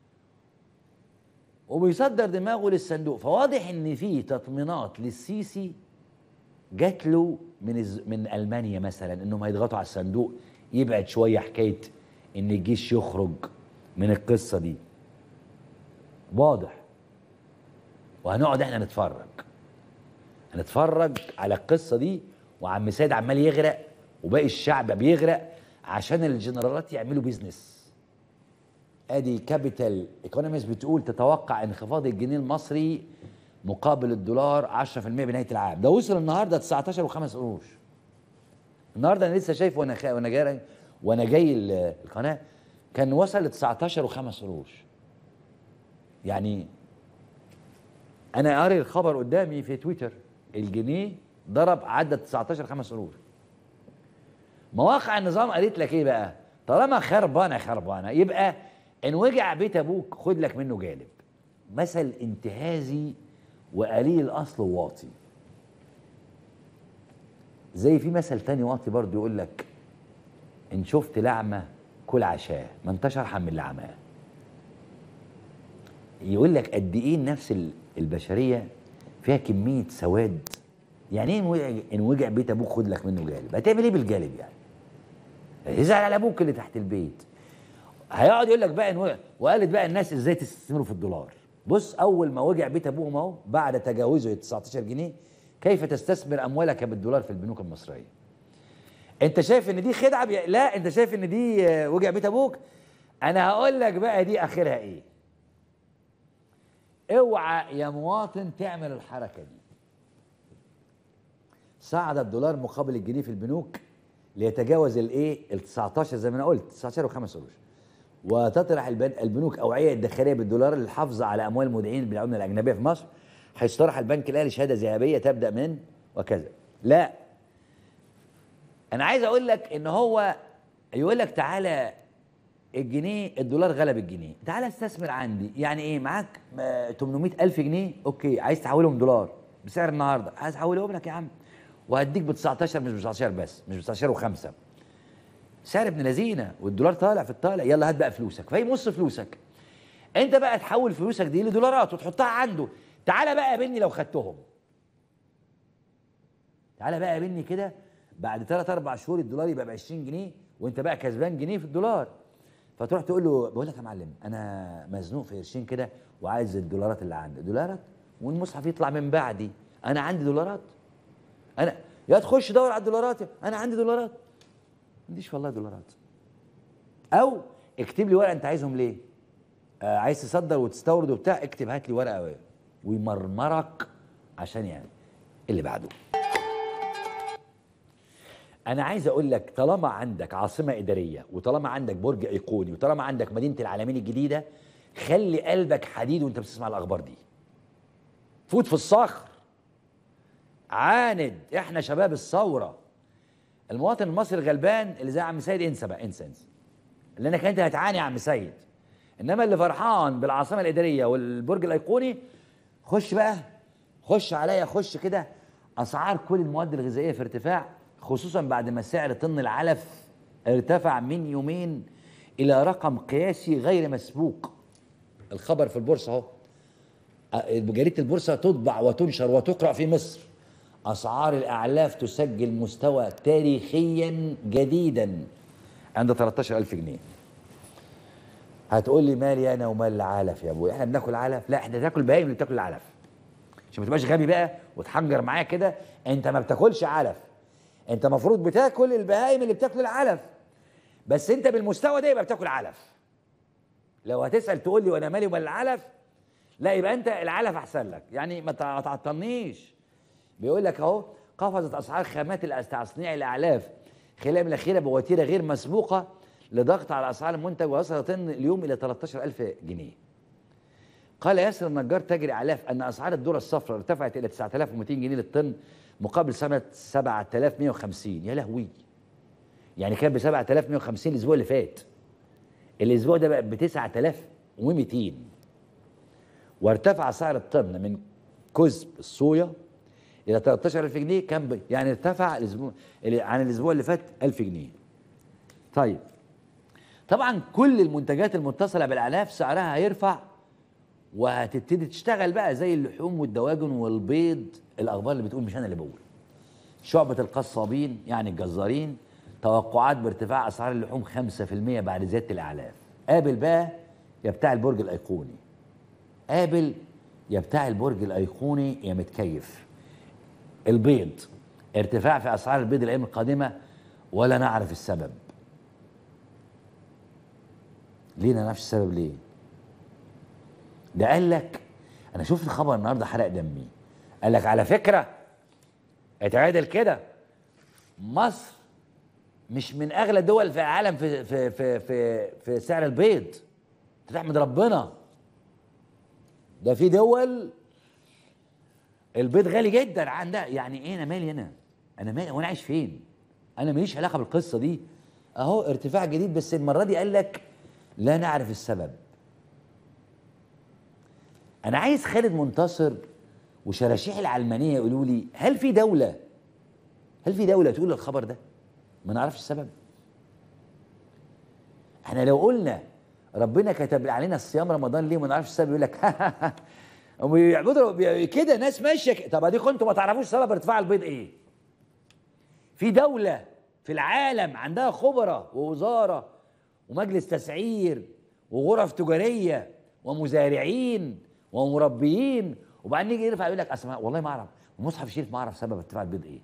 وبيصدر دماغه للصندوق فواضح ان في تطمينات للسيسي جات له من الز... من المانيا مثلا انهم هيضغطوا على الصندوق يبعد شويه حكايه ان الجيش يخرج من القصه دي واضح وهنقعد احنا نتفرج هنتفرج على القصه دي وعم سيد عمال يغرق وباقي الشعب بيغرق عشان الجنرالات يعملوا بيزنس ادي كابيتال ايكونوميست بتقول تتوقع انخفاض الجنيه المصري مقابل الدولار 10% بنهايه العام ده وصل النهارده 19 و5 قروش النهارده انا لسه شايف وانا خا... وانا جاي وانا جاي ال- القناه كان وصل ل 19 و5 قروش يعني انا قاري الخبر قدامي في تويتر الجنيه ضرب عدى 19 5 قروش مواقع النظام قالت لك ايه بقى طالما خربانه خربانه يبقى ان وجع بيت ابوك خد لك منه جانب مثل انتهازي وقليل الاصل وواطي زي في مثل تاني واطي برضه يقول لك ان شفت لعمه كل عشاه ما انتش ارحم من اللي عماه يقول لك قد ايه النفس ال- البشريه فيها كميه سواد يعني ايه إن وجع- ان وجع بيت ابوك خد لك منه جالب هتعمل ايه بالجالب يعني يزعل على ابوك اللي تحت البيت هيقعد يقول لك بقى إن وجع وقالت بقى الناس ازاي تستثمروا في الدولار بص اول ما وجع بيت ابوهم اهو بعد تجاوزه 19 جنيه كيف تستثمر اموالك بالدولار في البنوك المصريه انت شايف ان دي خدعه بي... لا انت شايف ان دي آه، وجع بيت ابوك انا هقول لك بقى دي اخرها ايه اوعى يا مواطن تعمل الحركه دي صعد الدولار مقابل الجنيه في البنوك ليتجاوز الايه ال 19 زي ما انا قلت 19 و5 قروش وتطرح البن- البنوك اوعيه الداخليه بالدولار للحفظ على اموال المودعين بالعمله الاجنبيه في مصر حيث طرح البنك الاهلي شهاده ذهبيه تبدا من وكذا لا انا عايز اقول لك ان هو يقول لك تعالى الجنيه الدولار غلب الجنيه تعالى استثمر عندي يعني ايه معاك آه، 800 الف جنيه اوكي عايز تحولهم دولار بسعر النهارده عايز احولهم لك يا عم وهديك ب 19 مش ب 19 بس مش ب 19 و5 سعر ابن لذينه والدولار طالع في الطالع يلا هات بقى فلوسك فيمص فلوسك انت بقى تحول فلوسك دي لدولارات وتحطها عنده تعالى بقى قابلني لو خدتهم تعالى بقى قابلني كده بعد 3 4 شهور الدولار يبقى ب 20 جنيه وانت بقى كسبان جنيه في الدولار فتروح تقول له بقول لك يا معلم انا مزنوق في قرشين كده وعايز الدولارات اللي عندي دولارات والمصحف يطلع من بعدي انا عندي دولارات انا يا تخش دور على الدولارات انا عندي دولارات ما عنديش والله دولارات او اكتب لي ورقه انت عايزهم ليه آه عايز تصدر وتستورد وبتاع اكتب هات لي ورقه ويمرمرك عشان يعني اللي بعده انا عايز اقول لك طالما عندك عاصمه اداريه وطالما عندك برج ايقوني وطالما عندك مدينه العالمين الجديده خلي قلبك حديد وانت بتسمع الاخبار دي فوت في الصخر عاند احنا شباب الثوره المواطن المصري الغلبان اللي زي عم سيد انسى بقى انسى انسى لانك انت هتعاني يا عم سيد انما اللي فرحان بالعاصمه الاداريه والبرج الايقوني خش بقى خش عليا خش كده اسعار كل المواد الغذائيه في ارتفاع خصوصا بعد ما سعر طن العلف ارتفع من يومين الى رقم قياسي غير مسبوق الخبر في البورصه اهو أ- جريده البورصه تطبع وتنشر وتقرا في مصر اسعار الاعلاف تسجل مستوى تاريخيا جديدا عند 13000 جنيه هتقول لي مالي انا ومال العلف يا ابويا احنا بناكل علف لا احنا بناكل بهايم اللي بتاكل العلف عشان ما تبقاش غبي بقى وتحنجر معايا كده انت ما بتاكلش علف انت المفروض بتاكل البهايم اللي بتاكل العلف بس انت بالمستوى ده يبقى بتاكل علف لو هتسال تقول لي وانا مالي ومال العلف لا يبقى انت العلف احسن لك يعني ما تع- تعطلنيش بيقول لك اهو قفزت اسعار خامات الأس- تصنيع الاعلاف خلال الاخيره بوتيره غير مسبوقه لضغط على اسعار المنتج وصل طن اليوم الى 13000 جنيه قال ياسر النجار تاجر اعلاف ان اسعار الذره الصفراء ارتفعت الى 9200 جنيه للطن مقابل سنه 7150 يا لهوي يعني كان ب 7150 الاسبوع اللي فات الاسبوع ده بقى ب 9200 وارتفع سعر الطن من كزب الصويا الى 13000 جنيه كان ب... يعني ارتفع الاسبوع عن الاسبوع اللي فات 1000 جنيه طيب طبعا كل المنتجات المتصله بالاعلاف سعرها هيرفع وهتبتدي تشتغل بقى زي اللحوم والدواجن والبيض الاخبار اللي بتقول مش انا اللي بقول شعبة القصابين يعني الجزارين توقعات بارتفاع اسعار اللحوم 5% بعد زياده الاعلاف قابل بقى يا بتاع البرج الايقوني قابل يا بتاع البرج الايقوني يا متكيف البيض ارتفاع في اسعار البيض الايام القادمه ولا نعرف السبب ليه ما نعرفش السبب ليه ده قال لك انا شفت خبر النهارده حرق دمي قال لك على فكره اتعادل كده مصر مش من اغلى دول في العالم في في في في, في سعر البيض تحمد ربنا ده في دول البيض غالي جدا عندها يعني ايه انا مالي انا انا مالي وانا عايش فين انا ماليش علاقه بالقصه دي اهو ارتفاع جديد بس المره دي قال لك لا نعرف السبب انا عايز خالد منتصر وشراشيح العلمانيه يقولوا لي هل في دوله هل في دوله تقول الخبر ده ما نعرفش السبب احنا لو قلنا ربنا كتب علينا الصيام رمضان ليه ما نعرفش السبب يقول لك هم بيعبدوا كده ناس ماشيه ك- طب اديكم انتوا ما تعرفوش سبب ارتفاع البيض ايه في دوله في العالم عندها خبراء ووزاره ومجلس تسعير وغرف تجاريه ومزارعين ومربيين وبعدين يجي يرفع يقول لك اصل ما- والله ما اعرف المصحف الشريف ما اعرف سبب ارتفاع البيض ايه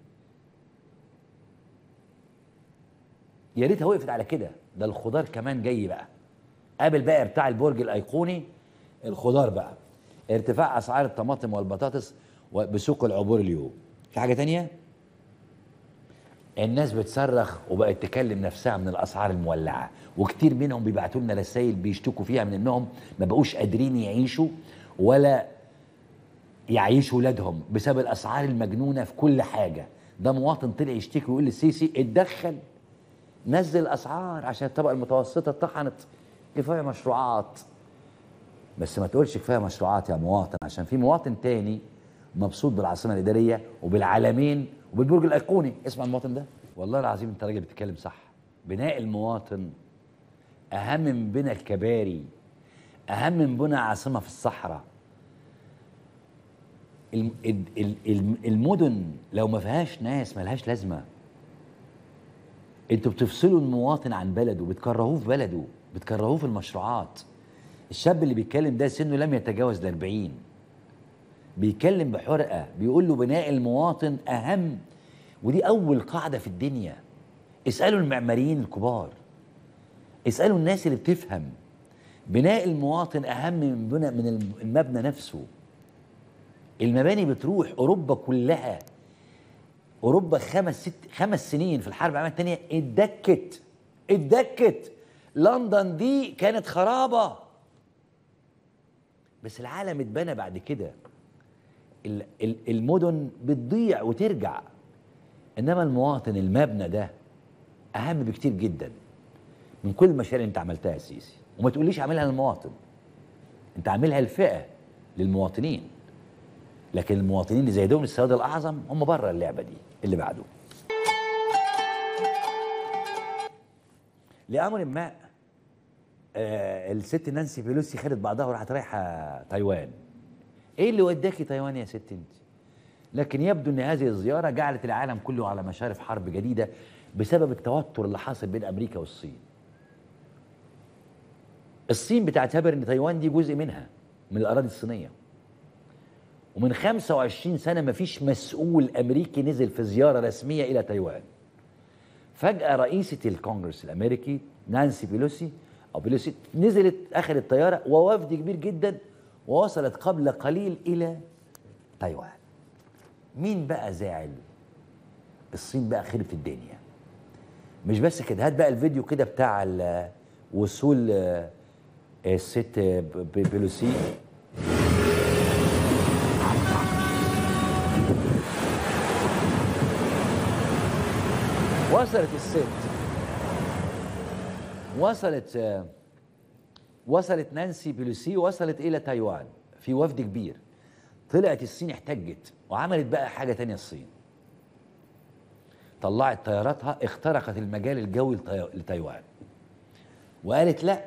يا ريتها وقفت على كده ده الخضار كمان جاي بقى قابل بقى بتاع البرج الايقوني الخضار بقى ارتفاع اسعار الطماطم والبطاطس بسوق العبور اليوم في حاجه تانية الناس بتصرخ وبقت تكلم نفسها من الاسعار المولعه وكتير منهم بيبعتوا لنا رسائل بيشتكوا فيها من انهم ما بقوش قادرين يعيشوا ولا يعيشوا ولادهم بسبب الاسعار المجنونه في كل حاجه ده مواطن طلع يشتكي ويقول للسيسي اتدخل نزل الاسعار عشان الطبقه المتوسطه اتطحنت كفايه مشروعات بس ما تقولش كفايه مشروعات يا مواطن عشان في مواطن تاني مبسوط بالعاصمه الاداريه وبالعالمين وبالبرج الايقوني اسمع المواطن ده والله العظيم انت راجل بتتكلم صح بناء المواطن اهم من بناء الكباري اهم من بناء عاصمه في الصحراء الم- ال- ال- الم- المدن لو ما فيهاش ناس ملهاش لازمه انتوا بتفصلوا المواطن عن بلده بتكرهوه في بلده بتكرهوه في المشروعات الشاب اللي بيتكلم ده سنه لم يتجاوز ال 40 بيتكلم بحرقه بيقول له بناء المواطن اهم ودي اول قاعده في الدنيا اسالوا المعماريين الكبار اسالوا الناس اللي بتفهم بناء المواطن اهم من بناء من الم- المبنى نفسه المباني بتروح اوروبا كلها اوروبا خمس ست خمس سنين في الحرب العالميه الثانيه اتدكت اتدكت لندن دي كانت خرابه بس العالم اتبنى بعد كده ال- ال- المدن بتضيع وترجع انما المواطن المبنى ده اهم بكتير جدا من كل المشاريع اللي انت عملتها يا سيسي وما تقوليش عاملها للمواطن انت عاملها الفئه للمواطنين لكن المواطنين اللي زي دول السواد الاعظم هم بره اللعبه دي اللي بعده لامر ما آه الست نانسي بيلوسي خدت بعضها وراحت رايحه تايوان ايه اللي وداكي تايوان يا ست انت لكن يبدو ان هذه الزياره جعلت العالم كله على مشارف حرب جديده بسبب التوتر اللي حاصل بين امريكا والصين الصين بتعتبر ان تايوان دي جزء منها من الاراضي الصينيه ومن 25 سنه ما فيش مسؤول امريكي نزل في زياره رسميه الى تايوان فجاه رئيسه الكونجرس الامريكي نانسي بيلوسي او بيلوسي نزلت اخذت الطياره ووفد كبير جدا ووصلت قبل قليل الى تايوان مين بقى زعل الصين بقى خربت الدنيا مش بس كده هات بقى الفيديو كده بتاع ال- وصول آه، الست ب- ب- بيلوسي وصلت الست وصلت آه، وصلت نانسي بيلوسي وصلت الى تايوان في وفد كبير طلعت الصين احتجت وعملت بقى حاجه تانية الصين طلعت طياراتها اخترقت المجال الجوي لطي- لتايوان وقالت لا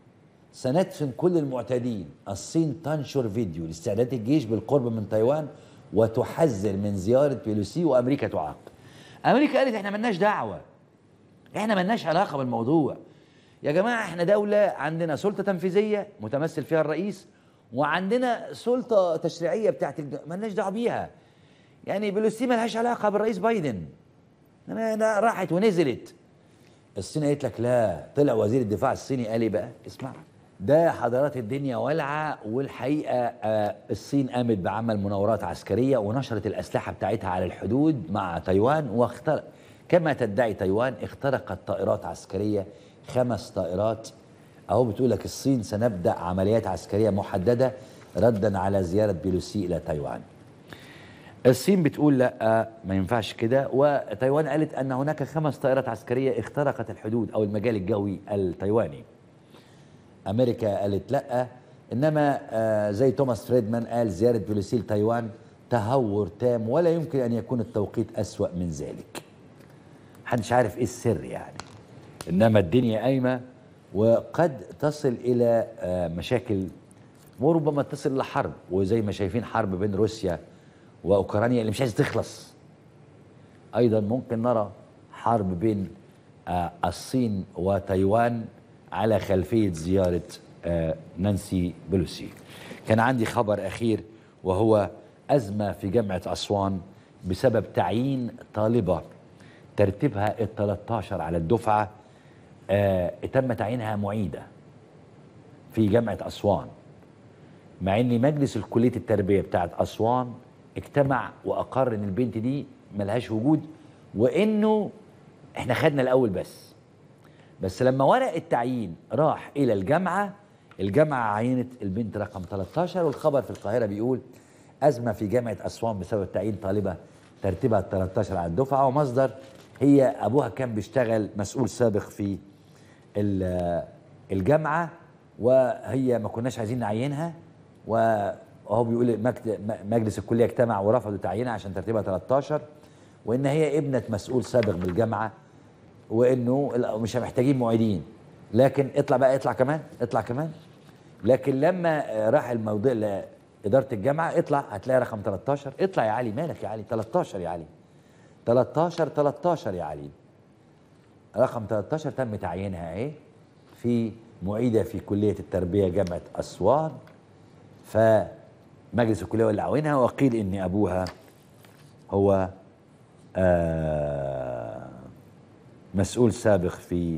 سندفن كل المعتدين الصين تنشر فيديو لاستعداد الجيش بالقرب من تايوان وتحذر من زيارة بيلوسي وأمريكا تعاقب أمريكا قالت احنا ملناش دعوة احنا ملناش علاقة بالموضوع يا جماعة احنا دولة عندنا سلطة تنفيذية متمثل فيها الرئيس وعندنا سلطة تشريعية بتاعت الج... ملناش دعوة بيها يعني بيلوسي ملهاش علاقة بالرئيس بايدن أنا أنا راحت ونزلت الصين قالت لك لا طلع وزير الدفاع الصيني قال ايه بقى اسمع ده حضارات الدنيا والعه والحقيقه آه، الصين قامت بعمل مناورات عسكريه ونشرت الاسلحه بتاعتها على الحدود مع تايوان واخترق كما تدعي تايوان اخترقت طائرات عسكريه خمس طائرات اهو بتقول لك الصين سنبدا عمليات عسكريه محدده ردا على زياره بيلوسي الى تايوان الصين بتقول لا ما ينفعش كده وتايوان قالت ان هناك خمس طائرات عسكريه اخترقت الحدود او المجال الجوي التايواني امريكا قالت لا انما آه، زي توماس فريدمان قال زياره بيلوسي لتايوان تهور تام ولا يمكن ان يكون التوقيت اسوا من ذلك محدش عارف ايه السر يعني انما الدنيا قايمه وقد تصل الى آه، مشاكل وربما تصل لحرب وزي ما شايفين حرب بين روسيا واوكرانيا اللي مش عايز تخلص ايضا ممكن نرى حرب بين آه، الصين وتايوان على خلفيه زياره آه، نانسي بلوسي كان عندي خبر اخير وهو ازمه في جامعه اسوان بسبب تعيين طالبه ترتيبها ال 13 على الدفعه آه، تم تعيينها معيده في جامعه اسوان مع ان مجلس الكليه التربيه بتاعت اسوان اجتمع واقر ان البنت دي ملهاش وجود وانه احنا خدنا الاول بس بس لما ورق التعيين راح الى الجامعه الجامعه عينت البنت رقم 13 والخبر في القاهره بيقول ازمه في جامعه اسوان بسبب تعيين طالبه ترتيبها ال 13 على الدفعه ومصدر هي ابوها كان بيشتغل مسؤول سابق في ال- الجامعه وهي ما كناش عايزين نعينها وهو بيقول مكت- م- مجلس الكليه اجتمع ورفضوا تعيينها عشان ترتيبها 13 وان هي ابنه مسؤول سابق بالجامعه وانه لا، مش محتاجين معيدين لكن اطلع بقى اطلع كمان اطلع كمان لكن لما آه، راح الموضوع لاداره الجامعه اطلع هتلاقي رقم 13 اطلع يا علي مالك يا علي 13 يا علي 13 13 يا علي رقم 13 تم تعيينها اهي في معيده في كليه التربيه جامعه اسوان فمجلس الكليه ولع عينها وقيل ان ابوها هو آه مسؤول سابق في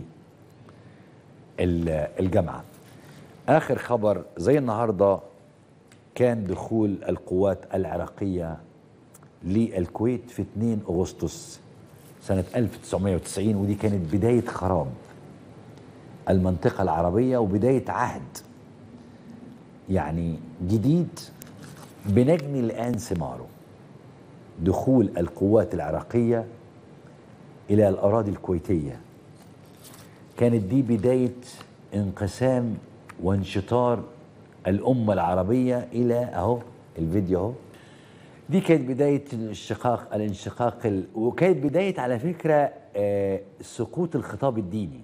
ال- الجامعه اخر خبر زي النهارده كان دخول القوات العراقيه للكويت في 2 اغسطس سنه 1990 ودي كانت بدايه خراب المنطقه العربيه وبدايه عهد يعني جديد بنجني الان ثماره دخول القوات العراقيه الى الاراضي الكويتيه كانت دي بدايه انقسام وانشطار الامه العربيه الى اهو الفيديو اهو دي كانت بدايه الانشقاق الانشقاق ال... وكانت بدايه على فكره آه سقوط الخطاب الديني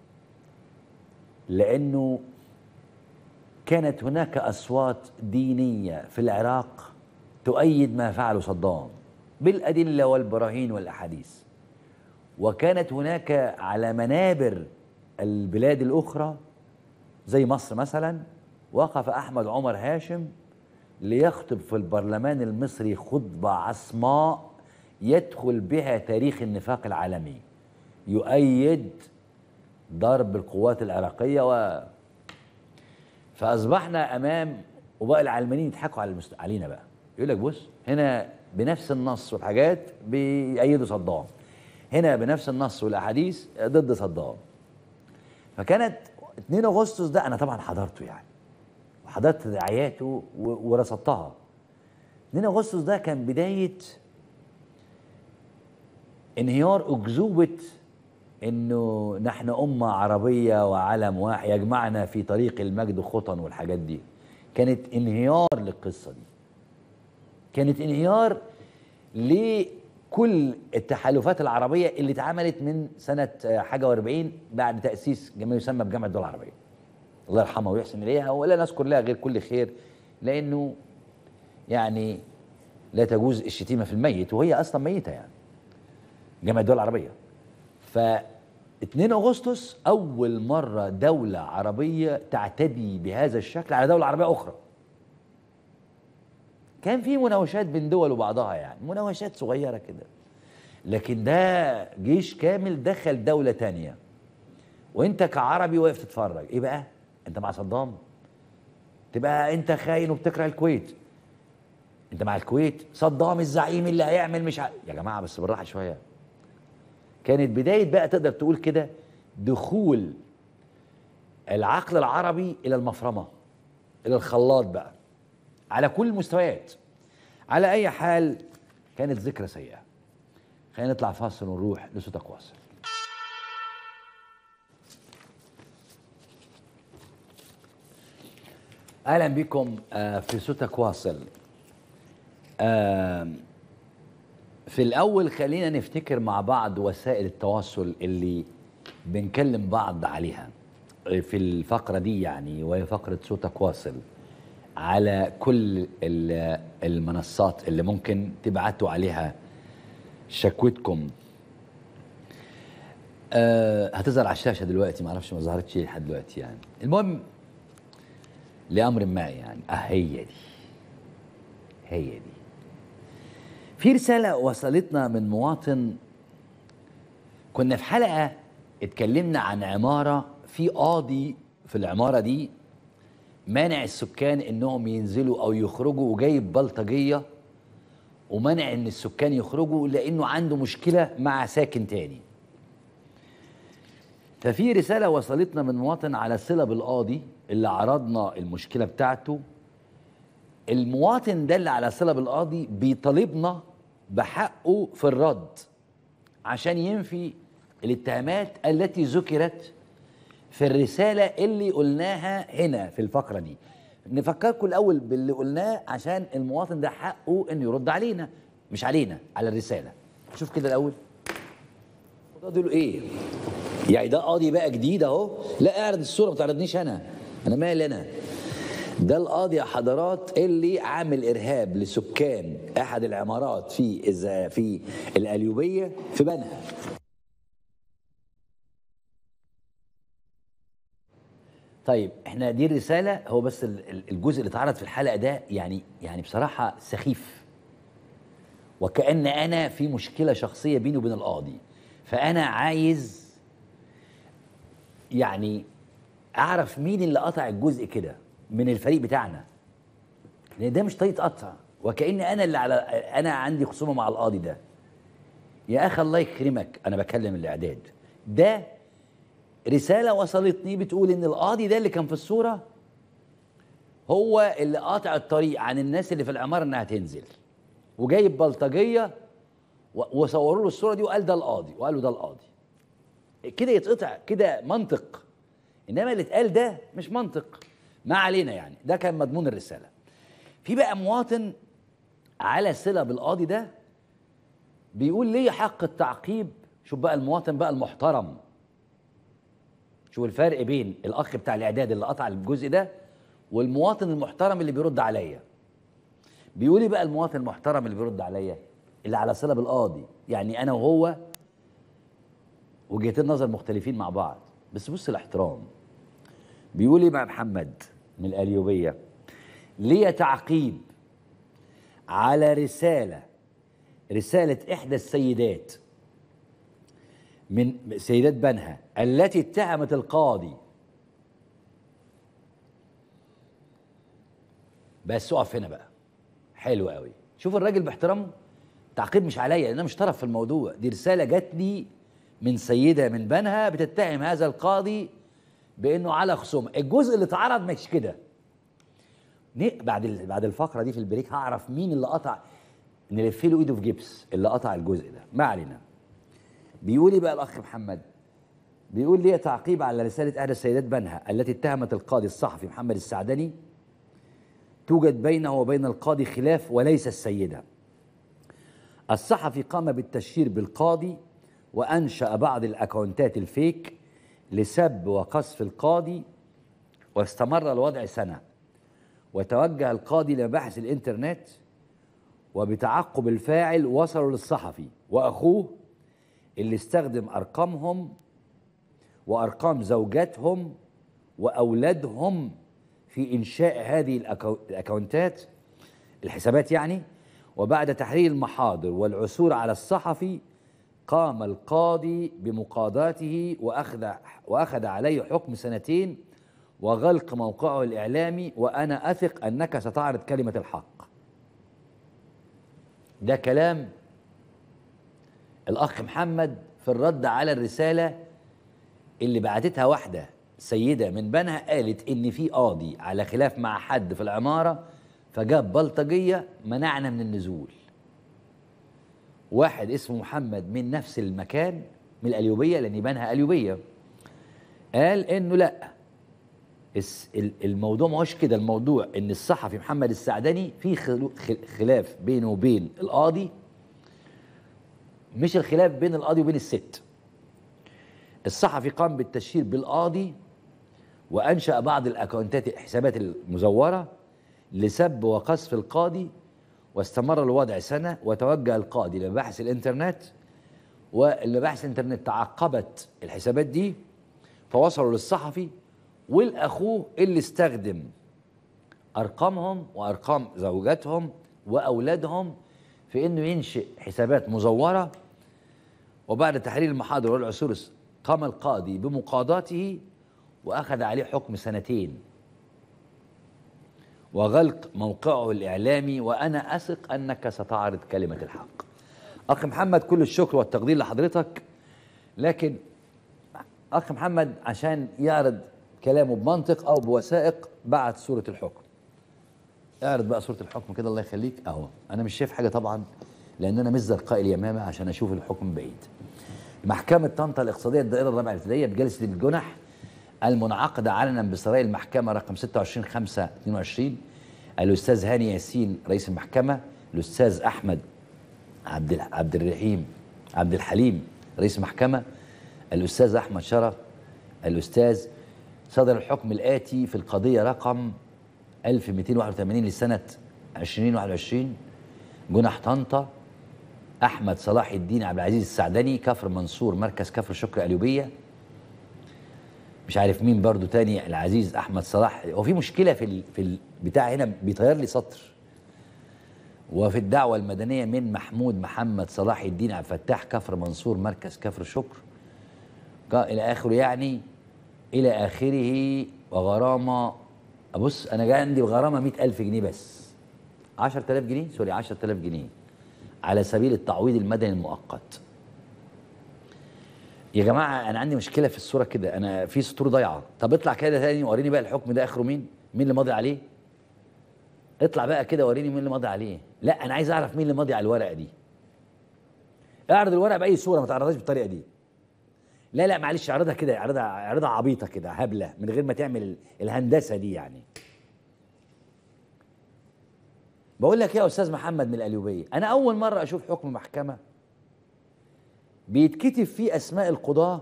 لانه كانت هناك اصوات دينيه في العراق تؤيد ما فعله صدام بالادله والبراهين والاحاديث وكانت هناك على منابر البلاد الاخرى زي مصر مثلا وقف احمد عمر هاشم ليخطب في البرلمان المصري خطبه عصماء يدخل بها تاريخ النفاق العالمي يؤيد ضرب القوات العراقيه و فاصبحنا امام وبقى العلمانيين يضحكوا على المست... علينا بقى يقول لك بص هنا بنفس النص والحاجات بيأيدوا صدام هنا بنفس النص والاحاديث ضد صدام فكانت 2 اغسطس ده انا طبعا حضرته يعني وحضرت دعاياته و- ورصدتها 2 اغسطس ده كان بدايه انهيار اكذوبه انه نحن امه عربيه وعلم واحد يجمعنا في طريق المجد خطن والحاجات دي كانت انهيار للقصه دي كانت انهيار لكل التحالفات العربيه اللي اتعملت من سنه آه، حاجه و40 بعد تاسيس ما يسمى بجامعه الدول العربيه الله يرحمها ويحسن اليها ولا نذكر لها غير كل خير لانه يعني لا تجوز الشتيمه في الميت وهي اصلا ميته يعني جامعه الدول العربيه ف 2 اغسطس اول مره دوله عربيه تعتدي بهذا الشكل على دوله عربيه اخرى كان في مناوشات بين دول وبعضها يعني مناوشات صغيره كده لكن ده جيش كامل دخل دوله تانية وانت كعربي واقف تتفرج ايه بقى انت مع صدام تبقى انت خاين وبتكره الكويت انت مع الكويت صدام الزعيم اللي هيعمل مش ع... يا جماعه بس بالراحه شويه كانت بدايه بقى تقدر تقول كده دخول العقل العربي الى المفرمه الى الخلاط بقى على كل المستويات على اي حال كانت ذكرى سيئه خلينا نطلع فاصل ونروح لصوتك واصل اهلا بكم آه، في صوتك واصل آم، في الاول خلينا نفتكر مع بعض وسائل التواصل اللي بنكلم بعض عليها في الفقره دي يعني وهي فقره صوتك واصل على كل ال- المنصات اللي ممكن تبعتوا عليها شكوتكم آه هتظهر على الشاشه دلوقتي ما اعرفش ما ظهرتش لحد دلوقتي يعني المهم لامر ما يعني اه هي دي هي دي في رسالة وصلتنا من مواطن كنا في حلقة اتكلمنا عن عمارة في قاضي في العمارة دي مانع السكان انهم ينزلوا او يخرجوا وجايب بلطجية ومنع ان السكان يخرجوا لانه عنده مشكلة مع ساكن تاني ففي رسالة وصلتنا من مواطن على صلة بالقاضي اللي عرضنا المشكلة بتاعته المواطن ده اللي على صلة بالقاضي بيطالبنا بحقه في الرد عشان ينفي الاتهامات التي ذكرت في الرسالة اللي قلناها هنا في الفقرة دي نفكركم الأول باللي قلناه عشان المواطن ده حقه إنه يرد علينا مش علينا على الرسالة شوف كده الأول ده دول إيه يعني ده قاضي بقى جديد أهو لا اعرض الصورة ما تعرضنيش أنا أنا مالي أنا ده القاضي يا حضرات اللي عامل ارهاب لسكان احد العمارات في إذا في القليوبيه في بنها طيب احنا دي الرساله هو بس ال- ال- الجزء اللي اتعرض في الحلقه ده يعني يعني بصراحه سخيف وكأن انا في مشكله شخصيه بيني وبين القاضي فانا عايز يعني اعرف مين اللي قطع الجزء كده من الفريق بتاعنا لان ده مش طريقه قطع وكأن انا اللي على انا عندي خصومه مع القاضي ده يا اخي الله يكرمك انا بكلم الاعداد ده رساله وصلتني بتقول ان القاضي ده اللي كان في الصوره هو اللي قاطع الطريق عن الناس اللي في العماره انها تنزل وجايب بلطجيه و- وصوروا له الصوره دي وقال ده القاضي وقالوا ده القاضي كده يتقطع كده منطق انما اللي اتقال ده مش منطق ما علينا يعني ده كان مضمون الرساله في بقى مواطن على صله بالقاضي ده بيقول ليه حق التعقيب شوف بقى المواطن بقى المحترم شوف الفرق بين الاخ بتاع الاعداد اللي قطع الجزء ده والمواطن المحترم اللي بيرد عليا بيقول لي بقى المواطن المحترم اللي بيرد عليا اللي على صله بالقاضي يعني انا وهو وجهتين نظر مختلفين مع بعض بس بص الاحترام بيقول لي مع محمد من القليوبيه ليه تعقيب على رساله رساله احدى السيدات من سيدات بنها التي اتهمت القاضي بس اقف هنا بقى حلو قوي شوف الراجل باحترامه تعقيب مش عليا لان انا مش طرف في الموضوع دي رساله جات لي من سيده من بنها بتتهم هذا القاضي بانه على خصومه الجزء اللي اتعرض مش كده ن- بعد ال- بعد الفقره دي في البريك هعرف مين اللي قطع نلف له ايده في جبس اللي قطع الجزء ده ما علينا بيقول ايه بقى الاخ محمد بيقول لي تعقيب على رساله احدى السيدات بنها التي اتهمت القاضي الصحفي محمد السعدني توجد بينه وبين القاضي خلاف وليس السيدة الصحفي قام بالتشهير بالقاضي وأنشأ بعض الأكونتات الفيك لسب وقصف القاضي واستمر الوضع سنة وتوجه القاضي لمباحث الإنترنت وبتعقب الفاعل وصلوا للصحفي وأخوه اللي استخدم أرقامهم وأرقام زوجاتهم وأولادهم في إنشاء هذه الأكو- الأكونتات الحسابات يعني وبعد تحرير المحاضر والعثور على الصحفي قام القاضي بمقاضاته وأخذ وأخذ عليه حكم سنتين وغلق موقعه الإعلامي وأنا أثق أنك ستعرض كلمة الحق ده كلام الأخ محمد في الرد على الرسالة اللي بعتتها واحدة سيدة من بنها قالت إن في قاضي على خلاف مع حد في العمارة فجاب بلطجية منعنا من النزول واحد اسمه محمد من نفس المكان من القليوبية لأن بنها قليوبية قال إنه لأ الس- ال- الموضوع ما هوش كده الموضوع ان الصحفي محمد السعدني في خلو- خل- خلاف بينه وبين القاضي مش الخلاف بين القاضي وبين الست الصحفي قام بالتشهير بالقاضي وانشا بعض الاكونتات الحسابات المزوره لسب وقذف القاضي واستمر الوضع سنه وتوجه القاضي لمباحث الانترنت والمباحث الانترنت تعقبت الحسابات دي فوصلوا للصحفي والاخوه اللي استخدم ارقامهم وارقام زوجاتهم واولادهم في انه ينشئ حسابات مزوره وبعد تحرير المحاضر والعثور قام القاضي بمقاضاته واخذ عليه حكم سنتين وغلق موقعه الاعلامي وانا اثق انك ستعرض كلمه الحق. اخ محمد كل الشكر والتقدير لحضرتك لكن اخ محمد عشان يعرض كلامه بمنطق او بوثائق بعت صوره الحكم. اعرض بقى صوره الحكم كده الله يخليك اهو انا مش شايف حاجه طبعا لان انا مش زرقاء اليمامه عشان اشوف الحكم بعيد. محكمة طنطا الاقتصادية الدائرة الرابعة الابتدائية بجلسة الجنح المنعقدة علنا بسرايا المحكمة رقم 26 5 22 الأستاذ هاني ياسين رئيس المحكمة الأستاذ أحمد عبد الح- عبد الرحيم عبد الحليم رئيس المحكمة الأستاذ أحمد شرف الأستاذ صدر الحكم الآتي في القضية رقم 1281 لسنة 2021 جنح طنطا احمد صلاح الدين عبد العزيز السعدني كفر منصور مركز كفر شكر اليوبيه مش عارف مين برضو تاني العزيز احمد صلاح هو في مشكله في ال... في البتاع هنا بيطير لي سطر وفي الدعوه المدنيه من محمود محمد صلاح الدين عبد الفتاح كفر منصور مركز كفر شكر قا- الى اخره يعني الى اخره وغرامه ابص انا جاي عندي غرامه 100000 جنيه بس 10000 جنيه سوري 10000 جنيه على سبيل التعويض المدني المؤقت يا جماعه انا عندي مشكله في الصوره كده انا في سطور ضايعه طب اطلع كده تاني وريني بقى الحكم ده اخره مين مين اللي ماضي عليه اطلع بقى كده وريني مين اللي ماضي عليه لا انا عايز اعرف مين اللي ماضي على الورقه دي اعرض الورقه باي صوره ما تعرضهاش بالطريقه دي لا لا معلش اعرضها كده اعرضها اعرضها عبيطه كده هبله من غير ما تعمل ال- الهندسه دي يعني بقول لك إيه يا استاذ محمد من القليوبيه انا اول مره اشوف حكم محكمه بيتكتب فيه اسماء القضاه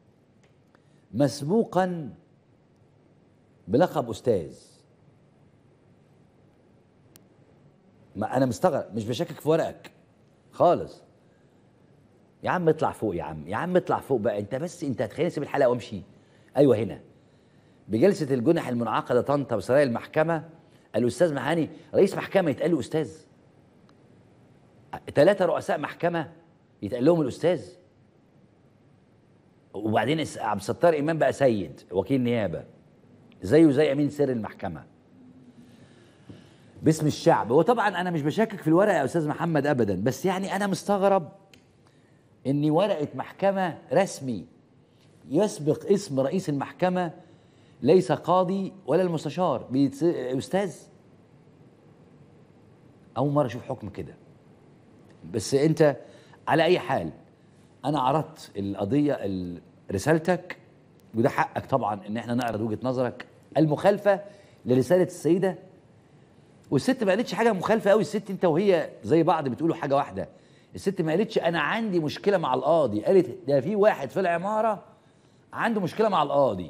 مسبوقا بلقب استاذ ما انا مستغرب مش بشكك في ورقك خالص يا عم اطلع فوق يا عم يا عم اطلع فوق بقى انت بس انت هتخليني اسيب الحلقه وامشي ايوه هنا بجلسه الجنح المنعقده طنطا بسرايا المحكمه الاستاذ محاني رئيس محكمه يتقال له استاذ ثلاثه رؤساء محكمه يتقال لهم الاستاذ وبعدين اس- عبد الستار امام بقى سيد وكيل نيابه زيه زي امين سر المحكمه باسم الشعب وطبعا انا مش بشكك في الورقه يا استاذ محمد ابدا بس يعني انا مستغرب ان ورقه محكمه رسمي يسبق اسم رئيس المحكمه ليس قاضي ولا المستشار بيتس... استاذ اول مره اشوف حكم كده بس انت على اي حال انا عرضت القضيه ال- رسالتك وده حقك طبعا ان احنا نعرض وجهه نظرك المخالفه لرساله السيده والست ما قالتش حاجه مخالفه قوي الست انت وهي زي بعض بتقولوا حاجه واحده الست ما قالتش انا عندي مشكله مع القاضي قالت ده في واحد في العماره عنده مشكله مع القاضي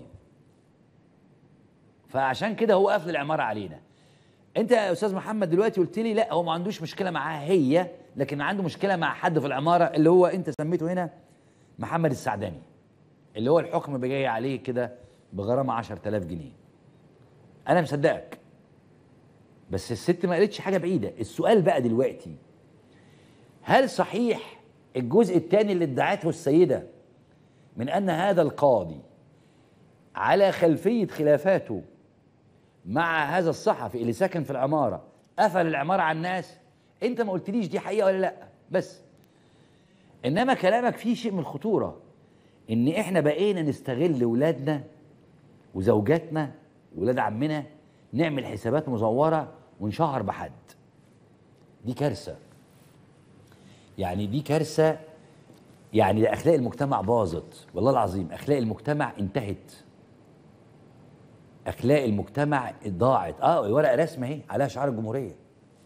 فعشان كده هو قافل العماره علينا انت يا استاذ محمد دلوقتي قلت لي لا هو ما عندوش مشكله معاها هي لكن عنده مشكله مع حد في العماره اللي هو انت سميته هنا محمد السعداني اللي هو الحكم جاي عليه كده بغرامه 10000 جنيه انا مصدقك بس الست ما قالتش حاجه بعيده السؤال بقى دلوقتي هل صحيح الجزء الثاني اللي ادعته السيده من ان هذا القاضي على خلفيه خلافاته مع هذا الصحفي اللي ساكن في العماره قفل العماره على الناس انت ما قلتليش دي حقيقه ولا لا بس انما كلامك فيه شيء من الخطوره ان احنا بقينا نستغل ولادنا وزوجاتنا ولاد عمنا نعمل حسابات مزوره ونشهر بحد دي كارثه يعني دي كارثه يعني ده اخلاق المجتمع باظت والله العظيم اخلاق المجتمع انتهت اخلاق المجتمع ضاعت اه الورقه رسمه اهي عليها شعار الجمهوريه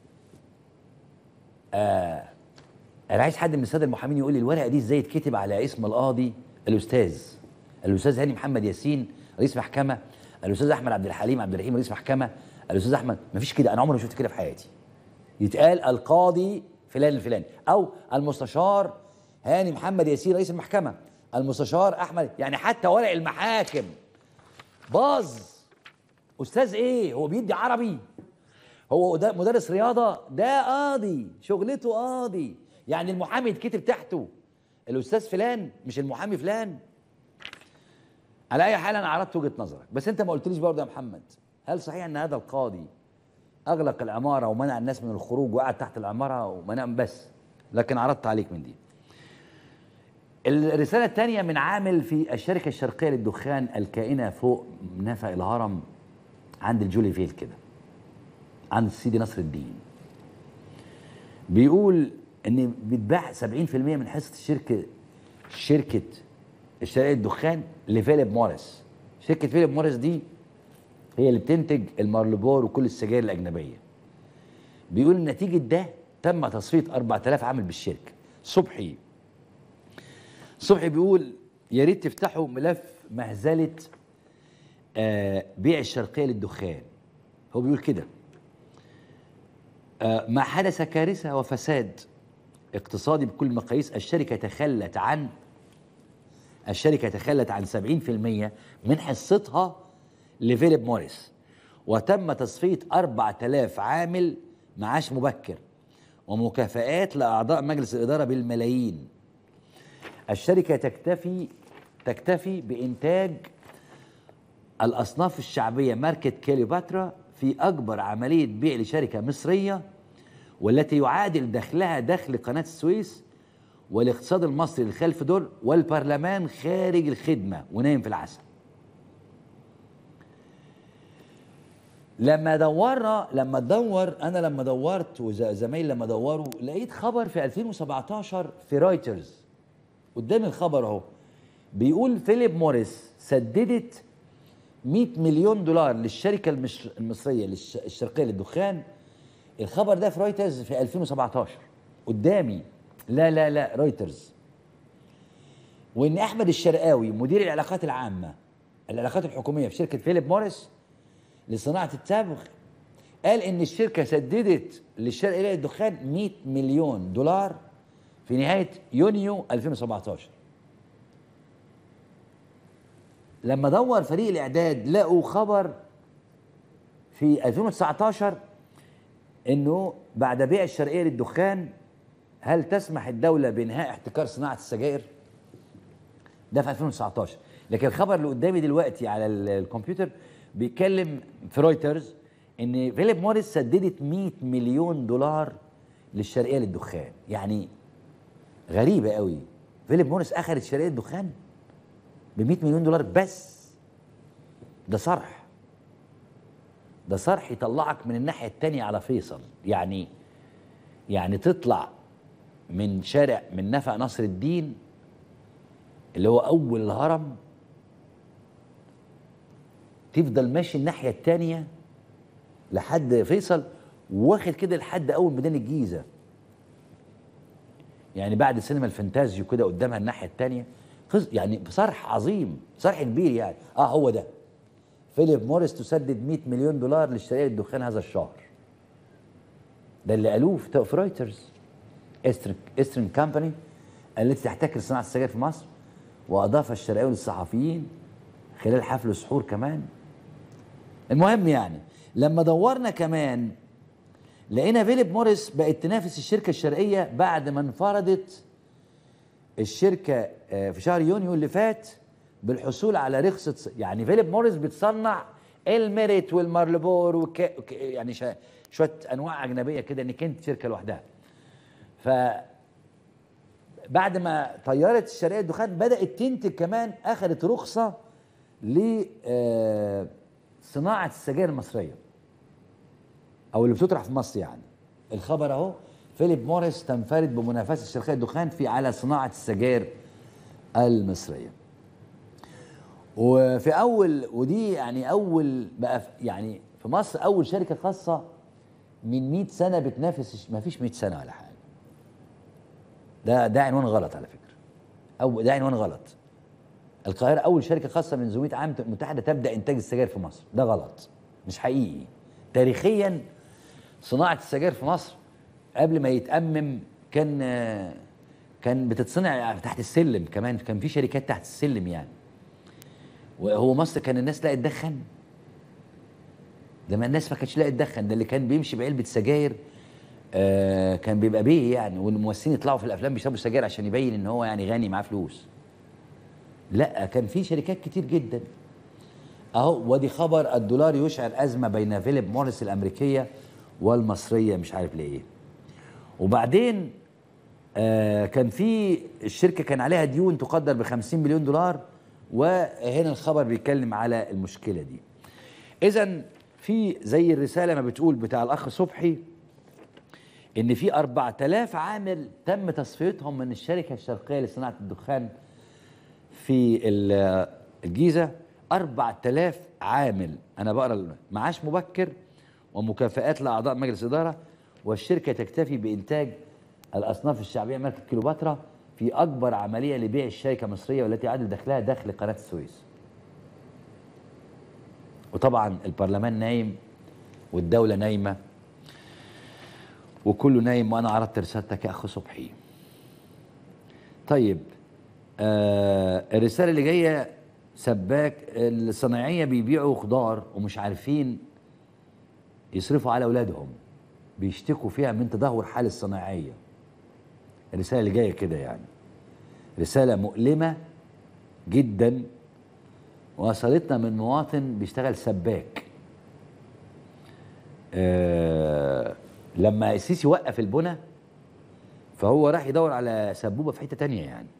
آه انا عايز حد من الساده المحامين يقول لي الورقه دي ازاي اتكتب على اسم القاضي الاستاذ الاستاذ هاني محمد ياسين رئيس محكمه الاستاذ احمد عبد الحليم عبد الرحيم رئيس محكمه الاستاذ احمد مفيش كده انا عمري ما شفت كده في حياتي يتقال القاضي فلان الفلاني او المستشار هاني محمد ياسين رئيس المحكمه المستشار احمد يعني حتى ورق المحاكم باظ استاذ ايه هو بيدي عربي هو ده مدرس رياضه ده قاضي شغلته قاضي يعني المحامي يتكتب تحته الاستاذ فلان مش المحامي فلان على اي حال انا عرضت وجهه نظرك بس انت ما قلتليش برضه يا محمد هل صحيح ان هذا القاضي اغلق العماره ومنع الناس من الخروج وقعد تحت العماره ومنع بس لكن عرضت عليك من دي الرسالة الثانية من عامل في الشركة الشرقية للدخان الكائنة فوق نفق الهرم عند الجولي فيل كده عند سيدي نصر الدين بيقول ان بيتباع 70% من حصة الشركة شركة الشرقية للدخان لفيليب موريس شركة فيليب موريس دي هي اللي بتنتج المارلبور وكل السجاير الأجنبية بيقول نتيجة ده تم تصفية 4000 عامل بالشركة صبحي صبحي بيقول يا ريت تفتحوا ملف مهزله آه بيع الشرقيه للدخان هو بيقول كده آه ما حدث كارثه وفساد اقتصادي بكل المقاييس الشركه تخلت عن الشركه تخلت عن 70% من حصتها لفيليب موريس وتم تصفيه 4000 عامل معاش مبكر ومكافآت لاعضاء مجلس الاداره بالملايين الشركة تكتفي تكتفي بإنتاج الأصناف الشعبية ماركة كليوباترا في أكبر عملية بيع لشركة مصرية والتي يعادل دخلها دخل قناة السويس والاقتصاد المصري الخلف دول والبرلمان خارج الخدمة ونايم في العسل لما دورنا لما تدور انا لما دورت وزمايلي لما دوروا لقيت خبر في 2017 في رايترز قدام الخبر اهو بيقول فيليب موريس سددت 100 مليون دولار للشركه المش... المصريه للش... الشرقيه للدخان الخبر ده في رويترز في 2017 قدامي لا لا لا رويترز وان احمد الشرقاوي مدير العلاقات العامه العلاقات الحكوميه في شركه فيليب موريس لصناعه التبغ قال ان الشركه سددت للشرقيه للدخان 100 مليون دولار في نهاية يونيو 2017 لما دور فريق الإعداد لقوا خبر في 2019 إنه بعد بيع الشرقية للدخان هل تسمح الدولة بإنهاء احتكار صناعة السجائر؟ ده في 2019 لكن الخبر اللي قدامي دلوقتي على الكمبيوتر بيتكلم في رويترز ان فيليب موريس سددت 100 مليون دولار للشرقيه للدخان يعني غريبة قوي فيليب موريس أخذت شركة دخان ب 100 مليون دولار بس ده صرح ده صرح يطلعك من الناحية التانية على فيصل يعني يعني تطلع من شارع من نفق نصر الدين اللي هو أول الهرم تفضل ماشي الناحية التانية لحد فيصل واخد كده لحد اول ميدان الجيزه يعني بعد سينما الفانتازيو كده قدامها الناحيه الثانيه يعني صرح عظيم صرح كبير يعني اه هو ده فيليب موريس تسدد 100 مليون دولار لشراء الدخان هذا الشهر ده اللي قالوه في في رويترز استرن كامباني التي تحتكر صناعه السجاير في مصر واضاف الشرقاوي للصحفيين خلال حفل سحور كمان المهم يعني لما دورنا كمان لقينا فيليب موريس بقت تنافس الشركه الشرقيه بعد ما انفردت الشركه آه، في شهر يونيو اللي فات بالحصول على رخصه يعني فيليب موريس بتصنع الميريت والمارلبور وك... يعني شا... شويه انواع اجنبيه كده ان كانت شركه لوحدها ف بعد ما طياره الشرقيه الدخان بدات تنتج كمان اخذت رخصه لصناعه السجاير المصريه او اللي بتطرح في مصر يعني الخبر اهو فيليب موريس تنفرد بمنافسه شركه الدخان في على صناعه السجاير المصريه وفي اول ودي يعني اول بقى يعني في مصر اول شركه خاصه من 100 سنه بتنافس ما فيش 100 سنه ولا حاجه ده ده عنوان غلط على فكره او ده عنوان غلط القاهره اول شركه خاصه من 100 عام متحده تبدا انتاج السجاير في مصر ده غلط مش حقيقي تاريخيا صناعه السجاير في مصر قبل ما يتأمم كان كان بتتصنع تحت السلم كمان كان في شركات تحت السلم يعني وهو مصر كان الناس لاقي تدخن ده ما الناس ما كانتش لاقي تدخن ده اللي كان بيمشي بعلبه سجاير آه كان بيبقى بيه يعني والممثلين يطلعوا في الافلام بيشربوا سجاير عشان يبين ان هو يعني غني معاه فلوس لا كان في شركات كتير جدا اهو ودي خبر الدولار يشعل ازمه بين فيليب موريس الامريكيه والمصريه مش عارف ليه وبعدين آه كان في الشركه كان عليها ديون تقدر ب 50 مليون دولار وهنا الخبر بيتكلم على المشكله دي اذا في زي الرساله ما بتقول بتاع الاخ صبحي ان في 4000 عامل تم تصفيتهم من الشركه الشرقيه لصناعه الدخان في الجيزه 4000 عامل انا بقرا معاش مبكر ومكافآت لاعضاء مجلس اداره والشركه تكتفي بانتاج الاصناف الشعبيه ماركه كليوباترا في اكبر عمليه لبيع الشركه المصريه والتي يعادل دخلها دخل قناه السويس. وطبعا البرلمان نايم والدوله نايمه وكله نايم وانا عرضت رسالتك يا اخ صبحي. طيب آه الرساله اللي جايه سباك الصنايعيه بيبيعوا خضار ومش عارفين يصرفوا على اولادهم بيشتكوا فيها من تدهور حال الصناعيه الرساله اللي جايه كده يعني رساله مؤلمه جدا وصلتنا من مواطن بيشتغل سباك آه لما السيسي وقف البنى فهو راح يدور على سبوبه في حته تانية يعني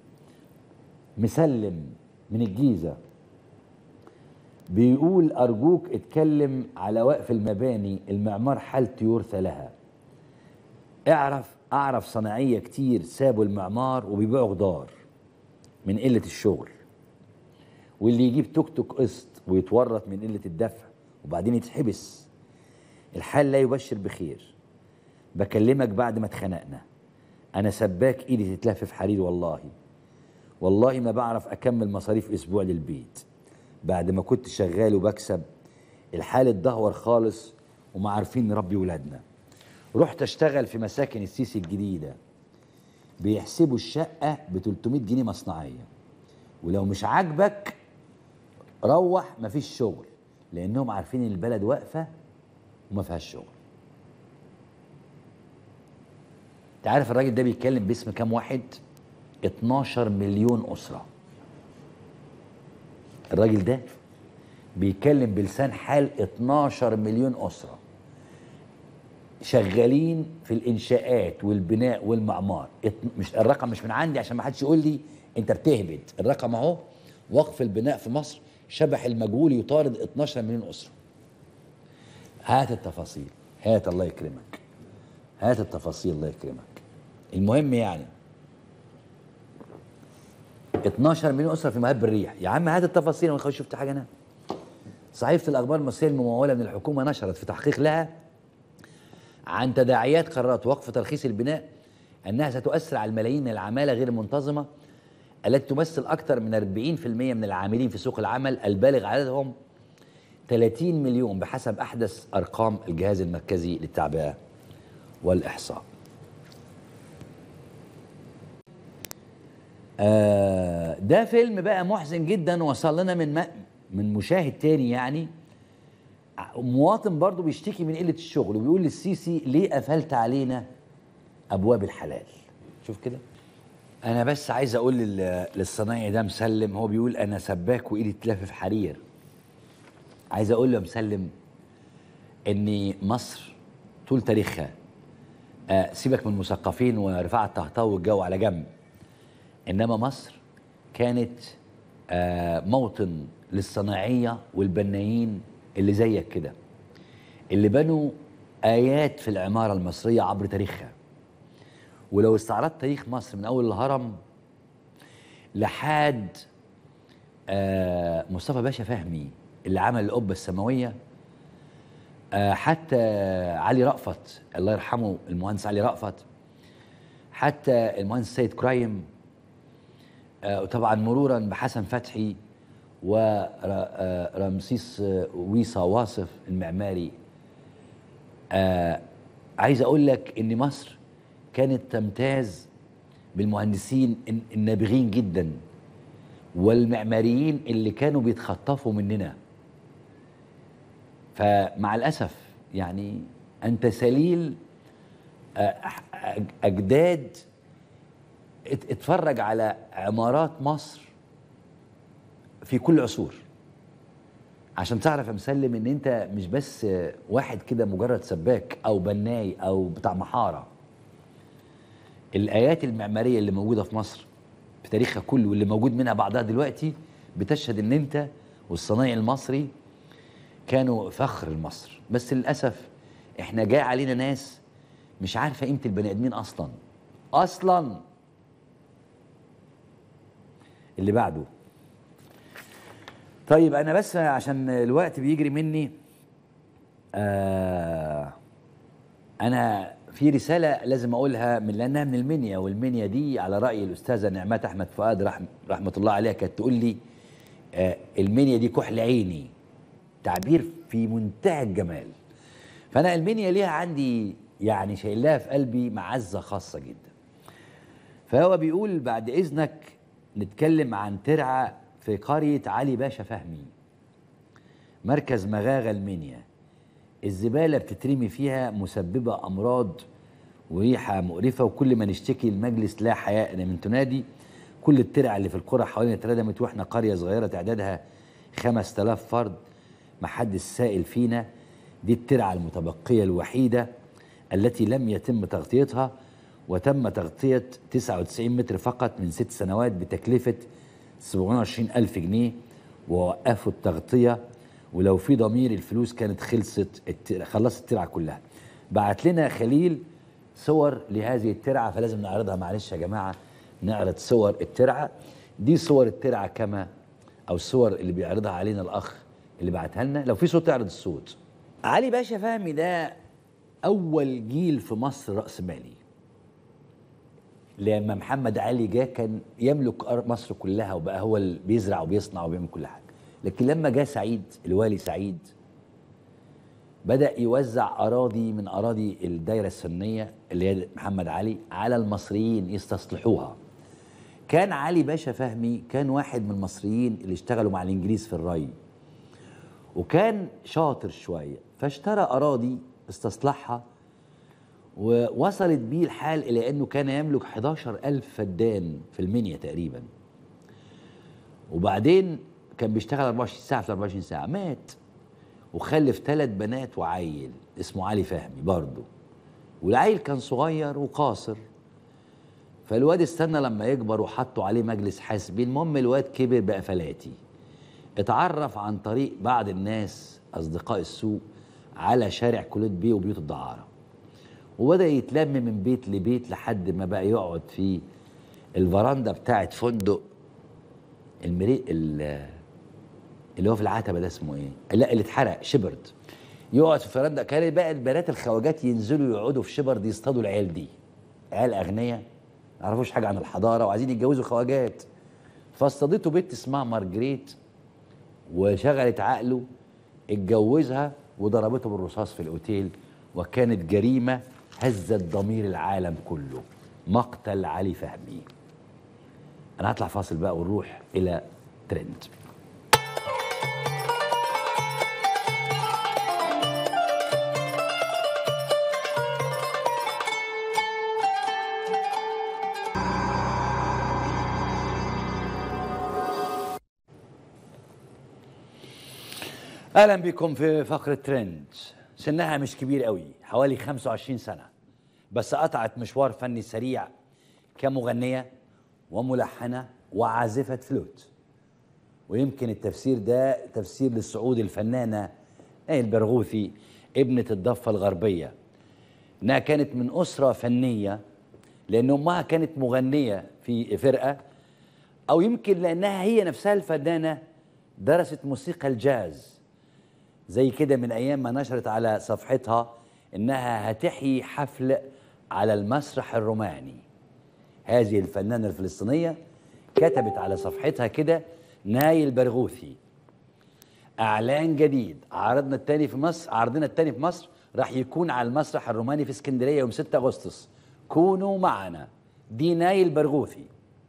مسلم من الجيزه بيقول أرجوك اتكلم على وقف المباني المعمار حالته يرثى لها اعرف أعرف صناعية كتير سابوا المعمار وبيبيعوا خضار من قلة الشغل واللي يجيب توك توك قسط ويتورط من قلة الدفع وبعدين يتحبس الحال لا يبشر بخير بكلمك بعد ما اتخنقنا أنا سباك إيدي تتلف في حرير والله والله ما بعرف أكمل مصاريف أسبوع للبيت بعد ما كنت شغال وبكسب الحال اتدهور خالص وما عارفين نربي ولادنا رحت اشتغل في مساكن السيسي الجديده بيحسبوا الشقه ب 300 جنيه مصنعيه ولو مش عاجبك روح مفيش شغل لانهم عارفين ان البلد واقفه وما فيهاش شغل انت عارف الراجل ده بيتكلم باسم كام واحد 12 مليون اسره الراجل ده بيتكلم بلسان حال 12 مليون أسرة شغالين في الإنشاءات والبناء والمعمار مش الرقم مش من عندي عشان ما حدش يقول لي أنت بتهبد الرقم أهو وقف البناء في مصر شبح المجهول يطارد 12 مليون أسرة هات التفاصيل هات الله يكرمك هات التفاصيل الله يكرمك المهم يعني 12 مليون اسره في مهب الريح يا عم هات التفاصيل وانا شفت حاجه انا صحيفه الاخبار المصريه المموله من الحكومه نشرت في تحقيق لها عن تداعيات قرارات وقف ترخيص البناء أنها ستؤثر على الملايين من العمالة غير المنتظمة التي تمثل أكثر من 40% من العاملين في سوق العمل البالغ عددهم 30 مليون بحسب أحدث أرقام الجهاز المركزي للتعبئة والإحصاء آه ده فيلم بقى محزن جدا وصل لنا من من مشاهد تاني يعني مواطن برضه بيشتكي من قله الشغل وبيقول للسيسي ليه قفلت علينا ابواب الحلال شوف كده انا بس عايز اقول للصنايعي ده مسلم هو بيقول انا سباك وايدي تلف حرير عايز اقول له يا مسلم ان مصر طول تاريخها آه سيبك من المثقفين ورفاعة الطهطاوي والجو على جنب انما مصر كانت آه موطن للصناعيه والبنايين اللي زيك كده اللي بنوا ايات في العماره المصريه عبر تاريخها ولو استعرضت تاريخ مصر من اول الهرم لحد آه مصطفى باشا فهمي اللي عمل القبه السماويه آه حتى علي رأفت الله يرحمه المهندس علي رأفت حتى المهندس سيد كرايم آه وطبعا مرورا بحسن فتحي ورمسيس ويصا واصف المعماري آه عايز اقول لك ان مصر كانت تمتاز بالمهندسين النابغين جدا والمعماريين اللي كانوا بيتخطفوا مننا فمع الاسف يعني انت سليل اجداد اتفرج على عمارات مصر في كل عصور عشان تعرف يا مسلم ان انت مش بس واحد كده مجرد سباك او بناي او بتاع محاره الايات المعماريه اللي موجوده في مصر في تاريخها كله واللي موجود منها بعضها دلوقتي بتشهد ان انت والصنايعي المصري كانوا فخر لمصر بس للاسف احنا جاي علينا ناس مش عارفه قيمه البني ادمين اصلا اصلا اللي بعده طيب انا بس عشان الوقت بيجري مني آه انا في رساله لازم اقولها من لانها من المنيا والمنيا دي على راي الاستاذه نعمات احمد فؤاد رحم رحمه الله عليها كانت تقول لي آه المنيا دي كحل عيني تعبير في منتهى الجمال فانا المنيا ليها عندي يعني شايلها في قلبي معزه خاصه جدا فهو بيقول بعد اذنك نتكلم عن ترعه في قرية علي باشا فهمي مركز مغاغة المنيا الزبالة بتترمي فيها مسببة أمراض وريحة مقرفة وكل ما نشتكي المجلس لا حياء من تنادي كل الترع اللي في القرى حوالينا اتردمت واحنا قرية صغيرة تعدادها 5000 فرد ما حدش سائل فينا دي الترعة المتبقية الوحيدة التي لم يتم تغطيتها وتم تغطية 99 متر فقط من ست سنوات بتكلفة 720 ألف جنيه ووقفوا التغطية ولو في ضمير الفلوس كانت خلصت خلصت الترعة كلها بعت لنا خليل صور لهذه الترعة فلازم نعرضها معلش يا جماعة نعرض صور الترعة دي صور الترعة كما أو الصور اللي بيعرضها علينا الأخ اللي بعتها لنا لو في صوت اعرض الصوت علي باشا فهمي ده أول جيل في مصر رأس مالي لما محمد علي جه كان يملك مصر كلها وبقى هو اللي بيزرع وبيصنع وبيعمل كل حاجه لكن لما جه سعيد الوالي سعيد بدا يوزع اراضي من اراضي الدايره السنيه اللي هي محمد علي على المصريين يستصلحوها كان علي باشا فهمي كان واحد من المصريين اللي اشتغلوا مع الانجليز في الري وكان شاطر شويه فاشترى اراضي استصلحها ووصلت بيه الحال إلى أنه كان يملك 11 ألف فدان في المنيا تقريبا وبعدين كان بيشتغل 24 ساعة في 24 ساعة مات وخلف ثلاث بنات وعيل اسمه علي فهمي برضه والعيل كان صغير وقاصر فالواد استنى لما يكبر وحطوا عليه مجلس حاسبين المهم الواد كبر بقى فلاتي اتعرف عن طريق بعض الناس أصدقاء السوق على شارع كلود بيه وبيوت الدعارة وبدأ يتلم من بيت لبيت لحد ما بقى يقعد في الفراندا بتاعت فندق المري اللي هو في العتبة ده اسمه ايه؟ لا اللي اتحرق شبرد يقعد في فرندا كان بقى البنات الخواجات ينزلوا يقعدوا في شبر دي يصطادوا العيال دي عيال اغنياء ما يعرفوش حاجه عن الحضاره وعايزين يتجوزوا خواجات فاصطادته بنت اسمها مارجريت وشغلت عقله اتجوزها وضربته بالرصاص في الاوتيل وكانت جريمه هزت ضمير العالم كله مقتل علي فهمي انا هطلع فاصل بقى ونروح الى ترند اهلا بكم في فقره ترند سنها مش كبير قوي حوالي 25 سنه بس قطعت مشوار فني سريع كمغنيه وملحنه وعازفه فلوت ويمكن التفسير ده تفسير للصعود الفنانه البرغوثي ابنه الضفه الغربيه انها كانت من اسره فنيه لان امها كانت مغنيه في فرقه او يمكن لانها هي نفسها الفنانه درست موسيقى الجاز زي كده من ايام ما نشرت على صفحتها انها هتحيي حفل على المسرح الروماني هذه الفنانه الفلسطينيه كتبت على صفحتها كده ناي البرغوثي اعلان جديد عرضنا الثاني في مصر عرضنا الثاني في مصر راح يكون على المسرح الروماني في اسكندريه يوم 6 اغسطس كونوا معنا دي ناي البرغوثي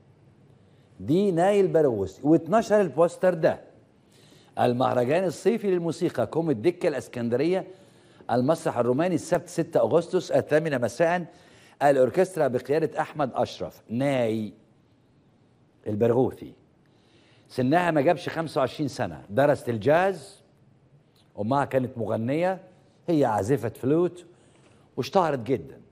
دي ناي البرغوثي واتنشر البوستر ده المهرجان الصيفي للموسيقى كوم الدكة الاسكندرية المسرح الروماني السبت 6 أغسطس الثامنة مساء الأوركسترا بقيادة أحمد أشرف ناي البرغوثي سنها ما جابش 25 سنة درست الجاز أمها كانت مغنية هي عازفة فلوت واشتهرت جدا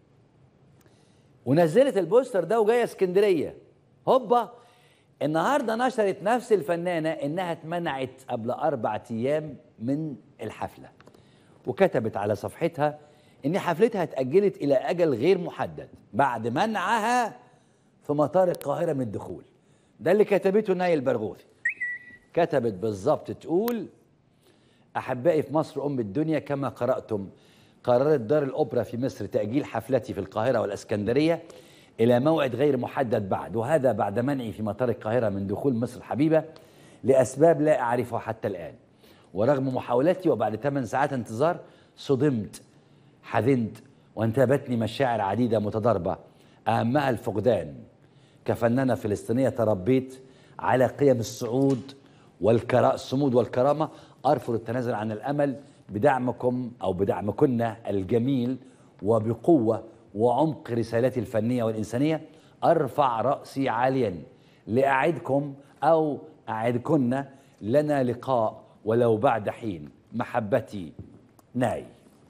ونزلت البوستر ده وجايه اسكندريه هوبا النهارده نشرت نفس الفنانه انها اتمنعت قبل اربع ايام من الحفله وكتبت على صفحتها ان حفلتها اتاجلت الى اجل غير محدد بعد منعها في مطار القاهره من الدخول ده اللي كتبته نايل البرغوثي كتبت بالظبط تقول احبائي في مصر ام الدنيا كما قراتم قررت دار الاوبرا في مصر تاجيل حفلتي في القاهره والاسكندريه الى موعد غير محدد بعد وهذا بعد منعي في مطار القاهره من دخول مصر الحبيبه لاسباب لا اعرفها حتى الان ورغم محاولتي وبعد 8 ساعات انتظار صدمت حزنت وانتابتني مشاعر عديده متضاربه اهمها الفقدان كفنانه فلسطينيه تربيت على قيم الصعود والكرا الصمود والكرامه ارفض التنازل عن الامل بدعمكم او بدعمكن الجميل وبقوه وعمق رسالتي الفنيه والانسانيه ارفع راسي عاليا لاعدكم او اعدكن لنا لقاء ولو بعد حين محبتي ناي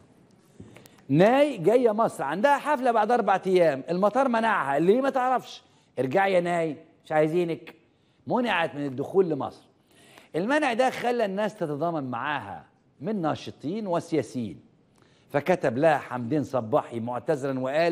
ناي جايه مصر عندها حفله بعد اربع ايام المطار منعها ليه ما تعرفش ارجعي يا ناي مش عايزينك منعت من الدخول لمصر المنع ده خلى الناس تتضامن معاها من ناشطين وسياسيين فكتب لها حمدين صباحي معتذرا وقال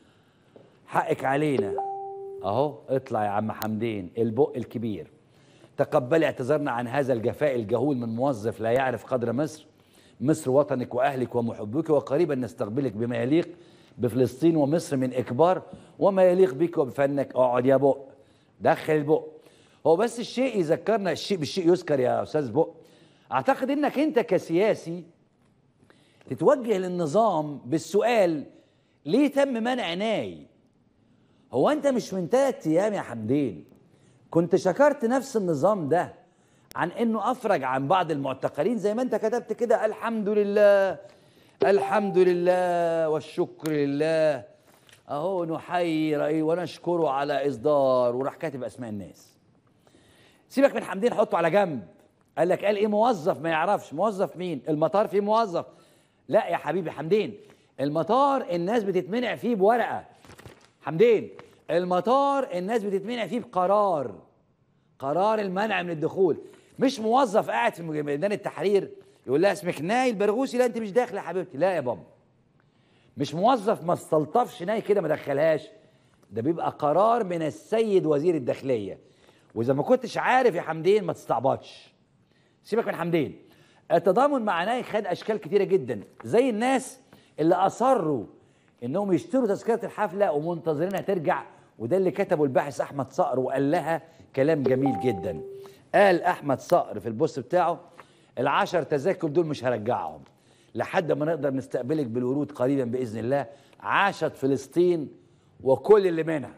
حقك علينا اهو اطلع يا عم حمدين البق الكبير تقبلي اعتذارنا عن هذا الجفاء الجهول من موظف لا يعرف قدر مصر مصر وطنك واهلك ومحبك وقريبا نستقبلك بما يليق بفلسطين ومصر من اكبار وما يليق بك وبفنك اقعد يا بق دخل البق هو بس الشيء يذكرنا الشيء بالشيء يذكر يا استاذ بق اعتقد انك انت كسياسي تتوجه للنظام بالسؤال ليه تم منع ناي هو انت مش من ثلاث ايام يا حمدين كنت شكرت نفس النظام ده عن انه افرج عن بعض المعتقلين زي ما انت كتبت كده الحمد لله الحمد لله والشكر لله اهو نحيي رأي ونشكره على اصدار وراح كاتب اسماء الناس سيبك من حمدين حطه على جنب قال لك قال ايه موظف ما يعرفش موظف مين المطار فيه موظف لا يا حبيبي حمدين المطار الناس بتتمنع فيه بورقه حمدين المطار الناس بتتمنع فيه بقرار قرار المنع من الدخول مش موظف قاعد في ميدان التحرير يقول لها اسمك ناي البرغوثي لا انت مش داخله يا حبيبتي لا يا بابا مش موظف ما استلطفش ناي كده ما دخلهاش ده بيبقى قرار من السيد وزير الداخليه واذا ما كنتش عارف يا حمدين ما تستعبطش سيبك من حمدين التضامن مع ناي خد اشكال كتيره جدا زي الناس اللي اصروا انهم يشتروا تذكره الحفله ومنتظرينها ترجع وده اللي كتبه الباحث احمد صقر وقال لها كلام جميل جدا قال احمد صقر في البوست بتاعه العشر تذاكر دول مش هرجعهم لحد ما نقدر نستقبلك بالورود قريبا باذن الله عاشت فلسطين وكل اللي منها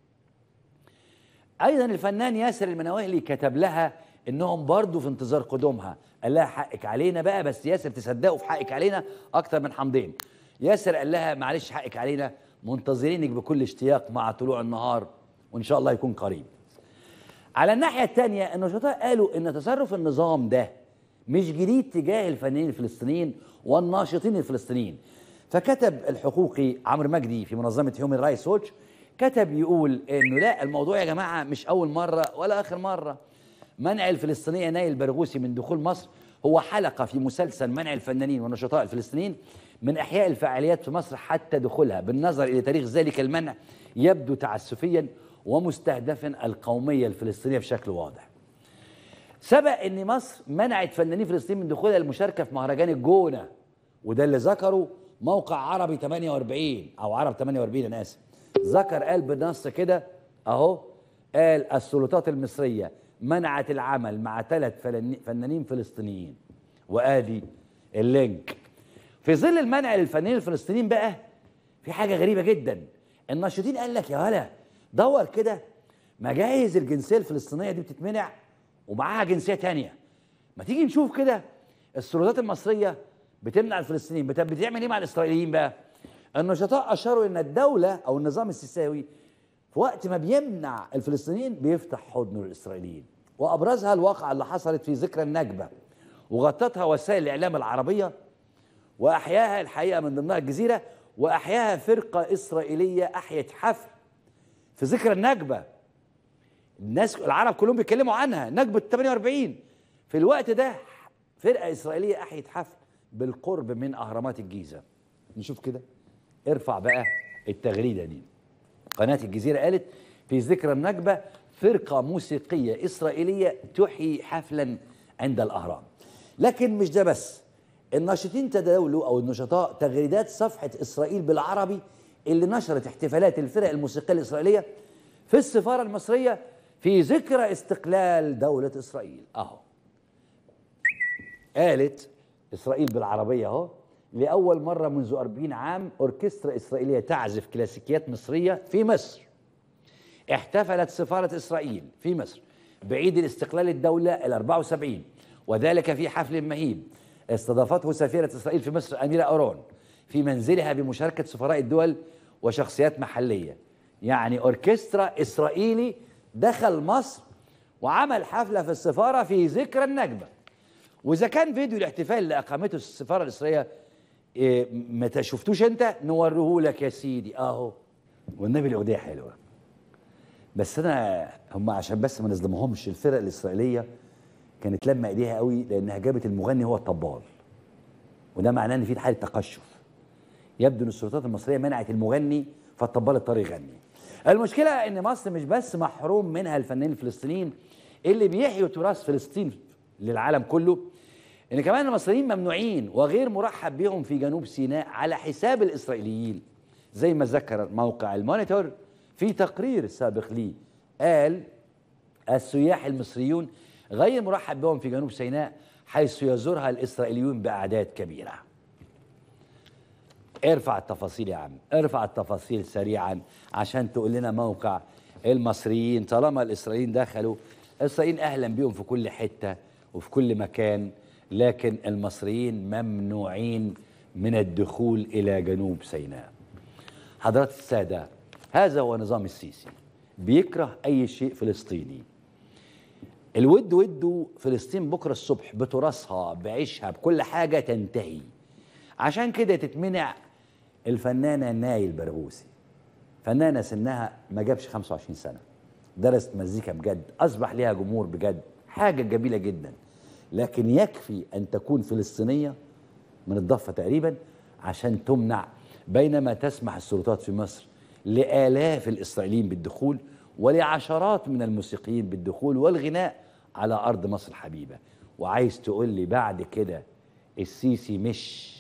ايضا الفنان ياسر المناوهلي كتب لها انهم برضو في انتظار قدومها قال لها حقك علينا بقى بس ياسر تصدقوا في حقك علينا اكتر من حمدين ياسر قال لها معلش حقك علينا منتظرينك بكل اشتياق مع طلوع النهار وان شاء الله يكون قريب على الناحيه الثانيه النشطاء قالوا ان تصرف النظام ده مش جديد تجاه الفنانين الفلسطينيين والناشطين الفلسطينيين فكتب الحقوقي عمرو مجدي في منظمه هيومن رايتس ووتش كتب يقول انه لا الموضوع يا جماعه مش اول مره ولا اخر مره منع الفلسطينيه نايل البرغوثي من دخول مصر هو حلقه في مسلسل منع الفنانين والنشطاء الفلسطينيين من احياء الفعاليات في مصر حتى دخولها بالنظر الى تاريخ ذلك المنع يبدو تعسفيا ومستهدفا القوميه الفلسطينيه بشكل واضح. سبق ان مصر منعت فنانين فلسطينيين من دخولها المشاركه في مهرجان الجونه وده اللي ذكره موقع عربي 48 او عرب 48 انا اسف ذكر قال بالنص كده اهو قال السلطات المصريه منعت العمل مع ثلاث فنانين فلسطينيين وادي اللينك في ظل المنع للفنانين الفلسطينيين بقى في حاجه غريبه جدا الناشطين قال لك يا ولا دور كده مجايز الجنسيه الفلسطينيه دي بتتمنع ومعاها جنسيه تانية ما تيجي نشوف كده السلطات المصريه بتمنع الفلسطينيين بتعمل ايه مع الاسرائيليين بقى النشطاء اشاروا ان الدوله او النظام السيساوي في وقت ما بيمنع الفلسطينيين بيفتح حضنه للاسرائيليين وابرزها الواقعه اللي حصلت في ذكرى النكبه وغطتها وسائل الاعلام العربيه واحياها الحقيقه من ضمنها الجزيره واحياها فرقه اسرائيليه احيت حفل في ذكرى النكبه الناس العرب كلهم بيتكلموا عنها نكبه 48 في الوقت ده فرقه اسرائيليه احيت حفل بالقرب من اهرامات الجيزه نشوف كده ارفع بقى التغريده دي قناه الجزيره قالت في ذكرى النكبه فرقه موسيقيه اسرائيليه تحيي حفلا عند الاهرام لكن مش ده بس الناشطين تداولوا او النشطاء تغريدات صفحه اسرائيل بالعربي اللي نشرت احتفالات الفرق الموسيقيه الاسرائيليه في السفاره المصريه في ذكرى استقلال دوله اسرائيل اهو قالت اسرائيل بالعربيه اهو لاول مره منذ 40 عام اوركسترا اسرائيليه تعزف كلاسيكيات مصريه في مصر احتفلت سفاره اسرائيل في مصر بعيد الاستقلال الدوله ال 74 وذلك في حفل مهيب استضافته سفيرة إسرائيل في مصر أميرة أورون في منزلها بمشاركة سفراء الدول وشخصيات محلية يعني أوركسترا إسرائيلي دخل مصر وعمل حفلة في السفارة في ذكرى النكبة وإذا كان فيديو الاحتفال اللي أقامته السفارة الإسرائيلية إيه متى شفتوش أنت نوريه لك يا سيدي أهو والنبي الأغنية حلوة بس أنا هم عشان بس ما نظلمهمش الفرق الإسرائيلية كانت لما ايديها قوي لانها جابت المغني هو الطبال وده معناه ان في حاله تقشف يبدو ان السلطات المصريه منعت المغني فالطبال اضطر يغني المشكله ان مصر مش بس محروم منها الفنانين الفلسطينيين اللي بيحيوا تراث فلسطين للعالم كله ان كمان المصريين ممنوعين وغير مرحب بهم في جنوب سيناء على حساب الاسرائيليين زي ما ذكر موقع المونيتور في تقرير سابق ليه قال السياح المصريون غير مرحب بهم في جنوب سيناء حيث يزورها الإسرائيليون بأعداد كبيرة ارفع التفاصيل يا عم ارفع التفاصيل سريعا عشان تقول لنا موقع المصريين طالما الإسرائيليين دخلوا الإسرائيليين أهلا بهم في كل حتة وفي كل مكان لكن المصريين ممنوعين من الدخول إلى جنوب سيناء حضرات السادة هذا هو نظام السيسي بيكره أي شيء فلسطيني الود وده فلسطين بكره الصبح بتراثها بعيشها بكل حاجه تنتهي عشان كده تتمنع الفنانه ناي البرغوثي فنانه سنها ما جابش 25 سنه درست مزيكا بجد اصبح ليها جمهور بجد حاجه جميله جدا لكن يكفي ان تكون فلسطينيه من الضفه تقريبا عشان تمنع بينما تسمح السلطات في مصر لالاف الاسرائيليين بالدخول ولعشرات من الموسيقيين بالدخول والغناء على ارض مصر الحبيبه وعايز تقول لي بعد كده السيسي مش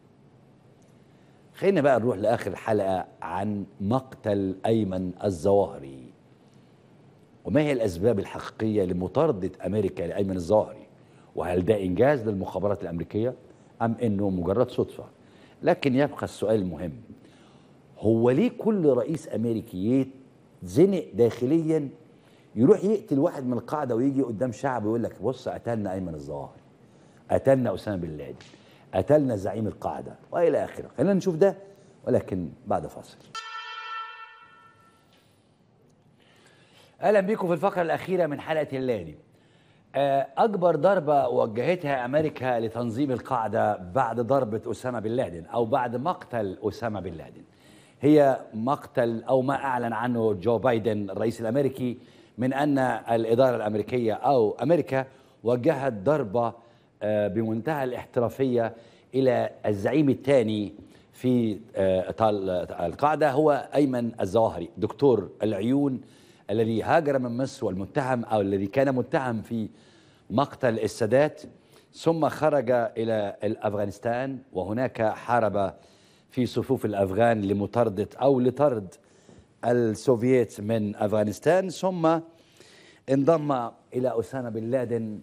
خلينا بقى نروح لاخر الحلقه عن مقتل ايمن الظواهري وما هي الاسباب الحقيقيه لمطارده امريكا لايمن الظواهري وهل ده انجاز للمخابرات الامريكيه ام انه مجرد صدفه لكن يبقى السؤال المهم هو ليه كل رئيس امريكي يتزنق داخليا يروح يقتل واحد من القاعده ويجي قدام شعب ويقول لك بص قتلنا ايمن الظواهري قتلنا اسامه بن لادن قتلنا زعيم القاعده والى اخره خلينا نشوف ده ولكن بعد فاصل اهلا بكم في الفقره الاخيره من حلقه الليالي آه، اكبر ضربه وجهتها امريكا لتنظيم القاعده بعد ضربه اسامه بن لادن او بعد مقتل اسامه بن لادن هي مقتل او ما اعلن عنه جو بايدن الرئيس الامريكي من ان الاداره الامريكيه او امريكا وجهت ضربه آه، بمنتهى الاحترافيه الى الزعيم الثاني في آه، طال- القاعده هو ايمن الظواهري دكتور العيون الذي هاجر من مصر والمتهم او الذي كان متهم في مقتل السادات ثم خرج الى افغانستان وهناك حارب في صفوف الافغان لمطارده او لطرد السوفييت من افغانستان ثم انضم الى اسامه بن لادن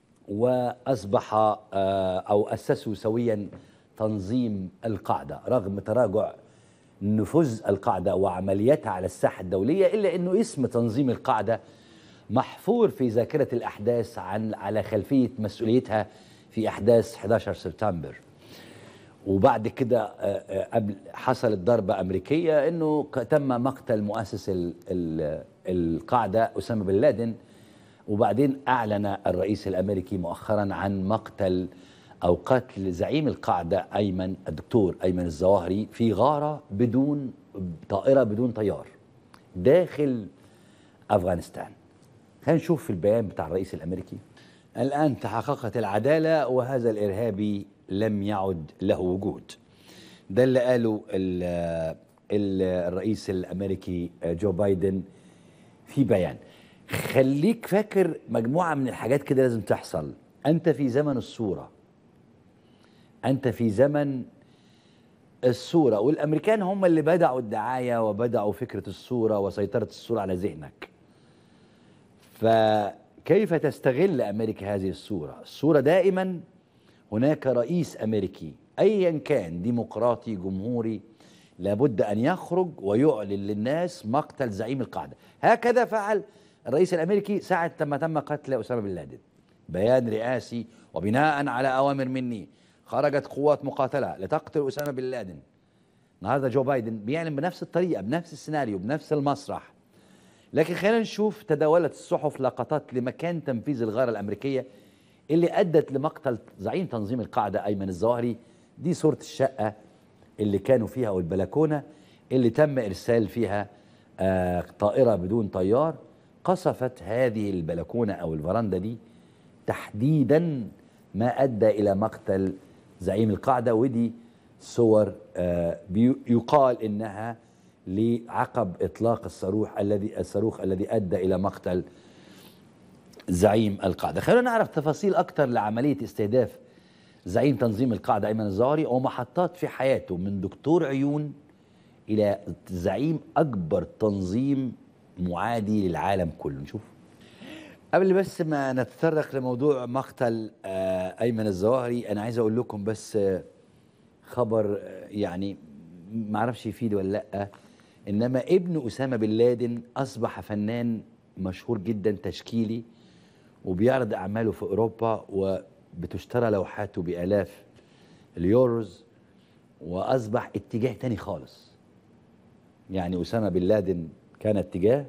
واصبح آه، او اسسوا سويا تنظيم القاعده رغم تراجع نفوذ القاعده وعملياتها على الساحه الدوليه الا انه اسم تنظيم القاعده محفور في ذاكره الاحداث عن على خلفيه مسؤوليتها في احداث 11 سبتمبر وبعد كده آه، آه، قبل حصلت ضربة أمريكية أنه ك- تم مقتل مؤسس ال- ال- القاعدة أسامة بن لادن وبعدين أعلن الرئيس الأمريكي مؤخرا عن مقتل أو قتل زعيم القاعدة أيمن الدكتور أيمن الظواهري في غارة بدون طائرة بدون طيار داخل أفغانستان خلينا نشوف في البيان بتاع الرئيس الامريكي الان تحققت العداله وهذا الارهابي لم يعد له وجود ده اللي قاله ال ال الرئيس الامريكي جو بايدن في بيان خليك فاكر مجموعه من الحاجات كده لازم تحصل انت في زمن الصوره انت في زمن الصوره والامريكان هم اللي بدعوا الدعايه وبدعوا فكره الصوره وسيطره الصوره على ذهنك فكيف تستغل امريكا هذه الصوره؟ الصوره دائما هناك رئيس امريكي ايا كان ديمقراطي جمهوري لابد ان يخرج ويعلن للناس مقتل زعيم القاعده، هكذا فعل الرئيس الامريكي ساعه لما تم قتل اسامه بن لادن. بيان رئاسي وبناء على اوامر مني خرجت قوات مقاتله لتقتل اسامه بن لادن. النهارده جو بايدن بيعلن بنفس الطريقه بنفس السيناريو بنفس المسرح لكن خلينا نشوف تداولت الصحف لقطات لمكان تنفيذ الغارة الأمريكية اللي أدت لمقتل زعيم تنظيم القاعدة أيمن الظواهري دي صورة الشقة اللي كانوا فيها والبلكونة اللي تم إرسال فيها آه طائرة بدون طيار قصفت هذه البلكونة أو الفرندة دي تحديدا ما أدى إلى مقتل زعيم القاعدة ودي صور آه بي- يقال إنها لعقب اطلاق الصاروخ الذي الصاروخ الذي ادى الى مقتل زعيم القاعده خلينا نعرف تفاصيل اكثر لعمليه استهداف زعيم تنظيم القاعده ايمن الظاهري ومحطات في حياته من دكتور عيون الى زعيم اكبر تنظيم معادي للعالم كله نشوف قبل بس ما نتطرق لموضوع مقتل آه، ايمن الظواهري انا عايز اقول لكم بس آه، خبر آه، يعني ما اعرفش يفيد ولا لا انما ابن اسامه بن لادن اصبح فنان مشهور جدا تشكيلي وبيعرض اعماله في اوروبا وبتشترى لوحاته بالاف اليوروز واصبح اتجاه تاني خالص يعني اسامه بن لادن كان اتجاه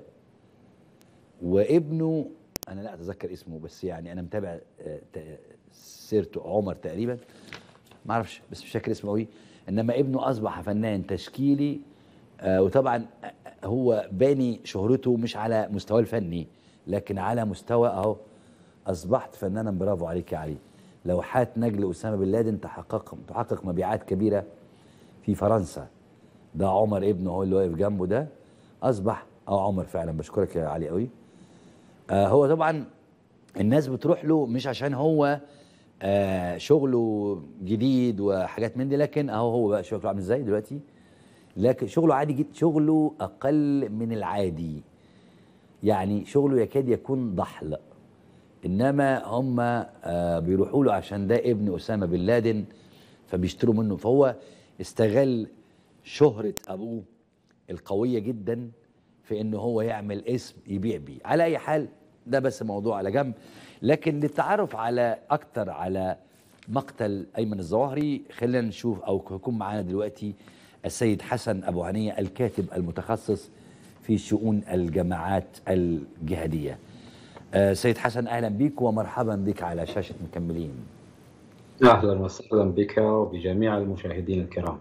وابنه انا لا اتذكر اسمه بس يعني انا متابع آه، ت- سيرته عمر تقريبا ما اعرفش بس مش فاكر اسمه قوي انما ابنه اصبح فنان تشكيلي آه وطبعا هو باني شهرته مش على مستواه الفني لكن على مستوى اهو اصبحت فنانا برافو عليك يا علي لوحات نجل اسامه بن لادن تحقق تحقق مبيعات كبيره في فرنسا ده عمر ابنه هو اللي واقف جنبه ده اصبح اه عمر فعلا بشكرك يا علي قوي آه هو طبعا الناس بتروح له مش عشان هو آه شغله جديد وحاجات من دي لكن اهو هو بقى شغله عامل ازاي دلوقتي لكن شغله عادي جدا شغله اقل من العادي يعني شغله يكاد يكون ضحل انما هم آه بيروحوا له عشان ده ابن اسامه بن لادن فبيشتروا منه فهو استغل شهره ابوه القويه جدا في ان هو يعمل اسم يبيع بيه على اي حال ده بس موضوع على جنب لكن للتعرف على اكتر على مقتل ايمن الظواهري خلينا نشوف او يكون معانا دلوقتي السيد حسن ابو هنيه الكاتب المتخصص في شؤون الجماعات الجهاديه آه سيد حسن اهلا بك ومرحبا بك على شاشه مكملين اهلا وسهلا بك وبجميع المشاهدين الكرام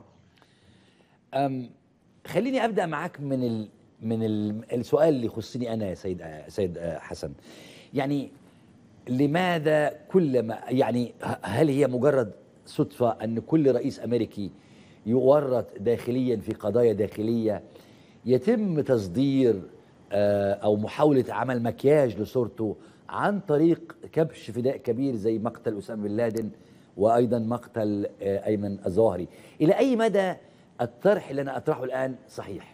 أم خليني ابدا معاك من ال من ال السؤال اللي يخصني انا يا سيد سيد حسن يعني لماذا كل ما يعني هل هي مجرد صدفه ان كل رئيس امريكي يورط داخليا في قضايا داخليه يتم تصدير او محاوله عمل مكياج لصورته عن طريق كبش فداء كبير زي مقتل اسامه بن لادن وايضا مقتل ايمن الظواهري الى اي مدى الطرح اللي انا اطرحه الان صحيح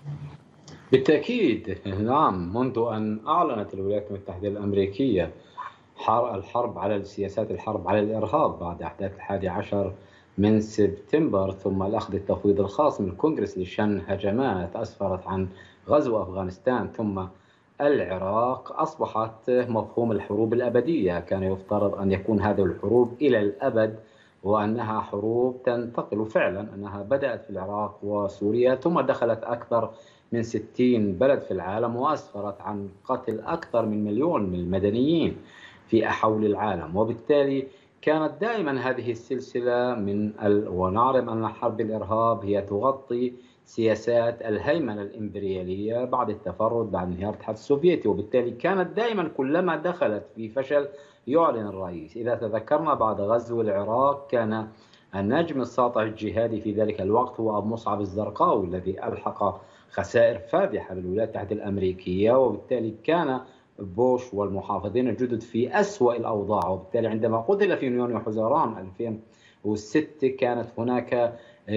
بالتاكيد نعم منذ ان اعلنت الولايات المتحده الامريكيه الحرب على سياسات الحرب على الارهاب بعد احداث الحادي عشر من سبتمبر ثم الاخذ التفويض الخاص من الكونغرس لشن هجمات اسفرت عن غزو افغانستان ثم العراق اصبحت مفهوم الحروب الابديه كان يفترض ان يكون هذه الحروب الى الابد وانها حروب تنتقل فعلا انها بدات في العراق وسوريا ثم دخلت اكثر من 60 بلد في العالم واسفرت عن قتل اكثر من مليون من المدنيين في حول العالم وبالتالي كانت دائما هذه السلسله من ال... ونعلم ان حرب الارهاب هي تغطي سياسات الهيمنه الامبرياليه بعد التفرد بعد انهيار الاتحاد السوفيتي وبالتالي كانت دائما كلما دخلت في فشل يعلن الرئيس اذا تذكرنا بعد غزو العراق كان النجم الساطع الجهادي في ذلك الوقت هو ابو مصعب الزرقاوي الذي الحق خسائر فادحه بالولايات المتحده الامريكيه وبالتالي كان بوش والمحافظين الجدد في أسوأ الأوضاع وبالتالي عندما قتل في يونيو حزيران 2006 كانت هناك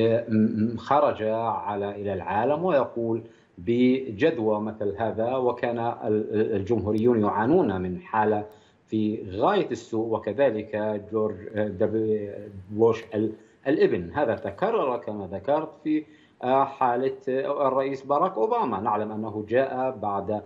خرج على إلى العالم ويقول بجدوى مثل هذا وكان الجمهوريون يعانون من حالة في غاية السوء وكذلك جورج بوش الابن هذا تكرر كما ذكرت في حالة الرئيس باراك أوباما نعلم أنه جاء بعد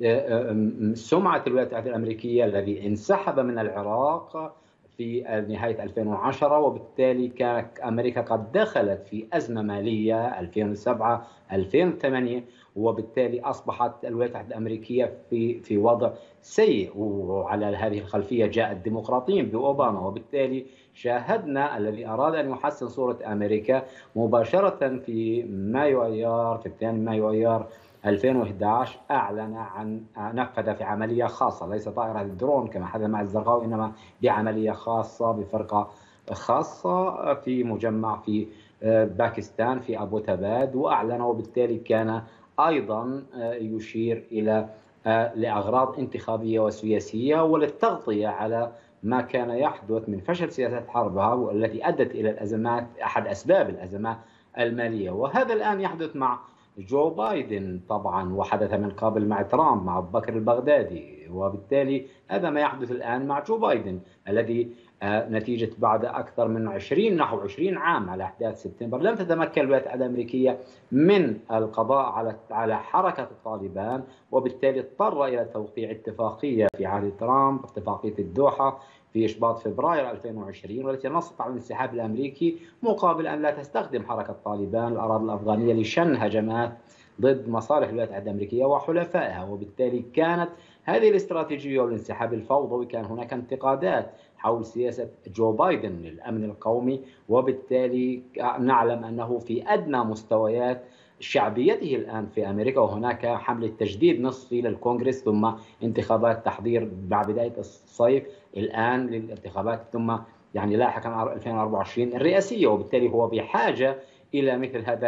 سمعة الولايات المتحدة الأمريكية الذي انسحب من العراق في نهاية 2010 وبالتالي كانت أمريكا قد دخلت في أزمة مالية 2007 2008 وبالتالي أصبحت الولايات المتحدة الأمريكية في في وضع سيء وعلى هذه الخلفية جاء الديمقراطيين بأوباما وبالتالي شاهدنا الذي أراد أن يحسن صورة أمريكا مباشرة في مايو أيار في 2 مايو أيار 2011 أعلن عن نفذ في عملية خاصة ليس طائرة الدرون كما حدث مع الزرقاوي إنما بعملية خاصة بفرقة خاصة في مجمع في باكستان في أبو تباد وأعلن وبالتالي كان أيضا يشير إلى لأغراض انتخابية وسياسية وللتغطية على ما كان يحدث من فشل سياسات حربها والتي أدت إلى الأزمات أحد أسباب الأزمات المالية وهذا الآن يحدث مع جو بايدن طبعا وحدث من قبل مع ترامب مع أبو بكر البغدادي وبالتالي هذا ما يحدث الآن مع جو بايدن الذي نتيجة بعد أكثر من 20 نحو 20 عام على أحداث سبتمبر لم تتمكن الولايات المتحدة الأمريكية من القضاء على على حركة الطالبان وبالتالي اضطر إلى توقيع اتفاقية في عهد ترامب اتفاقية الدوحة في إشباط فبراير 2020 والتي نصت على الانسحاب الأمريكي مقابل أن لا تستخدم حركة طالبان الأراضي الأفغانية لشن هجمات ضد مصالح الولايات المتحدة الأمريكية وحلفائها وبالتالي كانت هذه الاستراتيجية والانسحاب الفوضوي كان هناك انتقادات حول سياسة جو بايدن للأمن القومي وبالتالي نعلم أنه في أدنى مستويات شعبيته الآن في أمريكا وهناك حملة تجديد نصفي للكونغرس ثم انتخابات تحضير مع بداية الصيف الآن للانتخابات ثم يعني لاحقا 2024 الرئاسية وبالتالي هو بحاجة إلى مثل هذا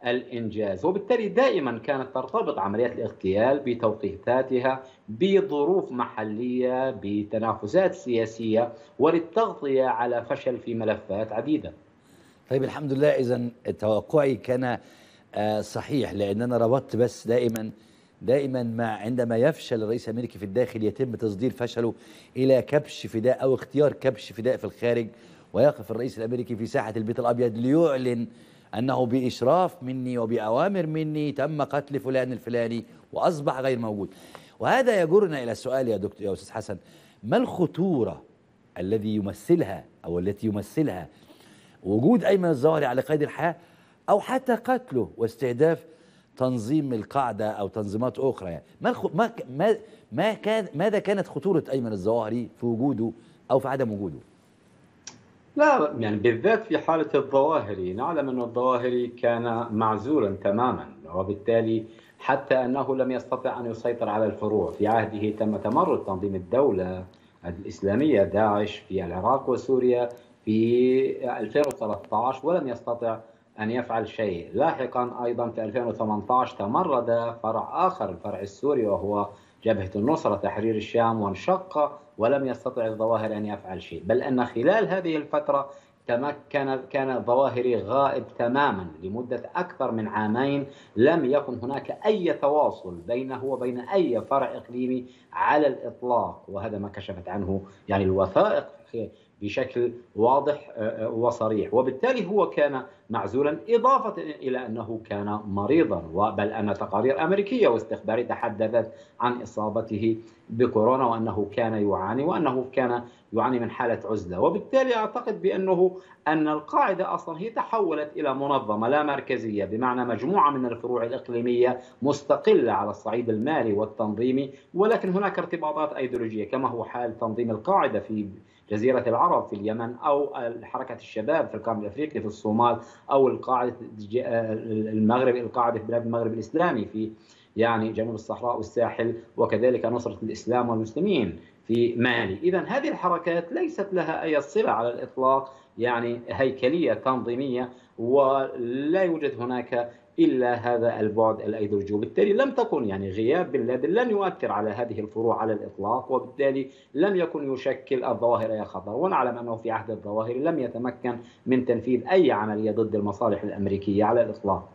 الإنجاز وبالتالي دائما كانت ترتبط عمليات الاغتيال بتوقيتاتها بظروف محلية بتنافسات سياسية وللتغطية على فشل في ملفات عديدة طيب الحمد لله إذا توقعي كان آه، صحيح لأن أنا ربطت بس دائما دائما ما عندما يفشل الرئيس الامريكي في الداخل يتم تصدير فشله الى كبش فداء او اختيار كبش فداء في الخارج ويقف الرئيس الامريكي في ساحه البيت الابيض ليعلن انه باشراف مني وباوامر مني تم قتل فلان الفلاني واصبح غير موجود وهذا يجرنا الى السؤال يا دكتور يا استاذ حسن ما الخطوره الذي يمثلها او التي يمثلها وجود ايمن الظاهري على قيد الحياه او حتى قتله واستهداف تنظيم القاعده او تنظيمات اخرى يعني ما الخ... ما ك- ما ما كان ماذا كانت خطوره ايمن الظواهري في وجوده او في عدم وجوده؟ لا يعني بالذات في حالة الظواهري نعلم أن الظواهري كان معزولا تماما وبالتالي حتى أنه لم يستطع أن يسيطر على الفروع في عهده تم تمرد تنظيم الدولة الإسلامية داعش في العراق وسوريا في 2013 ولم يستطع أن يفعل شيء لاحقا أيضا في 2018 تمرد فرع آخر الفرع السوري وهو جبهة النصرة تحرير الشام وانشق ولم يستطع الظواهر أن يفعل شيء بل أن خلال هذه الفترة تمكن كان الظواهري غائب تماما لمدة أكثر من عامين لم يكن هناك أي تواصل بينه وبين أي فرع إقليمي على الإطلاق وهذا ما كشفت عنه يعني الوثائق بشكل واضح آه، آه، وصريح وبالتالي هو كان معزولا إضافة إلى أنه كان مريضا بل أن تقارير أمريكية واستخبارية تحدثت عن إصابته بكورونا وأنه كان يعاني وأنه كان يعاني من حالة عزلة وبالتالي أعتقد بأنه أن القاعدة أصلا هي تحولت إلى منظمة لا مركزية بمعنى مجموعة من الفروع الإقليمية مستقلة على الصعيد المالي والتنظيمي ولكن هناك ارتباطات أيديولوجية كما هو حال تنظيم القاعدة في جزيرة العرب في اليمن أو حركة الشباب في القرن الأفريقي في الصومال أو القاعدة المغرب القاعدة في بلاد المغرب الإسلامي في يعني جنوب الصحراء والساحل وكذلك نصرة الإسلام والمسلمين في مالي إذا هذه الحركات ليست لها أي صلة على الإطلاق يعني هيكلية تنظيمية ولا يوجد هناك الا هذا البعد الايديولوجي وبالتالي لم تكن يعني غياب بن لادن لن يؤثر على هذه الفروع على الاطلاق وبالتالي لم يكن يشكل الظواهر اي خطر ونعلم انه في عهد الظواهر لم يتمكن من تنفيذ اي عمليه ضد المصالح الامريكيه على الاطلاق.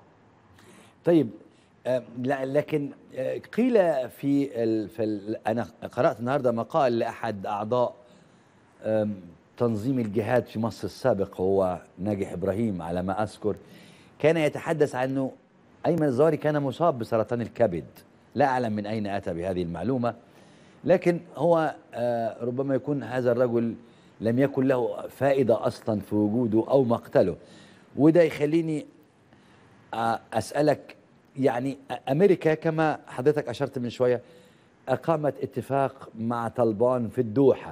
طيب آه، لا لكن آه، قيل في, ال في ال انا قرات النهارده مقال لاحد اعضاء آم، تنظيم الجهاد في مصر السابق هو ناجح ابراهيم على ما اذكر كان يتحدث عنه ايمن الظاهري كان مصاب بسرطان الكبد لا اعلم من اين اتى بهذه المعلومه لكن هو آه، ربما يكون هذا الرجل لم يكن له فائده اصلا في وجوده او مقتله وده يخليني آه، اسالك يعني امريكا كما حضرتك اشرت من شويه اقامت اتفاق مع طالبان في الدوحه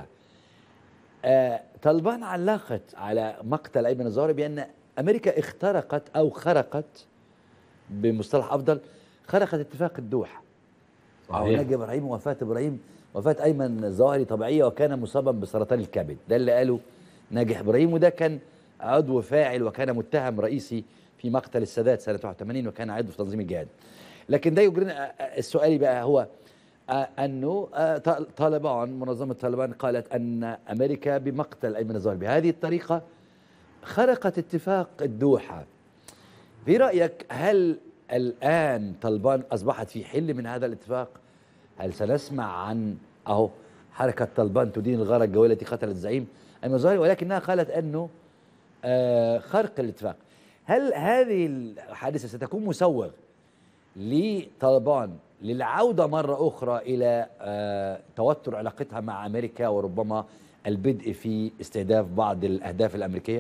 آه، طالبان علقت على مقتل ايمن الظاهري بان امريكا اخترقت او خرقت بمصطلح افضل خرقت اتفاق الدوحه او صحيح. نجي ابراهيم وفاه ابراهيم وفاه ايمن الظاهري طبيعيه وكان مصابا بسرطان الكبد ده اللي قاله ناجح ابراهيم وده كان عضو فاعل وكان متهم رئيسي في مقتل السادات سنه 81 وكان عضو في تنظيم الجهاد لكن ده يجرنا السؤال بقى هو آه، انه آه، ط- طالبان منظمه طالبان قالت ان امريكا بمقتل ايمن الظاهري بهذه الطريقه خرقت اتفاق الدوحه في رايك هل الان طالبان اصبحت في حل من هذا الاتفاق هل سنسمع عن اهو حركه طالبان تدين الغاره الجويه التي قتلت الزعيم ايمن الظاهري ولكنها قالت انه آه، خرق الاتفاق هل هذه الحادثه ستكون مسوغ لطالبان للعوده مره اخرى الى آه، توتر علاقتها مع امريكا وربما البدء في استهداف بعض الاهداف الامريكيه؟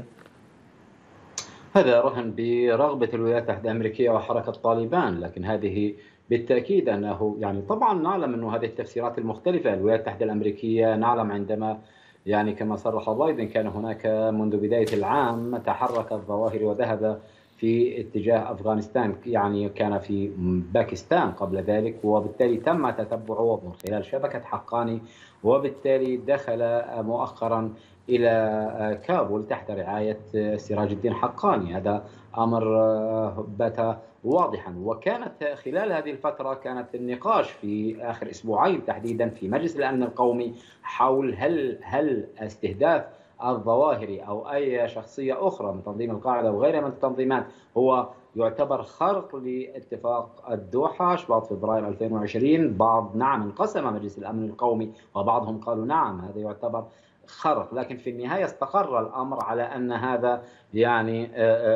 هذا رهن برغبة الولايات المتحدة الأمريكية وحركة طالبان لكن هذه بالتأكيد أنه يعني طبعا نعلم أنه هذه التفسيرات المختلفة الولايات المتحدة الأمريكية نعلم عندما يعني كما صرح بايدن كان هناك منذ بداية العام تحرك الظواهر وذهب في اتجاه افغانستان يعني كان في باكستان قبل ذلك وبالتالي تم تتبعه من خلال شبكه حقاني وبالتالي دخل مؤخرا الى كابول تحت رعايه سراج الدين حقاني هذا امر بات واضحا وكانت خلال هذه الفتره كانت النقاش في اخر اسبوعين تحديدا في مجلس الامن القومي حول هل هل استهداف الظواهري او اي شخصيه اخرى من تنظيم القاعده وغيرها من التنظيمات هو يعتبر خرق لاتفاق الدوحه شباط فبراير 2020 بعض نعم انقسم مجلس الامن القومي وبعضهم قالوا نعم هذا يعتبر خرق لكن في النهايه استقر الامر على ان هذا يعني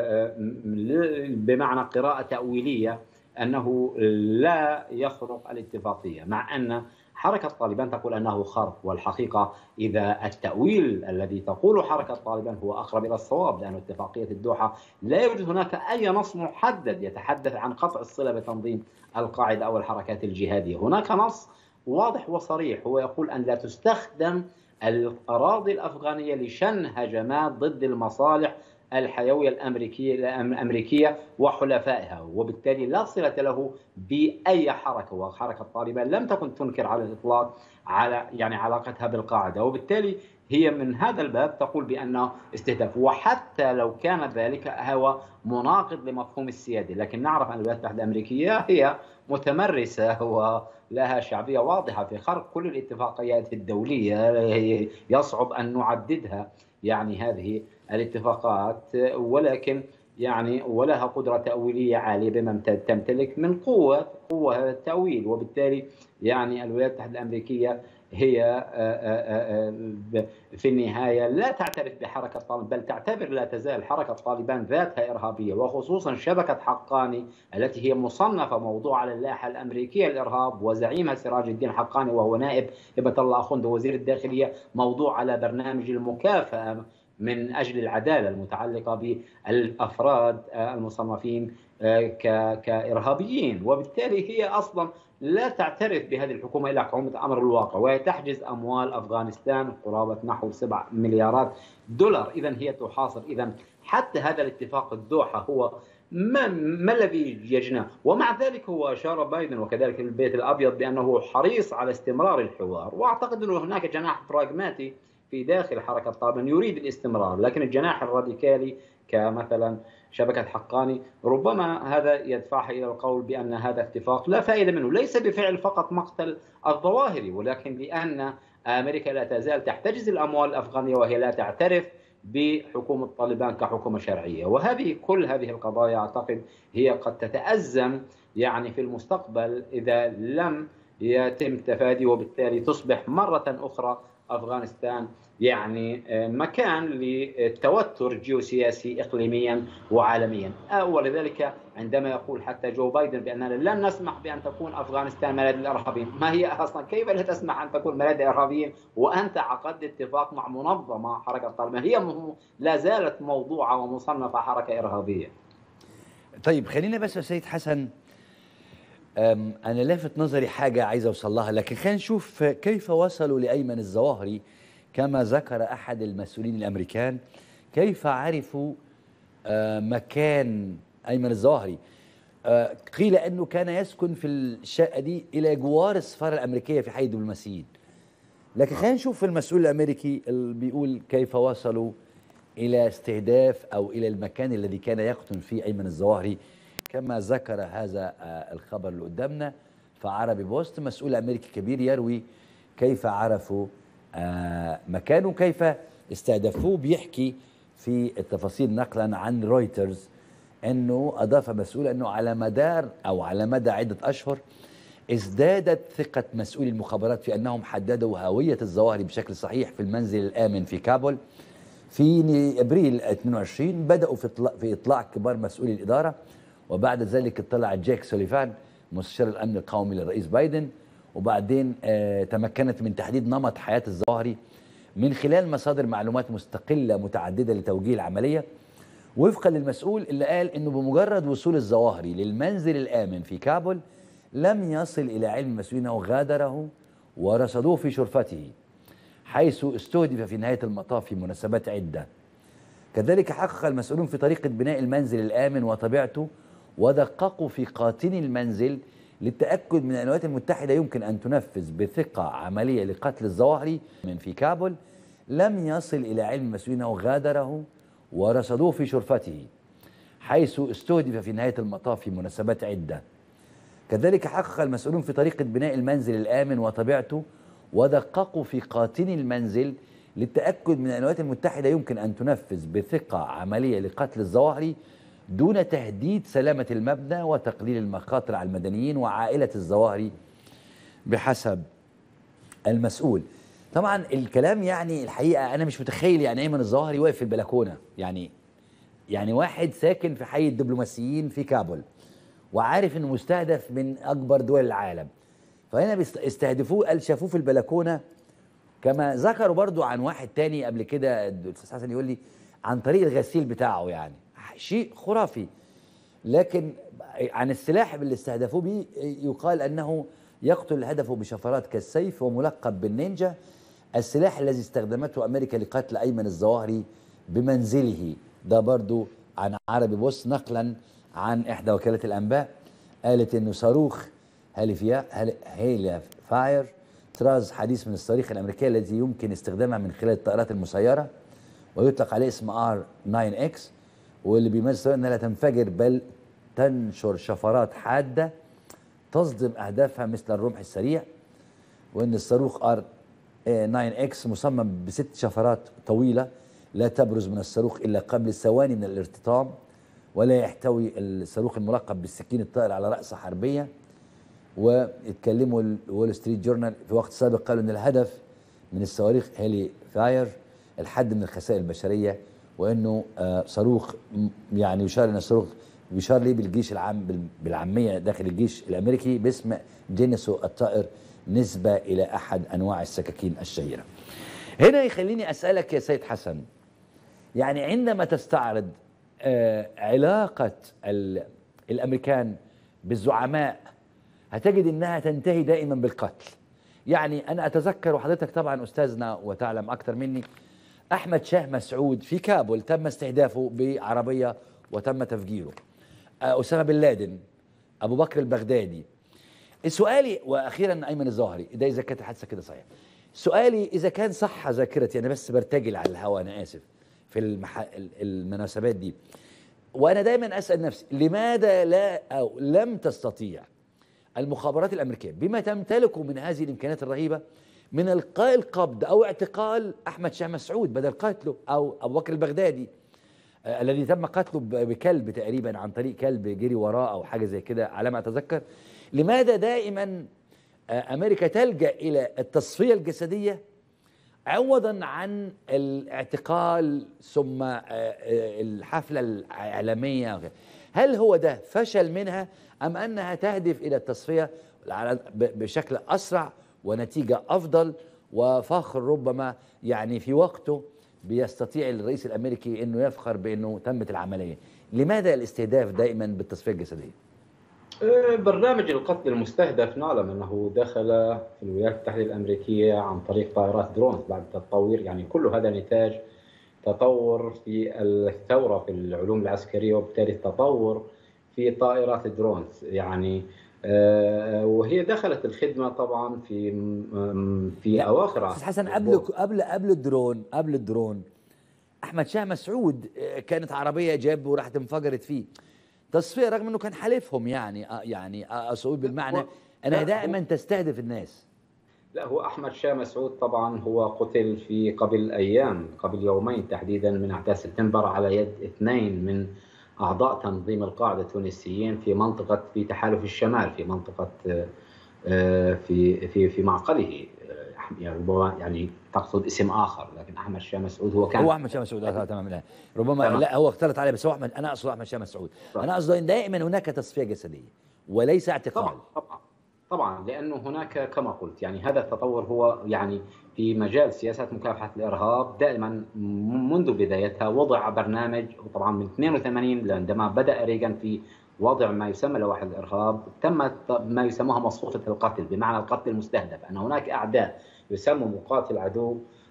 بمعنى قراءه تاويليه انه لا يخرق الاتفاقيه مع ان حركة طالبان تقول أنه خرق والحقيقة إذا التأويل الذي تقول حركة طالبان هو أقرب إلى الصواب لأن اتفاقية الدوحة لا يوجد هناك أي نص محدد يتحدث عن قطع الصلة بتنظيم القاعدة أو الحركات الجهادية هناك نص واضح وصريح هو يقول أن لا تستخدم الأراضي الأفغانية لشن هجمات ضد المصالح الحيوية الأمريكية الأمريكية وحلفائها وبالتالي لا صلة له بأي حركة وحركة طالبان لم تكن تنكر على الإطلاق على يعني علاقتها بالقاعدة وبالتالي هي من هذا الباب تقول بأنه استهداف وحتى لو كان ذلك هو مناقض لمفهوم السيادة لكن نعرف أن الولايات المتحدة الأمريكية هي متمرسة ولها شعبية واضحة في خرق كل الاتفاقيات الدولية يصعب أن نعددها يعني هذه الاتفاقات ولكن يعني ولها قدرة تأويلية عالية بما تمتلك من قوة قوة التأويل وبالتالي يعني الولايات المتحدة الأمريكية هي في النهاية لا تعترف بحركة طالبان بل تعتبر لا تزال حركة طالبان ذاتها إرهابية وخصوصا شبكة حقاني التي هي مصنفة موضوع على اللائحة الأمريكية الإرهاب وزعيمها سراج الدين حقاني وهو نائب هبة الله أخوند وزير الداخلية موضوع على برنامج المكافأة من اجل العداله المتعلقه بالافراد المصنفين كارهابيين وبالتالي هي اصلا لا تعترف بهذه الحكومه الا كعومه امر الواقع وهي تحجز اموال افغانستان قرابه نحو 7 مليارات دولار اذا هي تحاصر اذا حتى هذا الاتفاق الدوحه هو ما ما الذي يجنى ومع ذلك هو اشار بايدن وكذلك البيت الابيض بانه حريص على استمرار الحوار واعتقد انه هناك جناح براغماتي في داخل حركة طالبان يريد الاستمرار لكن الجناح الراديكالي كمثلا شبكة حقاني ربما هذا يدفعها إلى القول بأن هذا اتفاق لا فائدة منه ليس بفعل فقط مقتل الظواهري ولكن لأن أمريكا لا تزال تحتجز الأموال الأفغانية وهي لا تعترف بحكومة طالبان كحكومة شرعية وهذه كل هذه القضايا أعتقد هي قد تتأزم يعني في المستقبل إذا لم يتم تفادي وبالتالي تصبح مرة أخرى افغانستان يعني آه، مكان للتوتر جيوسياسي اقليميا وعالميا آه، ولذلك عندما يقول حتى جو بايدن باننا لن نسمح بان تكون افغانستان ملاذ الارهابيين، ما هي اصلا كيف لا تسمح ان تكون ملاذ الارهابيين وانت عقدت اتفاق مع منظمه حركه طالبان هي لا زالت موضوعه ومصنفه حركه ارهابيه. طيب خلينا بس يا سيد حسن أنا لافت نظري حاجة عايز أوصل لها لكن خلينا نشوف كيف وصلوا لأيمن الظواهري كما ذكر أحد المسؤولين الأمريكان كيف عرفوا آه، مكان أيمن الظواهري آه، قيل أنه كان يسكن في الشقة دي إلى جوار السفارة الأمريكية في حي الدبلوماسيين لكن خلينا نشوف المسؤول الأمريكي اللي بيقول كيف وصلوا إلى استهداف أو إلى المكان الذي كان يقطن فيه أيمن الظواهري كما ذكر هذا آه، الخبر اللي قدامنا فعربي بوست مسؤول امريكي كبير يروي كيف عرفوا آه، مكانه كيف استهدفوه بيحكي في التفاصيل نقلا عن رويترز انه اضاف مسؤول انه على مدار او على مدى عده اشهر ازدادت ثقة مسؤولي المخابرات في أنهم حددوا هوية الظواهر بشكل صحيح في المنزل الآمن في كابول في أبريل 22 بدأوا في إطلاع, في إطلاع كبار مسؤولي الإدارة وبعد ذلك اطلع جاك سوليفان مستشار الامن القومي للرئيس بايدن وبعدين آه تمكنت من تحديد نمط حياه الظواهري من خلال مصادر معلومات مستقله متعدده لتوجيه العمليه وفقا للمسؤول اللي قال انه بمجرد وصول الظواهري للمنزل الامن في كابول لم يصل الى علم المسؤولين انه غادره ورصدوه في شرفته حيث استهدف في نهايه المطاف في مناسبات عده كذلك حقق المسؤولون في طريقة بناء المنزل الآمن وطبيعته ودققوا في قاطني المنزل للتأكد من أن الولايات المتحدة يمكن أن تنفذ بثقة عملية لقتل الظواهري من في كابول لم يصل إلى علم المسؤولين أنه غادره ورصدوه في شرفته حيث استهدف في نهاية المطاف في مناسبات عدة كذلك حقق المسؤولون في طريقة بناء المنزل الآمن وطبيعته ودققوا في قاطني المنزل للتأكد من أن الولايات المتحدة يمكن أن تنفذ بثقة عملية لقتل الظواهري دون تهديد سلامة المبنى وتقليل المخاطر على المدنيين وعائلة الظواهري بحسب المسؤول طبعا الكلام يعني الحقيقة أنا مش متخيل يعني أيمن الظواهري واقف في البلكونة يعني يعني واحد ساكن في حي الدبلوماسيين في كابول وعارف انه مستهدف من اكبر دول العالم فهنا بيست- استهدفوه قال شافوه في البلكونه كما ذكروا برضو عن واحد تاني قبل كده الاستاذ حسن يقول لي عن طريق الغسيل بتاعه يعني شيء خرافي لكن عن السلاح اللي استهدفوه به يقال انه يقتل الهدف بشفرات كالسيف وملقب بالنينجا السلاح الذي استخدمته امريكا لقتل ايمن الظواهري بمنزله ده برضو عن عربي بوست نقلا عن احدى وكالات الانباء قالت انه صاروخ هاليفيا هال- هيلا فاير طراز حديث من الصواريخ الامريكيه التي يمكن استخدامها من خلال الطائرات المسيره ويطلق عليه اسم ار 9 اكس واللي بيمثل انها لا تنفجر بل تنشر شفرات حاده تصدم اهدافها مثل الرمح السريع وان الصاروخ ار 9 اكس مصمم بست شفرات طويله لا تبرز من الصاروخ الا قبل ثواني من الارتطام ولا يحتوي الصاروخ الملقب بالسكين الطائر على راسه حربيه واتكلموا الول ستريت جورنال في وقت سابق قالوا ان الهدف من الصواريخ هيلي فاير الحد من الخسائر البشريه وانه آه، صاروخ م- يعني يشار ان الصاروخ بيشار ليه بالجيش العام بال- بالعاميه داخل الجيش الامريكي باسم جينيسو الطائر نسبه الى احد انواع السكاكين الشهيره. هنا يخليني اسالك يا سيد حسن يعني عندما تستعرض آه، علاقة ال- الأمريكان بالزعماء هتجد أنها تنتهي دائما بالقتل يعني أنا أتذكر وحضرتك طبعا أستاذنا وتعلم أكثر مني أحمد شاه مسعود في كابول تم استهدافه بعربية وتم تفجيره آه، أسامة بن لادن أبو بكر البغدادي سؤالي واخيرا ايمن الظاهري ده اذا كانت الحادثه كده صحيح سؤالي اذا كان صح ذاكرتي انا بس برتجل على الهواء انا اسف في المح... ال- المناسبات دي وانا دايما اسال نفسي لماذا لا او لم تستطيع المخابرات الامريكيه بما تمتلكه من هذه الامكانيات الرهيبه من القاء القبض او اعتقال احمد شاه مسعود بدل قتله او ابو بكر البغدادي آه، الذي تم قتله ب- بكلب تقريبا عن طريق كلب جري وراه او حاجه زي كده على ما اتذكر لماذا دائما آه، امريكا تلجا الى التصفيه الجسديه عوضا عن الاعتقال ثم آه، آه، الحفله الاعلاميه هل هو ده فشل منها ام انها تهدف الى التصفيه على- ب- بشكل اسرع ونتيجه افضل وفخر ربما يعني في وقته بيستطيع الرئيس الامريكي انه يفخر بانه تمت العمليه لماذا الاستهداف دائما بالتصفيه الجسديه آه، برنامج القتل المستهدف نعلم انه دخل في الولايات المتحده الامريكيه عن طريق طائرات درونز بعد تطوير يعني كل هذا نتاج تطور في الثوره في العلوم العسكريه وبالتالي تطور في طائرات الدرونز يعني آه، وهي دخلت الخدمه طبعا في م- في لا، اواخر استاذ حسن قبل قبل قبل الدرون قبل الدرون احمد شاه مسعود آه، كانت عربيه جاب وراحت انفجرت فيه تصفيه رغم انه كان حليفهم يعني آه، يعني آه، اقول بالمعنى هو- انها لا، دائما هو- تستهدف الناس لا هو احمد شاه مسعود طبعا هو قتل في قبل ايام قبل يومين تحديدا من احداث سبتمبر على يد اثنين من اعضاء تنظيم القاعده التونسيين في منطقه في تحالف الشمال في منطقه آه، آه، في في في معقله آه، يعني ربما يعني تقصد اسم اخر لكن احمد شاه مسعود هو كان هو احمد شاه مسعود آه تمام لا ربما تمام. لا هو اختلط عليه بس هو احمد انا اقصد احمد شاه مسعود صح. انا اقصد ان دائما هناك تصفيه جسديه وليس اعتقال طبعا طبعا طبعا لانه هناك كما قلت يعني هذا التطور هو يعني في مجال سياسات مكافحه الارهاب دائما م- منذ بدايتها وضع برنامج طبعا من 82 عندما بدا ريغان في وضع ما يسمى لوائح الارهاب تم ت- ما يسموها مصفوفه القتل بمعنى القتل المستهدف ان هناك اعداء يسموا مقاتل عدو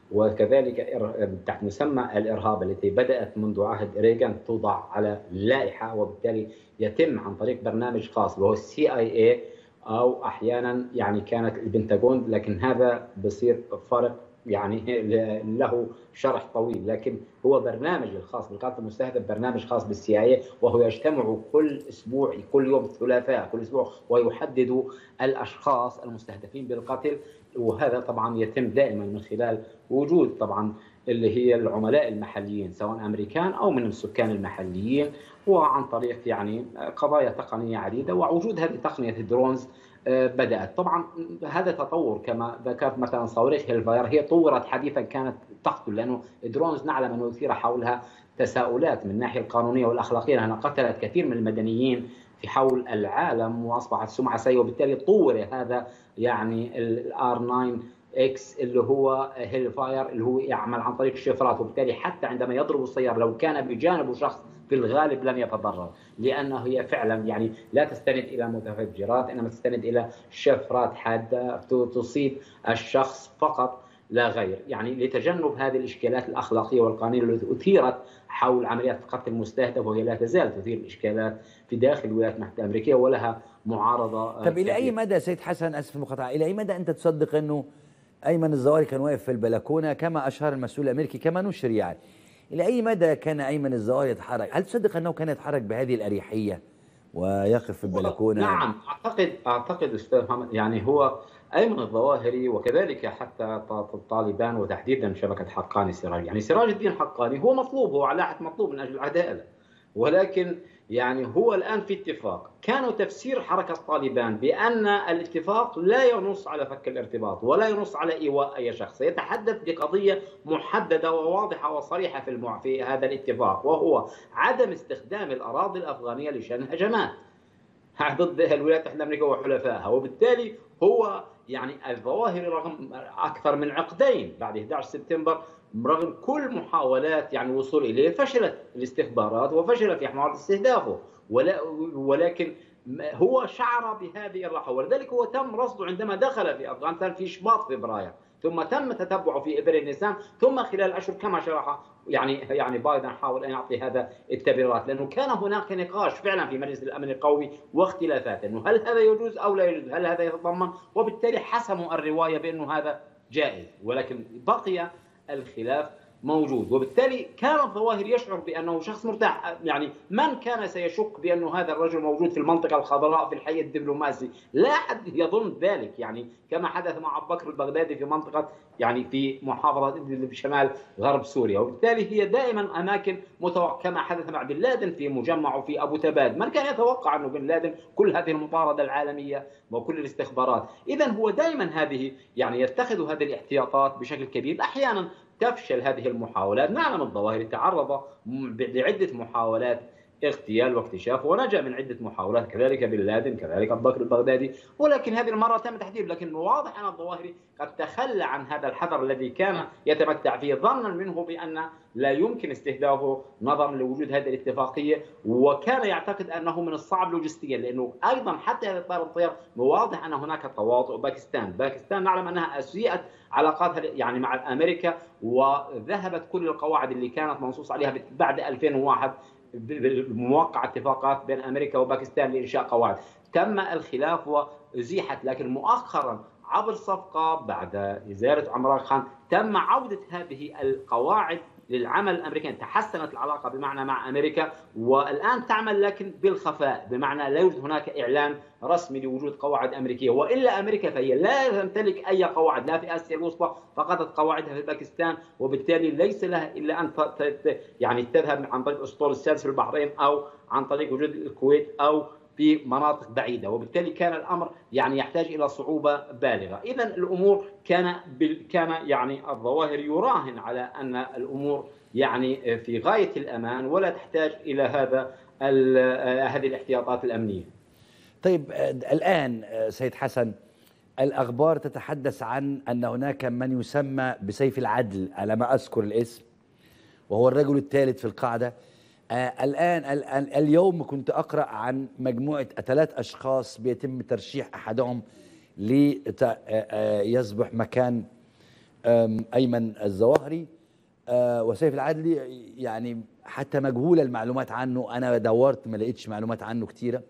وكذلك تحت مسمى الارهاب التي بدات منذ عهد ريغان توضع على لائحه وبالتالي يتم عن طريق برنامج خاص وهو السي اي اي او احيانا يعني كانت البنتاغون لكن هذا بصير فرق يعني له شرح طويل لكن هو برنامج الخاص بالقتل المستهدف برنامج خاص بالسي اي وهو يجتمع كل اسبوع كل يوم الثلاثاء كل اسبوع ويحدد الاشخاص المستهدفين بالقتل وهذا طبعا يتم دائما من خلال وجود طبعا اللي هي العملاء المحليين سواء امريكان او من السكان المحليين وعن طريق يعني قضايا تقنيه عديده ووجود هذه تقنيه الدرونز آه، بدات طبعا هذا تطور كما ذكرت مثلا صواريخ هيلفاير هي طورت حديثا كانت تقتل لانه الدرونز نعلم انه يثير حولها تساؤلات من الناحيه القانونيه والاخلاقيه لانها قتلت كثير من المدنيين في حول العالم واصبحت سمعه سيئه وبالتالي طور هذا يعني الار 9 اكس اللي هو هيل فاير اللي هو يعمل عن طريق الشفرات وبالتالي حتى عندما يضرب السيارة لو كان بجانبه شخص في الغالب لن يتضرر لانه هي فعلا يعني لا تستند الى متفجرات انما تستند الى شفرات حاده تصيب الشخص فقط لا غير يعني لتجنب هذه الاشكالات الاخلاقيه والقانونيه التي اثيرت حول عمليات القتل المستهدف وهي لا تزال تثير الاشكالات في داخل الولايات المتحده الامريكيه ولها معارضه طيب الى اي مدى سيد حسن اسف المقاطعه الى اي مدى انت تصدق انه ايمن الزواري كان واقف في البلكونه كما اشار المسؤول الامريكي كما نشر يعني الى اي مدى كان ايمن الزواري يتحرك هل تصدق انه كان يتحرك بهذه الاريحيه ويقف في البلكونه نعم اعتقد اعتقد استاذ محمد يعني هو ايمن الظواهري وكذلك حتى الطالبان وتحديدا شبكه حقاني سراج يعني سراج الدين حقاني هو مطلوب هو على مطلوب من اجل العداله ولكن يعني هو الآن في اتفاق كانوا تفسير حركة طالبان بأن الاتفاق لا ينص على فك الارتباط ولا ينص على إيواء أي شخص يتحدث بقضية محددة وواضحة وصريحة في, المع... في هذا الاتفاق وهو عدم استخدام الأراضي الأفغانية لشن هجمات ضد الولايات المتحدة الأمريكية وحلفائها وبالتالي هو يعني الظواهر رغم أكثر من عقدين بعد 11 سبتمبر رغم كل محاولات يعني الوصول اليه فشلت الاستخبارات وفشل في محاوله استهدافه ولا ولكن هو شعر بهذه الرخاء ولذلك هو تم رصده عندما دخل في افغانستان في شباط فبراير ثم تم تتبعه في ابريل نيسان ثم خلال اشهر كما شرح يعني يعني بايدن حاول ان يعطي هذا التبريرات لانه كان هناك نقاش فعلا في مجلس الامن القومي واختلافات انه هل هذا يجوز او لا يجوز هل هذا يتضمن وبالتالي حسموا الروايه بانه هذا جائز ولكن بقي الخلاف موجود وبالتالي كان الظواهر يشعر بانه شخص مرتاح يعني من كان سيشك بأن هذا الرجل موجود في المنطقه الخضراء في الحي الدبلوماسي لا أحد يظن ذلك يعني كما حدث مع ابو بكر البغدادي في منطقه يعني في محافظه ادلب في شمال غرب سوريا وبالتالي هي دائما اماكن متوقع كما حدث مع بن لادن في مجمعه في ابو تباد من كان يتوقع انه بن لادن كل هذه المطارده العالميه وكل الاستخبارات اذا هو دائما هذه يعني يتخذ هذه الاحتياطات بشكل كبير احيانا تفشل هذه المحاولات نعلم الظواهر تعرض لعدة محاولات اغتيال واكتشاف ونجا من عده محاولات كذلك بن لادن كذلك ابو بكر البغدادي ولكن هذه المره تم تحديد لكن واضح ان الظواهري قد تخلى عن هذا الحذر الذي كان يتمتع فيه ظنا منه بان لا يمكن استهدافه نظرا لوجود هذه الاتفاقيه وكان يعتقد انه من الصعب لوجستيا لانه ايضا حتى هذا الطائره الطيار واضح ان هناك تواطؤ باكستان، باكستان نعلم انها اسيئت علاقاتها يعني مع امريكا وذهبت كل القواعد اللي كانت منصوص عليها بعد 2001 بموقع اتفاقات بين امريكا وباكستان لانشاء قواعد تم الخلاف وازيحت لكن مؤخرا عبر صفقه بعد ازاله عمران خان تم عوده هذه القواعد للعمل الامريكي تحسنت العلاقه بمعنى مع امريكا والان تعمل لكن بالخفاء بمعنى لا يوجد هناك اعلان رسمي لوجود قواعد امريكيه والا امريكا فهي لا تمتلك اي قواعد لا في اسيا الوسطى فقدت قواعدها في باكستان وبالتالي ليس لها الا ان يعني تذهب عن طريق الاسطول السادس في البحرين او عن طريق وجود الكويت او في مناطق بعيده وبالتالي كان الامر يعني يحتاج الى صعوبه بالغه اذا الامور كان كان يعني الظواهر يراهن على ان الامور يعني في غايه الامان ولا تحتاج الى هذا هذه الاحتياطات الامنيه طيب الان سيد حسن الاخبار تتحدث عن ان هناك من يسمى بسيف العدل على ما اذكر الاسم وهو الرجل الثالث في القاعده آه الآن اليوم كنت أقرأ عن مجموعة ثلاث أشخاص بيتم ترشيح أحدهم ليصبح آه، آه، مكان أم، ايمن الظواهري آه، وسيف العدلي يعني حتى مجهوله المعلومات عنه انا دورت ما لقيتش معلومات عنه كتيره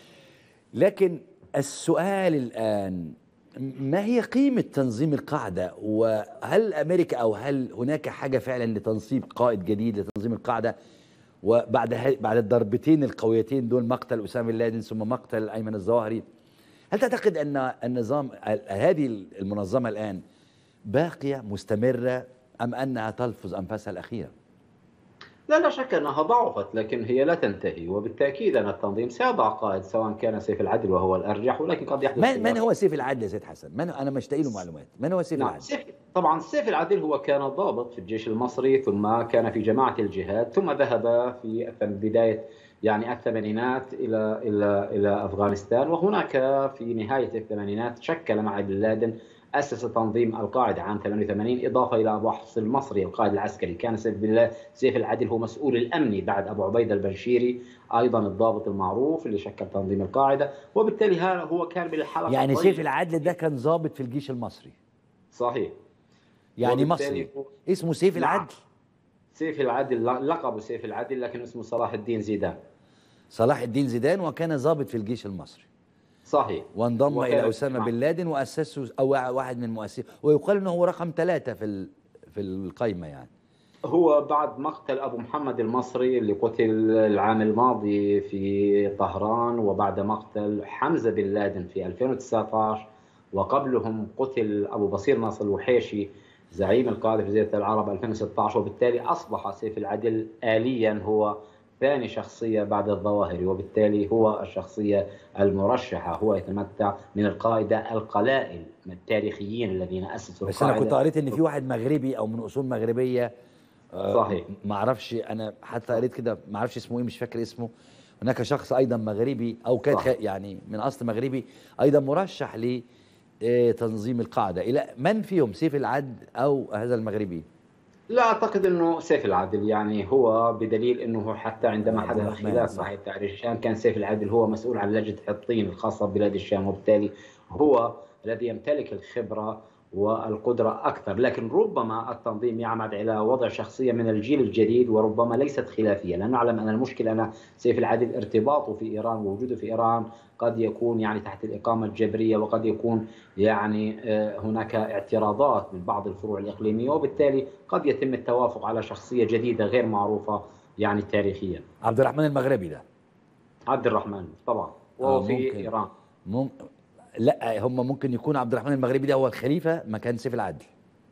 لكن السؤال الان ما هي قيمه تنظيم القاعده وهل امريكا او هل هناك حاجه فعلا لتنصيب قائد جديد لتنظيم القاعده وبعد ه- بعد الضربتين القويتين دول مقتل اسامه بن لادن ثم مقتل ايمن الظواهري هل تعتقد ان النظام ال- هذه المنظمه الان باقيه مستمره ام انها تلفظ انفاسها الاخيره؟ لا لا شك انها ضعفت لكن هي لا تنتهي وبالتاكيد ان التنظيم سيضع قائد سواء كان سيف العدل وهو الارجح ولكن قد يحدث من من خلاف. هو سيف العدل يا سيد حسن؟ من انا مشتاق له معلومات، من هو سيف نعم العدل؟ سيف طبعا سيف العدل هو كان ضابط في الجيش المصري ثم كان في جماعه الجهاد ثم ذهب في بدايه يعني الثمانينات الى الى الى افغانستان وهناك في نهايه الثمانينات شكل مع بن لادن اسس تنظيم القاعده عام 88 اضافه الى ابو حفص المصري القائد العسكري كان سيف بالله سيف العدل هو مسؤول الامني بعد ابو عبيده البنشيري ايضا الضابط المعروف اللي شكل تنظيم القاعده وبالتالي هذا هو كان بالحلقه يعني الضيقة. سيف العدل ده كان ضابط في الجيش المصري صحيح يعني وبالتالي مصري هو- اسمه سيف نعم. العدل سيف العدل لقبه سيف العدل لكن اسمه صلاح الدين زيدان صلاح الدين زيدان وكان ضابط في الجيش المصري صحيح وانضم وكان- الى اسامه نعم. بن لادن واسسه او واحد من مؤسسيه ويقال انه هو رقم ثلاثه في ال- في القائمه يعني هو بعد مقتل ابو محمد المصري اللي قتل العام الماضي في طهران وبعد مقتل حمزه بن لادن في 2019 وقبلهم قتل ابو بصير ناصر الوحيشي زعيم القاعده في جزيره العرب 2016 وبالتالي اصبح سيف العدل اليا هو ثاني شخصيه بعد الظواهري وبالتالي هو الشخصيه المرشحه هو يتمتع من القاده القلائل من التاريخيين الذين اسسوا بس انا القاعده كنت قريت ان في واحد مغربي او من اصول مغربيه آه، صحيح. ما اعرفش انا حتى قريت كده ما اعرفش اسمه ايه مش فاكر اسمه هناك شخص ايضا مغربي او كان صح. خ- يعني من اصل مغربي ايضا مرشح لتنظيم القاعده الى من فيهم سيف العدل او هذا المغربي لا اعتقد انه سيف العدل يعني هو بدليل انه حتى عندما عبد حدث الرحمن، خلاف صح. مع تحرير الشام كان سيف العدل هو مسؤول عن لجنه حطين الخاصه ببلاد الشام وبالتالي هو الذي يمتلك الخبره والقدره اكثر لكن ربما التنظيم يعمد الى وضع شخصيه من الجيل الجديد وربما ليست خلافيه لان نعلم ان المشكله ان سيف العدل ارتباطه في ايران ووجوده في ايران قد يكون يعني تحت الاقامه الجبريه وقد يكون يعني آه، هناك اعتراضات من بعض الفروع الاقليميه وبالتالي قد يتم التوافق على شخصيه جديده غير معروفه يعني تاريخيا عبد الرحمن المغربي ده عبد الرحمن طبعا آه، وهو في ممكن. ايران مم... لا هم ممكن يكون عبد الرحمن المغربي ده هو الخليفه مكان سيف العدل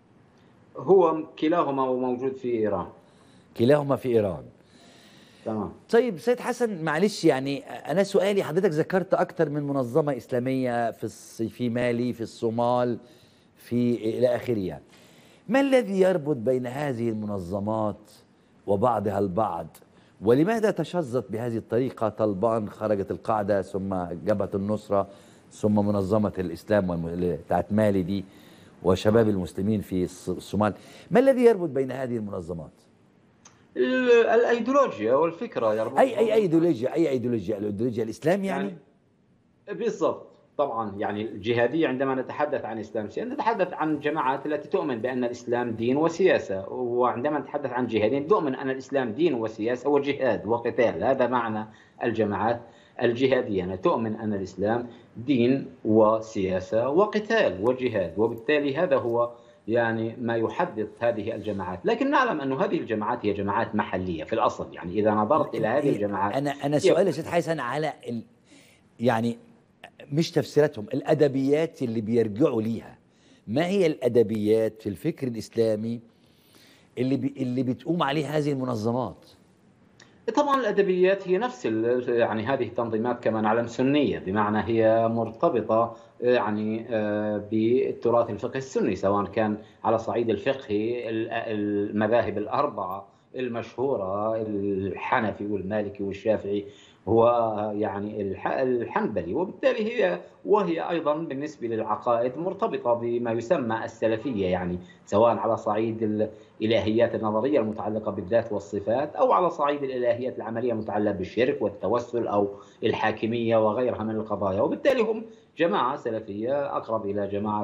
هو كلاهما موجود في ايران كلاهما في ايران تمام طيب سيد حسن معلش يعني انا سؤالي حضرتك ذكرت اكتر من منظمه اسلاميه في الص- في مالي في الصومال في الى اخره يعني. ما الذي يربط بين هذه المنظمات وبعضها البعض ولماذا تشظت بهذه الطريقه طلبان خرجت القاعده ثم جبهه النصره ثم منظمه الاسلام والم- بتاعت مالي دي وشباب المسلمين في الص- الصومال ما الذي يربط بين هذه المنظمات ال- الايديولوجيا والفكره يربط اي اي ايديولوجيا اي ايديولوجيا الايديولوجيا الاسلام يعني, يعني بالضبط طبعا يعني الجهادية عندما نتحدث عن الإسلام سياسة نتحدث عن جماعات التي تؤمن بأن الإسلام دين وسياسة وعندما نتحدث عن جهادين تؤمن أن الإسلام دين وسياسة وجهاد وقتال هذا معنى الجماعات الجهادية أنا تؤمن أن الإسلام دين وسياسة وقتال وجهاد وبالتالي هذا هو يعني ما يحدد هذه الجماعات لكن نعلم أن هذه الجماعات هي جماعات محلية في الأصل يعني إذا نظرت إلى هذه الجماعات انا انا سؤالي يا سيد حسن على ال... يعني مش تفسيراتهم الادبيات اللي بيرجعوا ليها ما هي الادبيات في الفكر الاسلامي اللي بي... اللي بتقوم عليه هذه المنظمات طبعا الادبيات هي نفس ال- يعني هذه التنظيمات كما نعلم سنيه بمعنى هي مرتبطه يعني آه، بالتراث الفقهي السني سواء كان على صعيد الفقهي ال- المذاهب الاربعه المشهوره الحنفي والمالكي والشافعي هو يعني الح- الحنبلي وبالتالي هي وهي ايضا بالنسبه للعقائد مرتبطه بما يسمى السلفيه يعني سواء على صعيد ال- الالهيات النظريه المتعلقه بالذات والصفات او على صعيد الالهيات العمليه المتعلقه بالشرك والتوسل او الحاكميه وغيرها من القضايا وبالتالي هم جماعه سلفيه اقرب الى جماعه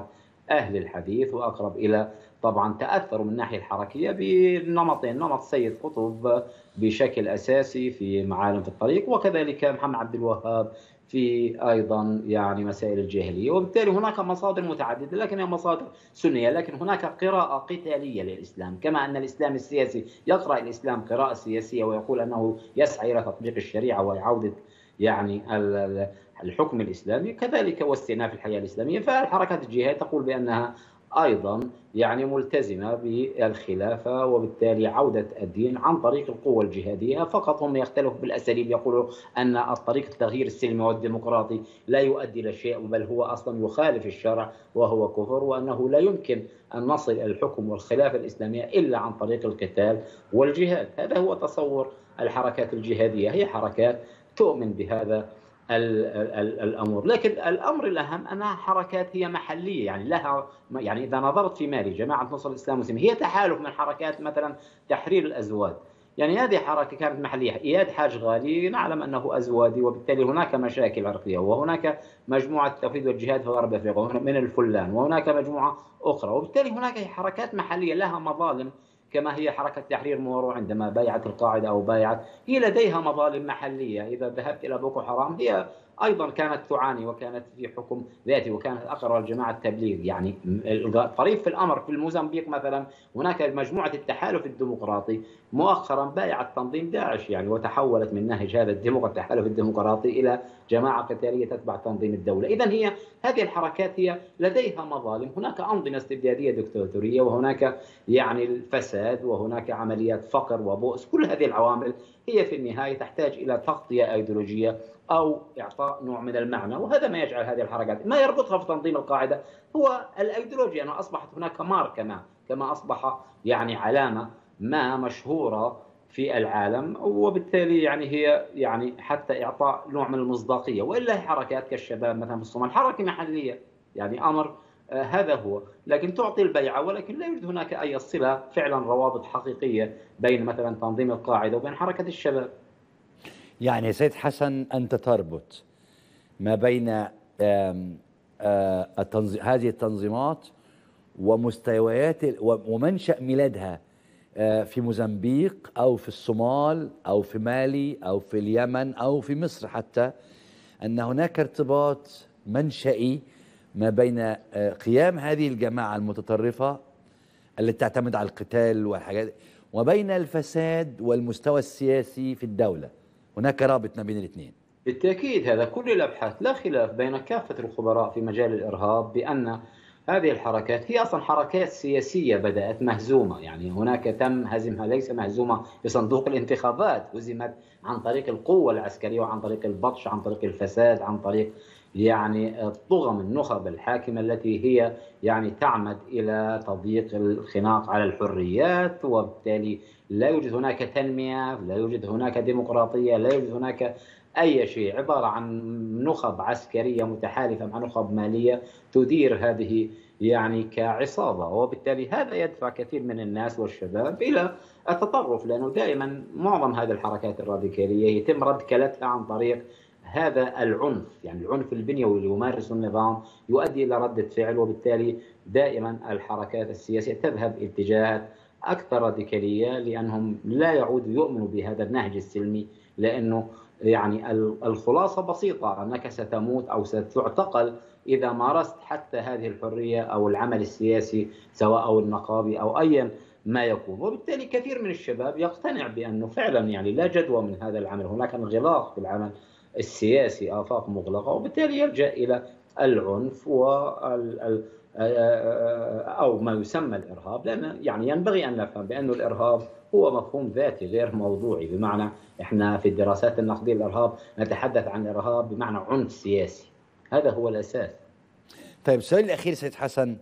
أهل الحديث وأقرب إلى طبعا تأثروا من الناحية الحركية بنمطين نمط سيد قطب بشكل أساسي في معالم في الطريق وكذلك محمد عبد الوهاب في ايضا يعني مسائل الجاهليه وبالتالي هناك مصادر متعدده لكنها مصادر سنيه لكن هناك قراءه قتاليه للاسلام كما ان الاسلام السياسي يقرا الاسلام قراءه سياسيه ويقول انه يسعى الى تطبيق الشريعه وعوده يعني الحكم الاسلامي كذلك واستئناف الحياه الاسلاميه فالحركات الجهاديه تقول بانها ايضا يعني ملتزمه بالخلافه وبالتالي عوده الدين عن طريق القوه الجهاديه فقط هم يختلفوا بالاساليب يقولوا ان الطريق التغيير السلمي والديمقراطي لا يؤدي الى شيء بل هو اصلا يخالف الشرع وهو كفر وانه لا يمكن ان نصل الى الحكم والخلافه الاسلاميه الا عن طريق القتال والجهاد هذا هو تصور الحركات الجهاديه هي حركات تؤمن بهذا الامور لكن الامر الاهم انها حركات هي محليه يعني لها يعني اذا نظرت في مالي جماعه نصر الاسلام والمسلمين هي تحالف من حركات مثلا تحرير الازواج يعني هذه حركه كانت محليه اياد حاج غالي نعلم انه ازوادي وبالتالي هناك مشاكل عرقيه وهناك مجموعه التوحيد والجهاد في غرب افريقيا من الفلان وهناك مجموعه اخرى وبالتالي هناك حركات محليه لها مظالم كما هي حركة تحرير مورو عندما بايعت القاعدة أو بايعت هي لديها مظالم محلية إذا ذهبت إلى بوكو حرام هي ايضا كانت تعاني وكانت في حكم ذاتي وكانت اقرب جماعه التبليغ يعني الطريف في الامر في الموزمبيق مثلا هناك مجموعه التحالف الديمقراطي مؤخرا بايعت تنظيم داعش يعني وتحولت من نهج هذا التحالف الديمقراطي الى جماعه قتاليه تتبع تنظيم الدوله، اذا هي هذه الحركات هي لديها مظالم، هناك انظمه استبداديه دكتاتوريه وهناك يعني الفساد وهناك عمليات فقر وبؤس، كل هذه العوامل هي في النهايه تحتاج الى تغطيه ايديولوجيه او اعطاء نوع من المعنى وهذا ما يجعل هذه الحركات ما يربطها في تنظيم القاعده هو الايديولوجيا انه اصبحت هناك ماركه ما كما اصبح يعني علامه ما مشهوره في العالم وبالتالي يعني هي يعني حتى اعطاء نوع من المصداقيه والا حركات كالشباب مثلا في الصومال حركه محليه يعني امر آه هذا هو لكن تعطي البيعه ولكن لا يوجد هناك اي صله فعلا روابط حقيقيه بين مثلا تنظيم القاعده وبين حركه الشباب يعني سيد حسن أنت تربط ما بين آم آم التنظيم هذه التنظيمات ومستويات ومنشأ ميلادها في موزمبيق أو في الصومال أو في مالي أو في اليمن أو في مصر حتى أن هناك ارتباط منشئي ما بين قيام هذه الجماعة المتطرفة التي تعتمد على القتال والحاجات وبين الفساد والمستوى السياسي في الدوله هناك رابط ما بين الاثنين بالتأكيد هذا كل الأبحاث لا خلاف بين كافة الخبراء في مجال الإرهاب بأن هذه الحركات هي أصلا حركات سياسية بدأت مهزومة يعني هناك تم هزمها ليس مهزومة في صندوق الانتخابات هزمت عن طريق القوة العسكرية وعن طريق البطش عن طريق الفساد عن طريق يعني طغم النخب الحاكمة التي هي يعني تعمد إلى تضييق الخناق على الحريات وبالتالي لا يوجد هناك تنمية لا يوجد هناك ديمقراطية لا يوجد هناك أي شيء عبارة عن نخب عسكرية متحالفة مع نخب مالية تدير هذه يعني كعصابة وبالتالي هذا يدفع كثير من الناس والشباب إلى التطرف لأنه دائما معظم هذه الحركات الراديكالية يتم رد كلتها عن طريق هذا العنف يعني العنف البنيوي اللي يمارسه النظام يؤدي إلى ردة فعل وبالتالي دائما الحركات السياسية تذهب اتجاهات أكثر راديكالية لأنهم لا يعودوا يؤمنوا بهذا النهج السلمي لأنه يعني الخلاصة بسيطة أنك ستموت أو ستعتقل إذا مارست حتى هذه الحرية أو العمل السياسي سواء أو النقابي أو أيا ما يكون وبالتالي كثير من الشباب يقتنع بأنه فعلا يعني لا جدوى من هذا العمل هناك انغلاق في العمل السياسي آفاق مغلقة وبالتالي يلجأ إلى العنف وال او ما يسمى الارهاب لان يعني ينبغي ان نفهم بانه الارهاب هو مفهوم ذاتي غير موضوعي بمعنى احنا في الدراسات النقديه الارهاب نتحدث عن الارهاب بمعنى عنف سياسي هذا هو الاساس طيب السؤال الاخير سيد حسن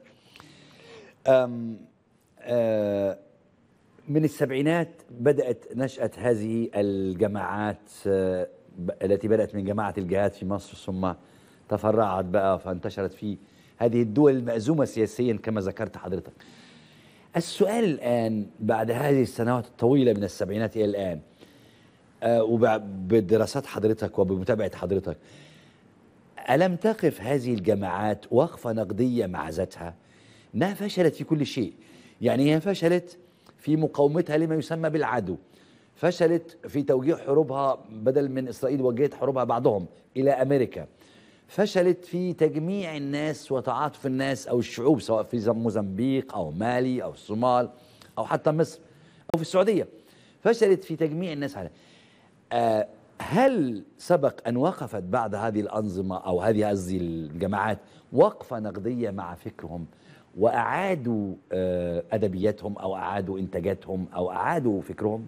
أم أه من السبعينات بدات نشاه هذه الجماعات التي بدات من جماعه الجهاد في مصر ثم تفرعت بقى فانتشرت في هذه الدول المأزومة سياسيا كما ذكرت حضرتك السؤال الآن بعد هذه السنوات الطويلة من السبعينات إلى الآن آه وبدراسات حضرتك وبمتابعة حضرتك ألم تقف هذه الجماعات وقفة نقدية مع ذاتها انها فشلت في كل شيء يعني هي فشلت في مقاومتها لما يسمى بالعدو فشلت في توجيه حروبها بدل من اسرائيل وجهت حروبها بعضهم الى امريكا فشلت في تجميع الناس وتعاطف الناس او الشعوب سواء في موزمبيق او مالي او الصومال او حتى مصر او في السعوديه فشلت في تجميع الناس على آه هل سبق ان وقفت بعد هذه الانظمه او هذه قصدي الجماعات وقفه نقديه مع فكرهم واعادوا آه ادبياتهم او اعادوا انتاجاتهم او اعادوا فكرهم؟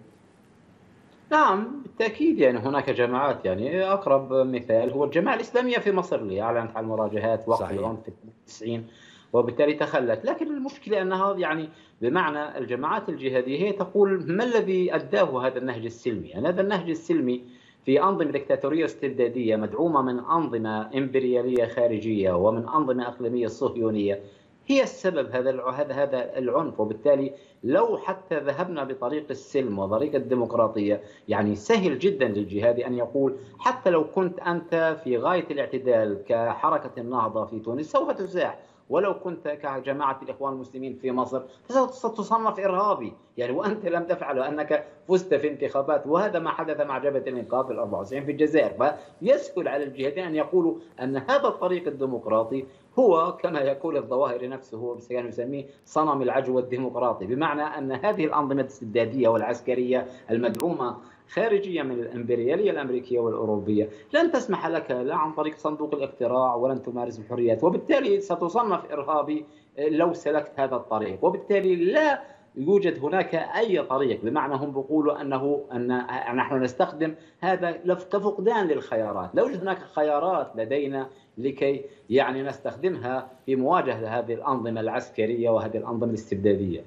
نعم بالتأكيد يعني هناك جماعات يعني أقرب مثال هو الجماعة الإسلامية في مصر اللي أعلنت عن المراجعات وقت العنف في التسعين وبالتالي تخلت لكن المشكلة أنها يعني بمعنى الجماعات الجهادية هي تقول ما الذي أداه هذا النهج السلمي يعني هذا النهج السلمي في أنظمة دكتاتورية استبدادية مدعومة من أنظمة إمبريالية خارجية ومن أنظمة إقليمية صهيونية هي السبب هذا هذا هذا العنف وبالتالي لو حتى ذهبنا بطريق السلم وطريق الديمقراطيه يعني سهل جدا للجهادي ان يقول حتى لو كنت انت في غايه الاعتدال كحركه النهضه في تونس سوف تزاح ولو كنت كجماعة الإخوان المسلمين في مصر ستصنف إرهابي يعني وأنت لم تفعل وأنك فزت في انتخابات وهذا ما حدث مع جبهة الإنقاذ في 94 في الجزائر فيسهل على الجهتين أن يقولوا أن هذا الطريق الديمقراطي هو كما يقول الظواهر نفسه هو كان يسميه صنم العجو الديمقراطي بمعنى أن هذه الأنظمة الاستبدادية والعسكرية المدعومة خارجيه من الامبرياليه الامريكيه والاوروبيه لن تسمح لك لا عن طريق صندوق الاقتراع ولن تمارس الحريات وبالتالي ستصنف ارهابي لو سلكت هذا الطريق وبالتالي لا يوجد هناك اي طريق بمعنى هم بيقولوا انه ان نحن نستخدم هذا كفقدان للخيارات، لا يوجد هناك خيارات لدينا لكي يعني نستخدمها في مواجهه هذه الانظمه العسكريه وهذه الانظمه الاستبداديه.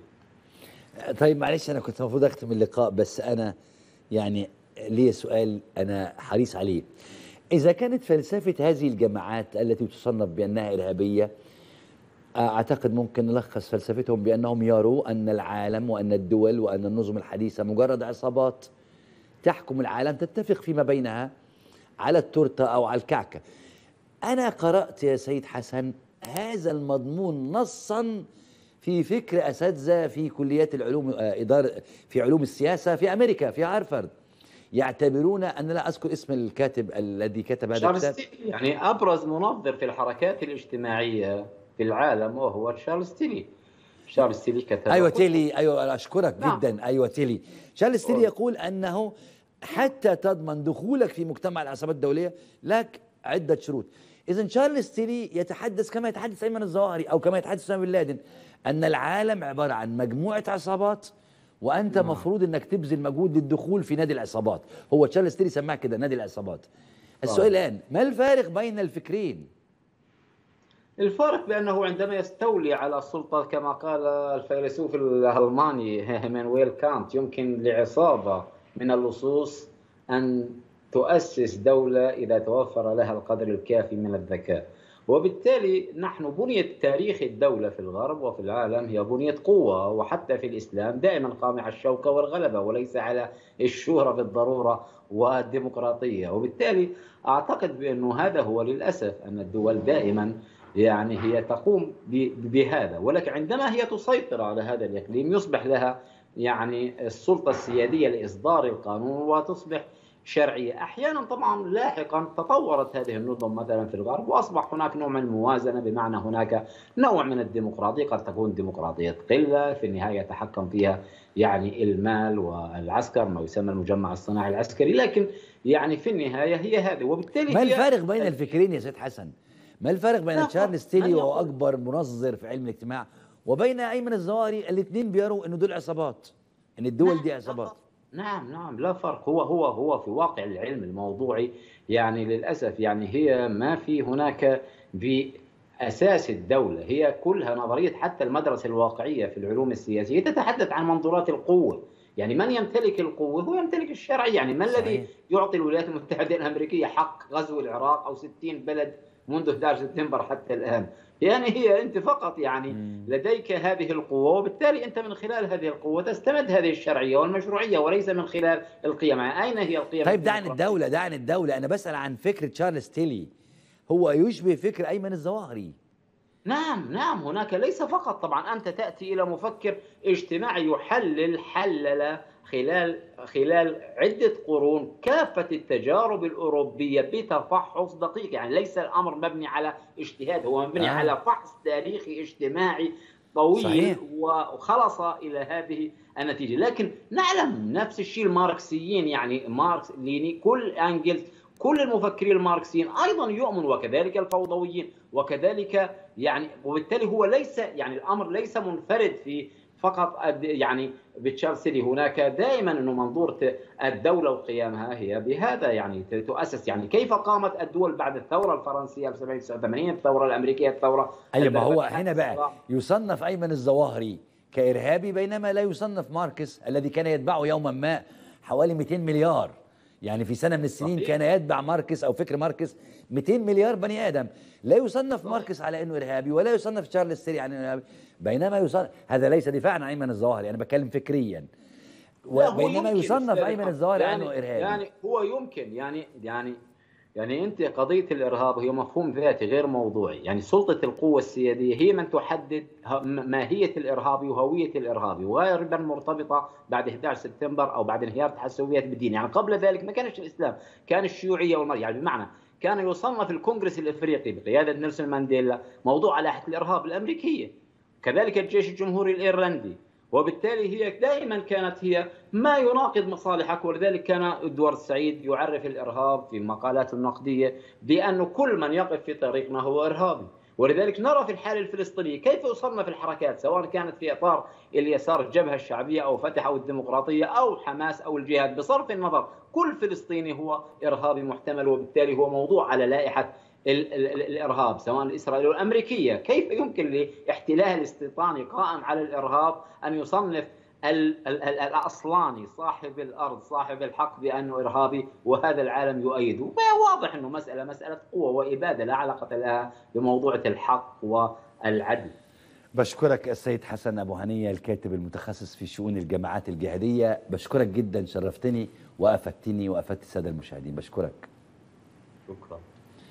طيب معلش انا كنت المفروض اختم اللقاء بس انا يعني لي سؤال أنا حريص عليه إذا كانت فلسفة هذه الجماعات التي تصنف بأنها إرهابية أعتقد ممكن نلخص فلسفتهم بأنهم يروا أن العالم وأن الدول وأن النظم الحديثة مجرد عصابات تحكم العالم تتفق فيما بينها على التورتة أو على الكعكة أنا قرأت يا سيد حسن هذا المضمون نصا في فكر اساتذه في كليات العلوم آه، اداره في علوم السياسه في امريكا في هارفارد يعتبرون انا لا اذكر اسم الكاتب الذي كتب هذا الكتاب يعني ابرز منظر في الحركات الاجتماعيه في العالم وهو تشارلز تيلي تشارلز تيلي كتب ايوه تيلي ايوه اشكرك نعم. جدا ايوه تيلي تشارلز تيلي يقول انه حتى تضمن دخولك في مجتمع العصابات الدوليه لك عده شروط اذا تشارلز تيلي يتحدث كما يتحدث ايمن الظواهري او كما يتحدث اسامه بن لادن ان العالم عباره عن مجموعه عصابات وانت نعم. مفروض انك تبذل مجهود للدخول في نادي العصابات هو تشارلز تيلي سماها كده نادي العصابات السؤال الان ما الفارق بين الفكرين الفارق بانه عندما يستولي على السلطه كما قال الفيلسوف الالماني هيمنويل كانت يمكن لعصابه من اللصوص ان تؤسس دوله اذا توفر لها القدر الكافي من الذكاء وبالتالي نحن بنية تاريخ الدولة في الغرب وفي العالم هي بنية قوة وحتى في الإسلام دائما قامع الشوكة والغلبة وليس على الشهرة بالضرورة والديمقراطية وبالتالي أعتقد بأنه هذا هو للأسف أن الدول دائما يعني هي تقوم بهذا ولكن عندما هي تسيطر على هذا الإقليم يصبح لها يعني السلطة السيادية لإصدار القانون وتصبح شرعية أحيانا طبعا لاحقا تطورت هذه النظم مثلا في الغرب وأصبح هناك نوع من الموازنة بمعنى هناك نوع من الديمقراطية قد تكون ديمقراطية قلة في النهاية يتحكم فيها يعني المال والعسكر ما يسمى المجمع الصناعي العسكري لكن يعني في النهاية هي هذه وبالتالي ما الفارق بين الفكرين يا سيد حسن؟ ما الفرق بين تشارلز تيلي وهو أكبر منظر في علم الاجتماع وبين أيمن الظواهري الاثنين بيروا أنه دول عصابات أن الدول دي عصابات نعم نعم لا فرق هو هو هو في واقع العلم الموضوعي يعني للاسف يعني هي ما في هناك باساس الدوله هي كلها نظريه حتى المدرسه الواقعيه في العلوم السياسيه تتحدث عن منظورات القوه يعني من يمتلك القوه هو يمتلك الشرع يعني ما الذي يعطي الولايات المتحده الامريكيه حق غزو العراق او 60 بلد منذ 11 سبتمبر حتى الان يعني هي انت فقط يعني لديك هذه القوه وبالتالي انت من خلال هذه القوه تستمد هذه الشرعيه والمشروعيه وليس من خلال القيم اين هي القيم طيب ده عن الدوله ده عن الدوله انا بسال عن فكره تشارلز تيلي هو يشبه فكر ايمن الظواهري نعم نعم هناك ليس فقط طبعا أنت تأتي إلى مفكر اجتماعي يحلل حلل خلال خلال عدة قرون كافة التجارب الأوروبية بتفحص دقيق يعني ليس الأمر مبني على اجتهاد هو مبني آه. آه. على فحص تاريخي اجتماعي طويل صحيح. وخلص إلى هذه النتيجة لكن نعلم نفس الشيء الماركسيين يعني ماركس ليني كل أنجلز كل المفكرين الماركسيين ايضا يؤمنوا وكذلك الفوضويين وكذلك يعني وبالتالي هو ليس يعني الامر ليس منفرد في فقط الد- يعني بتشارلسلي هناك دائما انه منظور ت- الدوله وقيامها هي بهذا يعني ت- تؤسس يعني كيف قامت الدول بعد الثوره الفرنسيه 1989 الثوره الامريكيه الثوره ايوه ما هو البريطانية، هنا بقى يصنف ايمن الظواهري كارهابي بينما لا يصنف ماركس الذي كان يتبعه يوما ما حوالي 200 مليار يعني في سنه من السنين صحيح. كان يتبع ماركس او فكر ماركس 200 مليار بني ادم لا يصنف ماركس على انه ارهابي ولا يصنف تشارلز سيري على انه ارهابي بينما يصنف هذا ليس دفاعا عن ايمن الظواهري انا بتكلم فكريا لا، هو وبينما يمكن يصنف أستاذ ايمن محمد. الظواهري يعني انه ارهابي يعني هو يمكن يعني يعني يعني انت قضيه الارهاب هي مفهوم ذاتي غير موضوعي، يعني سلطه القوه السياديه هي من تحدد ه- م- ماهيه الارهابي وهويه الارهابي، وغالبا مرتبطه بعد 11 سبتمبر او بعد انهيار الاتحاد السوفيتي بالدين، يعني قبل ذلك ما كانش الاسلام، كان الشيوعيه والمرجع يعني بمعنى كان يصنف الكونغرس الافريقي بقياده نيلسون مانديلا موضوع على لائحه الارهاب الامريكيه. كذلك الجيش الجمهوري الايرلندي وبالتالي هي دائما كانت هي ما يناقض مصالحك ولذلك كان ادوارد سعيد يعرف الارهاب في مقالاته النقديه بانه كل من يقف في طريقنا هو ارهابي ولذلك نرى في الحاله الفلسطينيه كيف يصنف الحركات سواء كانت في اطار اليسار الجبهه الشعبيه او فتح او الديمقراطيه او حماس او الجهاد بصرف النظر كل فلسطيني هو ارهابي محتمل وبالتالي هو موضوع على لائحه ال- ال- ال- الارهاب سواء الاسرائيليه والامريكيه، كيف يمكن لاحتلال الاستيطاني قائم على الارهاب ان يصنف ال- ال- ال- الاصلاني صاحب الارض صاحب الحق بانه ارهابي وهذا العالم يؤيده، واضح انه مساله مساله قوه واباده لا علاقه لها بموضوع الحق والعدل. بشكرك السيد حسن ابو هنيه الكاتب المتخصص في شؤون الجماعات الجهاديه بشكرك جدا شرفتني وافدتني وافدت الساده المشاهدين بشكرك شكرا.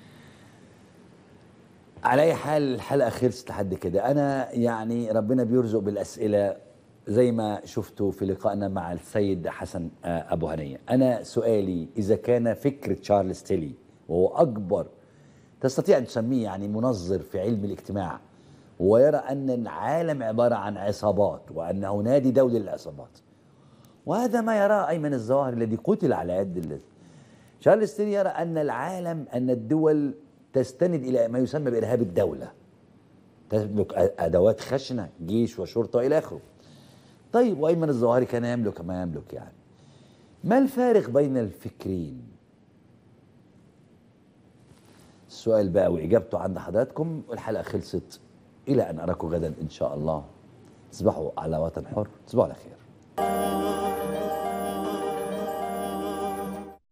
على اي حال الحلقه خلصت لحد كده انا يعني ربنا بيرزق بالاسئله زي ما شفتوا في لقائنا مع السيد حسن آه، ابو هنيه انا سؤالي اذا كان فكر تشارلز تيلي وهو اكبر تستطيع ان تسميه يعني منظر في علم الاجتماع ويرى ان العالم عباره عن عصابات وانه نادي دولي للعصابات وهذا ما يراه ايمن الظواهر الذي قتل على يد ال- تشارلز تيلي يرى ان العالم ان الدول تستند الى ما يسمى بارهاب الدوله تملك أ- ادوات خشنه جيش وشرطه الى اخره طيب وايمن الظواهري كان يملك ما يملك يعني ما الفارق بين الفكرين السؤال بقى واجابته عند حضراتكم والحلقه خلصت الى ان اراكم غدا ان شاء الله تصبحوا على وطن حر تصبحوا على خير